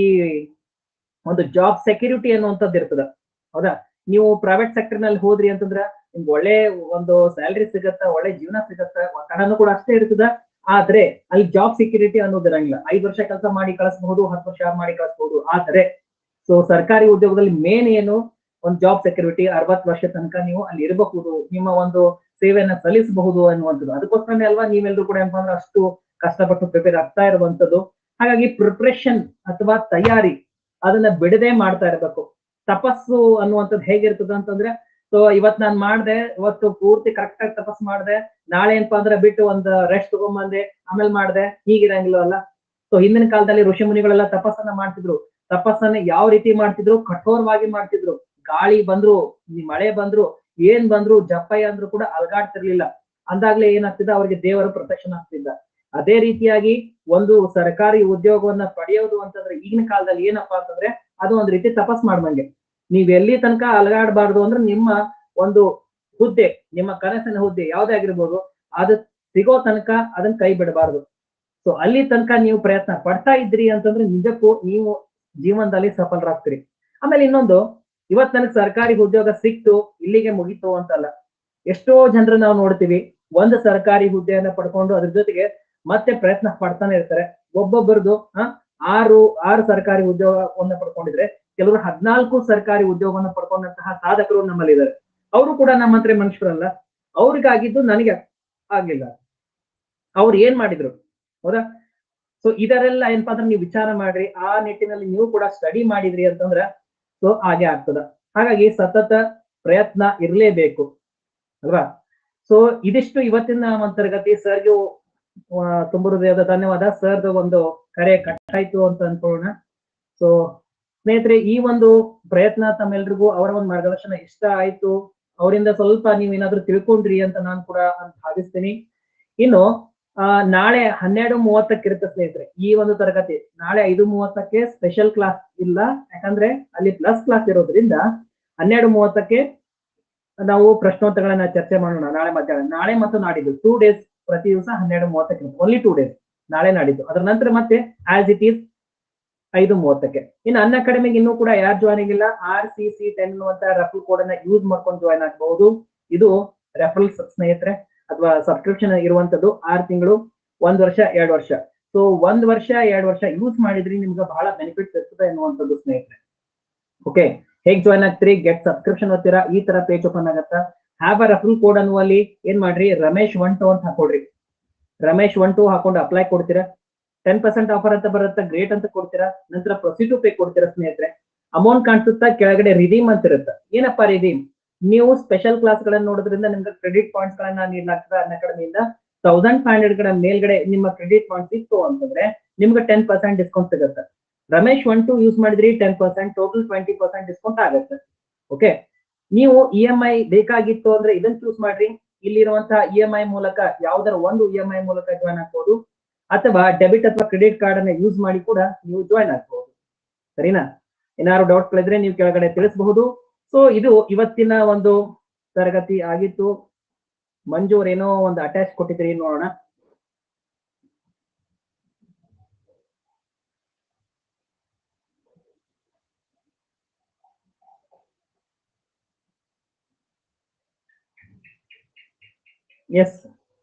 ಒಂದು ಜಾಬ್ ಸೆಕ್ಯೂರಿಟಿ ಅನ್ನುವಂಥದ್ದು ಇರ್ತದ ಹೌದಾ ನೀವು ಪ್ರೈವೇಟ್ ಸೆಕ್ಟರ್ ನಲ್ಲಿ ಹೋದ್ರಿ ಅಂತಂದ್ರ ನಿಮ್ಗೆ ಒಳ್ಳೆ ಒಂದು ಸ್ಯಾಲ್ರಿ ಸಿಗತ್ತ ಒಳ್ಳೆ ಜೀವನ ಸಿಗತ್ತ ಒತ್ತಡನೂ ಕೂಡ ಅಷ್ಟೇ ಇರ್ತದ ಆದ್ರೆ ಅಲ್ಲಿ ಜಾಬ್ ಸೆಕ್ಯೂರಿಟಿ ಅನ್ನೋದು ಇರಂಗಿಲ್ಲ ಐದು ವರ್ಷ ಕೆಲಸ ಮಾಡಿ ಕಳಿಸಬಹುದು ಹತ್ತು ವರ್ಷ ಮಾಡಿ ಕಳಿಸಬಹುದು ಆದ್ರೆ ಸೊ ಸರ್ಕಾರಿ ಉದ್ಯೋಗದಲ್ಲಿ ಮೇನ್ ಏನು ಒಂದು ಜಾಬ್ ಸೆಕ್ಯೂರಿಟಿ ಅರವತ್ತು ವರ್ಷ ತನಕ ನೀವು ಅಲ್ಲಿ ಇರಬಹುದು ನಿಮ್ಮ ಒಂದು ಸೇವೆಯನ್ನ ಸಲ್ಲಿಸಬಹುದು ಅನ್ನುವಂಥದ್ದು ಅದಕ್ಕೋಸ್ಕರನೇ ಅಲ್ವಾ ನೀವೆಲ್ಲರೂ ಕೂಡ ಏನಪ್ಪಾ ಅಂದ್ರೆ ಅಷ್ಟು ಕಷ್ಟಪಟ್ಟು ಪ್ರಿಪೇರ್ ಆಗ್ತಾ ಇರುವಂತದ್ದು ಹಾಗಾಗಿ ಪ್ರಿಪ್ರೇಷನ್ ಅಥವಾ ತಯಾರಿ ಅದನ್ನ ಬಿಡದೆ ಮಾಡ್ತಾ ಇರಬೇಕು ತಪಸ್ಸು ಅನ್ನುವಂಥದ್ದು ಹೇಗಿರ್ತದ ಅಂತಂದ್ರೆ ಸೊ ಇವತ್ ನಾನ್ ಮಾಡ್ದೆ ಇವತ್ತು ಪೂರ್ತಿ ಕರೆಕ್ಟ್ ಆಗಿ ತಪಸ್ ಮಾಡ್ದೆ ನಾಳೆ ಏನಪ್ಪಾ ಅಂದ್ರೆ ಬಿಟ್ಟು ಒಂದ್ ರೆಸ್ಟ್ ತಗೊಂಬಂದೆ ಆಮೇಲೆ ಮಾಡ್ದೆ ಹೀಗಿರಂಗಿಲ್ಲವಲ್ಲ ಸೊ ಹಿಂದಿನ ಕಾಲದಲ್ಲಿ ಋಷಿ ಮುನಿಗಳೆಲ್ಲ ತಪಸ್ಸನ್ನ ಮಾಡ್ತಿದ್ರು ತಪಸ್ಸನ್ನ ಯಾವ ರೀತಿ ಮಾಡ್ತಿದ್ರು ಕಠೋರವಾಗಿ ಮಾಡ್ತಿದ್ರು ಗಾಳಿ ಬಂದ್ರು ಈ ಮಳೆ ಬಂದ್ರು ಏನ್ ಬಂದ್ರು ಜಪ್ಪಯ್ಯ ಅಂದ್ರು ಕೂಡ ಅಲ್ಗಾಡ್ತಿರ್ಲಿಲ್ಲ ಅಂದಾಗ್ಲೇ ಏನಾಗ್ತಿದ್ದ ಅವ್ರಿಗೆ ದೇವರ ಪ್ರೊಟೆಕ್ಷನ್ ಆಗ್ತಿದ್ದ ಅದೇ ರೀತಿಯಾಗಿ ಒಂದು ಸರ್ಕಾರಿ ಉದ್ಯೋಗವನ್ನ ಪಡೆಯೋದು ಅಂತಂದ್ರೆ ಈಗಿನ ಕಾಲದಲ್ಲಿ ಏನಪ್ಪಾ ಅಂತಂದ್ರೆ ಅದು ಒಂದ್ ರೀತಿ ತಪಸ್ ಮಾಡ್ದಂಗೆ ನೀವ್ ಎಲ್ಲಿ ತನಕ ಅಲಗಾಡಬಾರ್ದು ಅಂದ್ರೆ ನಿಮ್ಮ ಒಂದು ಹುದ್ದೆ ನಿಮ್ಮ ಕನಸಿನ ಹುದ್ದೆ ಯಾವ್ದೇ ಆಗಿರ್ಬೋದು ಅದು ಸಿಗೋ ತನಕ ಅದನ್ನ ಕೈ ಬಿಡಬಾರ್ದು ಸೊ ಅಲ್ಲಿ ತನಕ ನೀವು ಪ್ರಯತ್ನ ಪಡ್ತಾ ಇದ್ರಿ ಅಂತಂದ್ರೆ ನಿಜಕ್ಕೂ ನೀವು ಜೀವನದಲ್ಲಿ ಸಫಲರಾಗ್ತೀರಿ ಆಮೇಲೆ ಇನ್ನೊಂದು ಇವತ್ ನನಗ್ ಸರ್ಕಾರಿ ಉದ್ಯೋಗ ಸಿಕ್ತು ಇಲ್ಲಿಗೆ ಮುಗೀತು ಅಂತಲ್ಲ ಎಷ್ಟೋ ಜನರು ನಾವು ನೋಡ್ತೀವಿ ಒಂದು ಸರ್ಕಾರಿ ಹುದ್ದೆಯನ್ನ ಪಡ್ಕೊಂಡು ಅದ್ರ ಜೊತೆಗೆ ಮತ್ತೆ ಪ್ರಯತ್ನ ಪಡ್ತಾನೆ ಇರ್ತಾರೆ ಒಬ್ಬೊಬ್ಬರದು ಆ ಆರು ಆರು ಸರ್ಕಾರಿ ಉದ್ಯೋಗವನ್ನ ಪಡ್ಕೊಂಡಿದ್ರೆ ಕೆಲವರು ಹದ್ನಾಲ್ಕು ಸರ್ಕಾರಿ ಉದ್ಯೋಗವನ್ನ ಪಡ್ಕೊಂಡಂತಹ ಸಾಧಕರು ನಮ್ಮಲ್ಲಿ ಇದ್ದಾರೆ ಅವರು ಕೂಡ ನಮ್ಮ ಹತ್ರ ಮನುಷ್ಯರಲ್ಲ ಅವ್ರಿಗಾಗಿದ್ದು ನನಗೆ ಆಗ್ಲಿಲ್ಲ ಅವ್ರು ಏನ್ ಮಾಡಿದ್ರು ಹೌದಾ ಸೊ ಇದರೆಲ್ಲ ಏನಪ್ಪಾ ಅಂದ್ರೆ ನೀವು ವಿಚಾರ ಮಾಡ್ರಿ ಆ ನಿಟ್ಟಿನಲ್ಲಿ ನೀವು ಕೂಡ ಸ್ಟಡಿ ಮಾಡಿದ್ರಿ ಅಂತಂದ್ರ ಸೊ ಹಾಗೆ ಆಗ್ತದ ಹಾಗಾಗಿ ಸತತ ಪ್ರಯತ್ನ ಇರಲೇಬೇಕು ಅಲ್ವಾ ಸೊ ಇದಿಷ್ಟು ಇವತ್ತಿನ ಒಂದು ತರಗತಿ ಸರ್ಗೂ ತುಂಬ ಹೃದಯದ ಧನ್ಯವಾದ ಸರ್ದು ಒಂದು ಕರೆ ಕಟ್ಟಾಯ್ತು ಅಂತ ಅನ್ಕೊಳ್ಳೋಣ ಸೊ ಸ್ನೇಹಿತರೆ ಈ ಒಂದು ಪ್ರಯತ್ನ ತಮ್ಮೆಲ್ರಿಗೂ ಅವರ ಒಂದು ಮಾರ್ಗದರ್ಶನ ಇಷ್ಟ ಆಯ್ತು ಅವರಿಂದ ಸ್ವಲ್ಪ ನೀವು ಏನಾದ್ರೂ ತಿಳ್ಕೊಂಡ್ರಿ ಅಂತ ನಾನು ಕೂಡ ಅಂತ ಭಾವಿಸ್ತೀನಿ ಇನ್ನು ಆ ನಾಳೆ ಹನ್ನೆರಡು ಮೂವತ್ತಕ್ಕೆ ಇರುತ್ತೆ ಸ್ನೇಹಿತರೆ ಈ ಒಂದು ತರಗತಿ ನಾಳೆ ಐದು ಮೂವತ್ತಕ್ಕೆ ಸ್ಪೆಷಲ್ ಕ್ಲಾಸ್ ಇಲ್ಲ ಯಾಕಂದ್ರೆ ಅಲ್ಲಿ ಪ್ಲಸ್ ಕ್ಲಾಸ್ ಇರೋದ್ರಿಂದ ಹನ್ನೆರಡು ಮೂವತ್ತಕ್ಕೆ ನಾವು ಪ್ರಶ್ನೋತ್ತರಗಳನ್ನ ಚರ್ಚೆ ಮಾಡೋಣ ನಾಳೆ ಮಧ್ಯಾಹ್ನ ನಾಳೆ ಮತ್ತು ನಾಡಿದ್ದು ಟೂ ಡೇಸ್ ಪ್ರತಿ ದಿವಸ ಹನ್ನೆರಡು ಮೂವತ್ತಕ್ಕೆ ಓನ್ಲಿ ಟೂ ಡೇಸ್ ನಾಳೆ ನಾಡಿದ್ದು ಅದರ ನಂತರ ಮತ್ತೆ ಆಸ್ ಇಟ್ ಈಸ್ ಐದು ಮೂವತ್ತಕ್ಕೆ ಇನ್ನು ಅನ್ ಅಕಾಡೆಮಿಗೆ ಇನ್ನೂ ಕೂಡ ಯಾರು ಜಾಯ್ನ್ ಆಗಿಲ್ಲ ಆರ್ ಸಿ ಸಿ ಟೆನ್ ಅನ್ನುವಂತ ರೆಫಲ್ ಕೋಡ್ ಅನ್ನ ಯೂಸ್ ಮಾಡ್ಕೊಂಡು ಜಾಯ್ನ್ ಆಗಬಹುದು ಇದು ರೆಫರಲ್ಸ್ ಸ್ನೇಹಿತರೆ ಅಥವಾ ಸಬ್ಸ್ಕ್ರಿಪ್ಷನ್ ಇರುವಂತದ್ದು ಆರು ತಿಂಗಳು ಒಂದ್ ವರ್ಷ ಎರಡು ವರ್ಷ ಸೊ ಒಂದ್ ವರ್ಷ ಎರಡು ವರ್ಷ ಯೂಸ್ ಮಾಡಿದ್ರಿ ನಿಮ್ಗೆ ಬಹಳ ಬೆನಿಫಿಟ್ಸ್ ಇರ್ತದೆ ಎನ್ನುವಂಥದ್ದು ಸ್ನೇಹಿತರೆ ಓಕೆ ಹೇಗ್ ಜಾಯ್ನ್ ಆಗ್ತೀರಿ ಗೆಟ್ ಸಬ್ಸ್ಕ್ರಿಪ್ಷನ್ ಓದ್ತೀರಾ ಈ ತರ ಪೇಜ್ ಓಪನ್ ಆಗತ್ತಾ ಹ್ಯಾವ್ ಅ ರೆಫರಲ್ ಕೋಡ್ ಅನ್ನುವಲ್ಲಿ ಏನ್ ಮಾಡ್ರಿ ರಮೇಶ್ ಒನ್ ಟು ಅಂತ ಹಾಕೊಡ್ರಿ ರಮೇಶ್ ಒನ್ ಟು ಹಾಕೊಂಡು ಅಪ್ಲೈ ಕೊಡ್ತೀರಾ ಟೆನ್ ಪರ್ಸೆಂಟ್ ಆಫರ್ ಅಂತ ಬರುತ್ತೆ ಗ್ರೇಟ್ ಅಂತ ಕೊಡ್ತೀರಾ ನಂತರ ಪ್ರೊಸೀಡ್ ಟು ಪೇ ಕೊಡ್ತೀರಾ ಸ್ನೇಹಿತರೆ ಅಮೌಂಟ್ ಕಾಣಿಸುತ್ತಾ ಕೆಳಗಡೆ ರಿಡೀಮ್ ಅಂತ ಇರುತ್ತೆ ಏನಪ್ಪಾ ರಿಡೀಮ್ ನೀವು ಸ್ಪೆಷಲ್ ಕ್ಲಾಸ್ ಗಳನ್ನ ನೋಡೋದ್ರಿಂದ ನಿಮ್ಗೆ ಕ್ರೆಡಿಟ್ ಪಾಯಿಂಟ್ಸ್ ಗಳನ್ನ ನೀಡಲಾಗ್ತದೆ ಅನ್ ಅಕಾಡೆಮಿಯಿಂದ ತೌಸಂಡ್ ಫೈವ್ ಹಂಡ್ರೆಡ್ ಗಳ ಮೇಲ್ಗಡೆ ನಿಮ್ಮ ಕ್ರೆಡಿಟ್ ಪಾಯಿಂಟ್ ಇತ್ತು ಅಂತಂದ್ರೆ ನಿಮ್ಗೆ ಟೆನ್ ಪರ್ಸೆಂಟ್ ಡಿಸ್ಕೌಂಟ್ ಸಿಗುತ್ತೆ ರಮೇಶ್ ಒನ್ ಟು ಯೂಸ್ ಮಾಡಿದ್ರಿ ten percent total twenty percent discount ಆಗುತ್ತೆ ಓಕೆ ನೀವು ಇ ಎಂ ಐ ಬೇಕಾಗಿತ್ತು ಅಂದ್ರೆ ಇದನ್ನ ಚೂಸ್ ಮಾಡ್ರಿ ಇಲ್ಲಿರುವಂತಹ ಇ ಎಂ ಐ ಮೂಲಕ ಯಾವ್ದಾರ ಒಂದು ಇ ಎಂ ಐ ಮೂಲಕ ಜಾಯ್ನ್ ಆಗ್ಬೋದು ಅಥವಾ ಡೆಬಿಟ್ ಅಥವಾ ಕ್ರೆಡಿಟ್ ಕಾರ್ಡ್ ಅನ್ನ ಯೂಸ್ ಮಾಡಿ ಕೂಡ ನೀವು ಜಾಯ್ನ್ ಆಗ್ಬಹುದು ಸರಿನಾ ಏನಾದ್ರು ಡೌಟ್ಗಳಿದ್ರೆ ನೀವು ಕೆಳಗಡೆ ತಿಳಿಸಬಹುದು ಸೊ ಇದು ಇವತ್ತಿನ ಒಂದು ತರಗತಿ ಆಗಿತ್ತು ಮಂಜು ಅವ್ರು ಏನೋ ಒಂದು ಅಟ್ಯಾಚ್ ಕೊಟ್ಟಿದ್ರಿ ನೋಡೋಣ ಎಸ್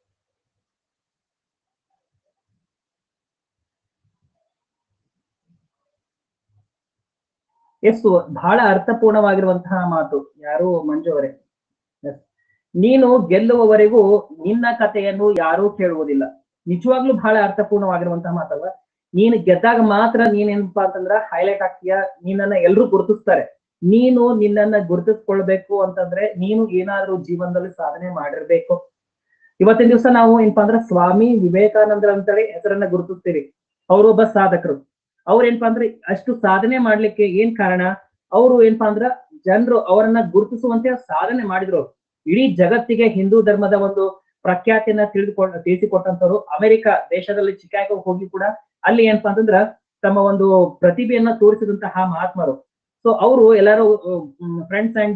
ಎಸ್ ಬಹಳ ಅರ್ಥಪೂರ್ಣವಾಗಿರುವಂತಹ ಮಾತು ಯಾರು ಮಂಜು ಅವರೇ Yes. ನೀನು ಗೆಲ್ಲುವವರೆಗೂ ನಿನ್ನ ಕಥೆಯನ್ನು ಯಾರೂ ಕೇಳುವುದಿಲ್ಲ ನಿಜವಾಗ್ಲೂ ಬಹಳ ಅರ್ಥಪೂರ್ಣವಾಗಿರುವಂತಹ ಮಾತಲ್ವಾ ನೀನು ಗೆದ್ದಾಗ ಮಾತ್ರ ನೀನೇನಪ್ಪಾ ಅಂತಂದ್ರ ಹೈಲೈಟ್ ಆಗ್ತೀಯ ನಿನ್ನನ್ನ ಎಲ್ರು ಗುರುತಿಸ್ತಾರೆ ನೀನು ನಿನ್ನನ್ನ ಗುರುತಿಸ್ಕೊಳ್ಬೇಕು ಅಂತಂದ್ರೆ ನೀನು ಏನಾದ್ರೂ ಜೀವನದಲ್ಲಿ ಸಾಧನೆ ಮಾಡಿರ್ಬೇಕು ಇವತ್ತಿನ ದಿವಸ ನಾವು ಏನಪ್ಪಾ ಅಂದ್ರೆ ಸ್ವಾಮಿ ವಿವೇಕಾನಂದರ ಅಂತೇಳಿ ಹೆಸರನ್ನ ಗುರುತಿಸ್ತೀವಿ ಅವರು ಒಬ್ಬ ಸಾಧಕರು ಅವ್ರು ಏನಪ್ಪಾ ಅಂದ್ರೆ ಅಷ್ಟು ಸಾಧನೆ ಮಾಡ್ಲಿಕ್ಕೆ ಏನ್ ಕಾರಣ ಅವರು ಏನಪ್ಪಾ ಅಂದ್ರ ಜನರು ಅವರನ್ನ ಗುರುತಿಸುವಂತೆ ಸಾಧನೆ ಮಾಡಿದ್ರು ಅವ್ರು. ಇಡೀ ಜಗತ್ತಿಗೆ ಹಿಂದೂ ಧರ್ಮದ ಒಂದು ಪ್ರಖ್ಯಾತಿಯನ್ನ ತಿಳಿದುಕೊಂಡ ತಿಳಿಸಿಕೊಟ್ಟಂತವ್ರು ಅಮೆರಿಕ ದೇಶದಲ್ಲಿ ಚಿಕಾಗೋ ಹೋಗಿ ಕೂಡ ಅಲ್ಲಿ ಏನಪ್ಪಾ ಅಂತಂದ್ರ ತಮ್ಮ ಒಂದು ಪ್ರತಿಭೆಯನ್ನ ತೋರಿಸಿದಂತಹ ಮಹಾತ್ಮರು ಸೊ ಅವರು ಎಲ್ಲಾರು ಫ್ರೆಂಡ್ಸ್ ಅಂಡ್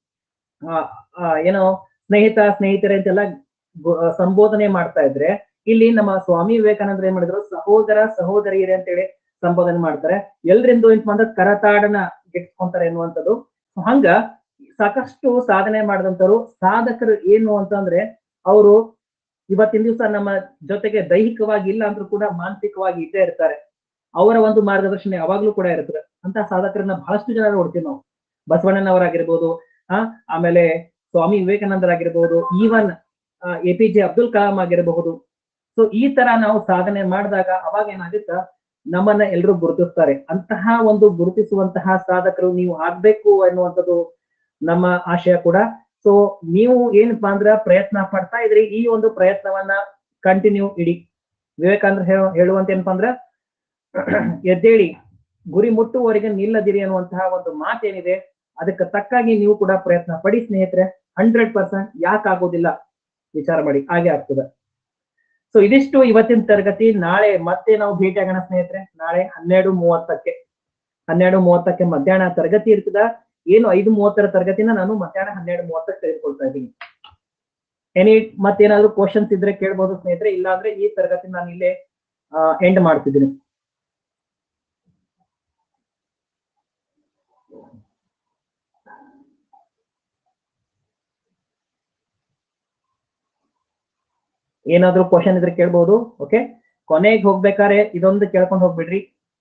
ಏನೋ ಸ್ನೇಹಿತ ಸ್ನೇಹಿತರೆ ಅಂತೆಲ್ಲ ಗೊ- ಆ, ಸಂಬೋಧನೆ ಮಾಡ್ತಾ ಇದ್ರೆ ಇಲ್ಲಿ ನಮ್ಮ ಸ್ವಾಮಿ ವಿವೇಕಾನಂದ್ರ ಏನ್ ಮಾಡಿದ್ರು ಸಹೋದರ ಸಹೋದರಿಯರೇ ಅಂತೇಳಿ ಸಂಬೋಧನೆ ಮಾಡ್ತಾರೆ ಎಲ್ರಿಂದು ಏನಪ್ಪಾ ಅಂದ್ರೆ ಕರತಾಡನ ಗಿಟ್ಸ್ಕೊಂತಾರೆ ಎನ್ನುವಂಥದ್ದು So ಹಂಗ ಸಾಕಷ್ಟು ಸಾಧನೆ ಮಾಡಿದಂತವ್ರು ಸಾಧಕರು ಏನು ಅಂತಂದ್ರೆ ಅವರು ಇವತ್ತಿನ ದಿವಸ ನಮ್ಮ ಜೊತೆಗೆ ದೈಹಿಕವಾಗಿ ಇಲ್ಲ ಅಂದ್ರೂ ಕೂಡ ಮಾನಸಿಕವಾಗಿ ಇದ್ದೇ ಇರ್ತಾರೆ ಅವರ ಒಂದು ಮಾರ್ಗದರ್ಶನ ಯಾವಾಗ್ಲೂ ಕೂಡ ಇರ್ತದೆ ಅಂತ ಸಾಧಕರನ್ನ ಬಹಳಷ್ಟು ಜನ ನೋಡ್ತೀವಿ ನಾವು ಬಸವಣ್ಣನವರಾಗಿರ್ಬೋದು ಆ ಆಮೇಲೆ ಸ್ವಾಮಿ ವಿವೇಕಾನಂದರಾಗಿರ್ಬೋದು even A P J Abdul Kalam ಆಗಿರಬಹುದು ಸೊ ಈ ತರ ನಾವು ಸಾಧನೆ ಮಾಡಿದಾಗ ಅವಾಗ ಏನಾಗುತ್ತ ನಮ್ಮನ್ನ ಎಲ್ರು ಗುರುತಿಸ್ತಾರೆ ಅಂತಹ ಒಂದು ಗುರುತಿಸುವಂತಹ ಸಾಧಕರು ನೀವು ಆಗ್ಬೇಕು ಅನ್ನುವಂಥದ್ದು ನಮ್ಮ ಆಶಯ ಕೂಡ ಸೊ ನೀವು ಏನಪ್ಪಾ ಅಂದ್ರ ಪ್ರಯತ್ನ ಪಡ್ತಾ ಇದ್ರಿ ಈ ಒಂದು ಪ್ರಯತ್ನವನ್ನ ಕಂಟಿನ್ಯೂ ಇಡಿ ವಿವೇಕಾನಂದ್ರ ಹೇಳೋ- ಹೇಳುವಂತ ಏನಪ್ಪಾ ಅಂದ್ರ ಎದ್ದೇಳಿ ಗುರಿ ಮುಟ್ಟುವವರೆಗೆ ನಿಲ್ಲದಿರಿ ಅನ್ನುವಂತಹ ಒಂದು ಮಾತೇನಿದೆ ಅದಕ್ಕೆ ತಕ್ಕಾಗಿ ನೀವು ಕೂಡ ಪ್ರಯತ್ನ ಪಡಿ ಸ್ನೇಹಿತರೆ ಹಂಡ್ರೆಡ್ ಪರ್ಸೆಂಟ್ ಯಾಕೆ ಆಗೋದಿಲ್ಲ ವಿಚಾರ ಮಾಡಿ ಹಾಗೆ ಆಗ್ತದೆ ಸೊ ಇದಿಷ್ಟು ಇವತ್ತಿನ ತರಗತಿ ನಾಳೆ ಮತ್ತೆ ನಾವು ಭೇಟಿ ಆಗೋಣ ಸ್ನೇಹಿತರೆ ನಾಳೆ ಹನ್ನೆರಡು ಮೂವತ್ತಕ್ಕೆ ಹನ್ನೆರಡು ಮೂವತ್ತಕ್ಕೆ ಮಧ್ಯಾಹ್ನ ತರಗತಿ ಇರ್ತದ ಏನು ಐದು ಮೂವತ್ತರ ತರಗತಿನ ನಾನು ಮಧ್ಯಾಹ್ನ ಹನ್ನೆರಡು ಮೂವತ್ತಕ್ಕೆ ತೆಗೆದುಕೊಳ್ತಾ ಇದ್ದೀನಿ ಎನಿ ಮತ್ತೇನಾದ್ರು ಕ್ವಶನ್ಸ್ ಇದ್ರೆ ಕೇಳ್ಬೋದು ಸ್ನೇಹಿತರೆ ಇಲ್ಲಾಂದ್ರೆ ಈ ತರಗತಿ ನಾನು ಇಲ್ಲೇ ಎಂಡ್ ಮಾಡ್ತಿದ್ದೀನಿ ಏನಾದ್ರೂ ಕ್ವಶನ್ ಇದ್ರೆ ಕೇಳ್ಬೋದು ಓಕೆ ಕೊನೆಗೆ ಹೋಗ್ಬೇಕಾದ್ರೆ ಇದೊಂದು ಕೇಳ್ಕೊಂಡು ಹೋಗ್ಬಿಡ್ರಿ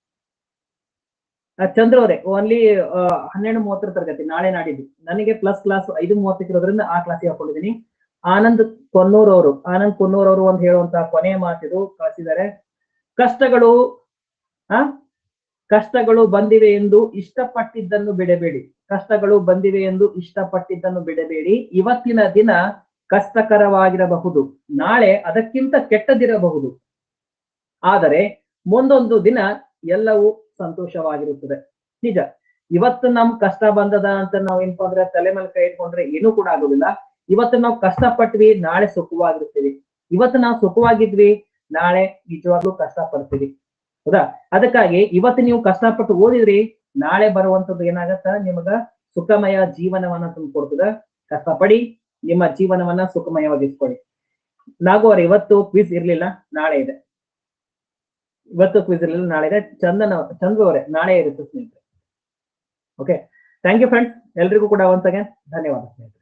ಆ, ಚಂದ್ರ ಅವರೇ ಓನ್ಲಿ ಹನ್ನೆರಡು ಮೂವತ್ತರ ತರಗತಿ ನಾಳೆ ನಾಡಿದ್ದು ನನಗೆ ಪ್ಲಸ್ ಕ್ಲಾಸ್ ಐದು ಮೂವತ್ತಕ್ಕೆ ಇರೋದ್ರಿಂದ ಆ ಕ್ಲಾಸಿಗೆ ಹಾಕೊಂಡಿದ್ದೀನಿ ಆನಂದ್ ಕೊನ್ನೂರ್ ಅವರು ಆನಂದ್ ಕೊನ್ನೂರ್ ಅವರು ಒಂದು ಹೇಳುವಂತಹ ಕೊನೆಯ ಮಾತಿದು ಕಳಿಸಿದ್ದಾರೆ ಕಷ್ಟಗಳು ಆ ಕಷ್ಟಗಳು ಬಂದಿವೆ ಎಂದು ಇಷ್ಟಪಟ್ಟಿದ್ದನ್ನು ಬಿಡಬೇಡಿ ಕಷ್ಟಗಳು ಬಂದಿವೆ ಎಂದು ಇಷ್ಟಪಟ್ಟಿದ್ದನ್ನು ಬಿಡಬೇಡಿ ಇವತ್ತಿನ ದಿನ ಕಷ್ಟಕರವಾಗಿರಬಹುದು ನಾಳೆ ಅದಕ್ಕಿಂತ ಕೆಟ್ಟದಿರಬಹುದು ಆದರೆ ಮುಂದೊಂದು ದಿನ ಎಲ್ಲವೂ ಸಂತೋಷವಾಗಿರುತ್ತದೆ ನಿಜ ಇವತ್ತು ನಮ್ ಕಷ್ಟ ಬಂದದ ಅಂತ ನಾವ್ ಏನಪ್ಪಾ ಅಂದ್ರೆ ತಲೆ ಮೇಲೆ ಕೈ ಇಟ್ಕೊಂಡ್ರೆ ಏನೂ ಕೂಡ ಆಗೋದಿಲ್ಲ ಇವತ್ತು ನಾವು ಕಷ್ಟಪಟ್ವಿ ನಾಳೆ ಸುಖವಾಗಿರ್ತೀವಿ ಇವತ್ತು ನಾವು ಸುಖವಾಗಿದ್ವಿ ನಾಳೆ ನಿಜವಾಗ್ಲೂ ಕಷ್ಟ ಪಡ್ತೀವಿ ಹೌದಾ ಅದಕ್ಕಾಗಿ ಇವತ್ತು ನೀವು ಕಷ್ಟಪಟ್ಟು ಓದಿದ್ರಿ ನಾಳೆ ಬರುವಂತದ್ದು ಏನಾಗತ್ತ ನಿಮಗ ಸುಖಮಯ ಜೀವನವನ್ನ ತಂದ್ಕೊಡ್ತದ ಕಷ್ಟಪಡಿ ನಿಮ್ಮ ಜೀವನವನ್ನ ಸುಖಮಯವಾಗಿಸ್ಕೊಳ್ಳಿ ನಾಗೋರ್ ಇವತ್ತು ಕ್ವಿಜ್ ಇರ್ಲಿಲ್ಲ ನಾಳೆ ಇದೆ ಇವತ್ತು ಕ್ವಿಜ್ ಇರ್ಲಿಲ್ಲ ನಾಳೆ ಇದೆ ಚಂದನ ಚಂದ್ರು ಅವರೇ ನಾಳೆ ಇರುತ್ತೆ ಸ್ನೇಹಿತರೆ ಓಕೆ ಥ್ಯಾಂಕ್ ಯು ಫ್ರೆಂಡ್ಸ್ ಎಲ್ರಿಗೂ ಕೂಡ ಒಂದ್ಸಗೆ ಧನ್ಯವಾದ ಸ್ನೇಹಿತರೆ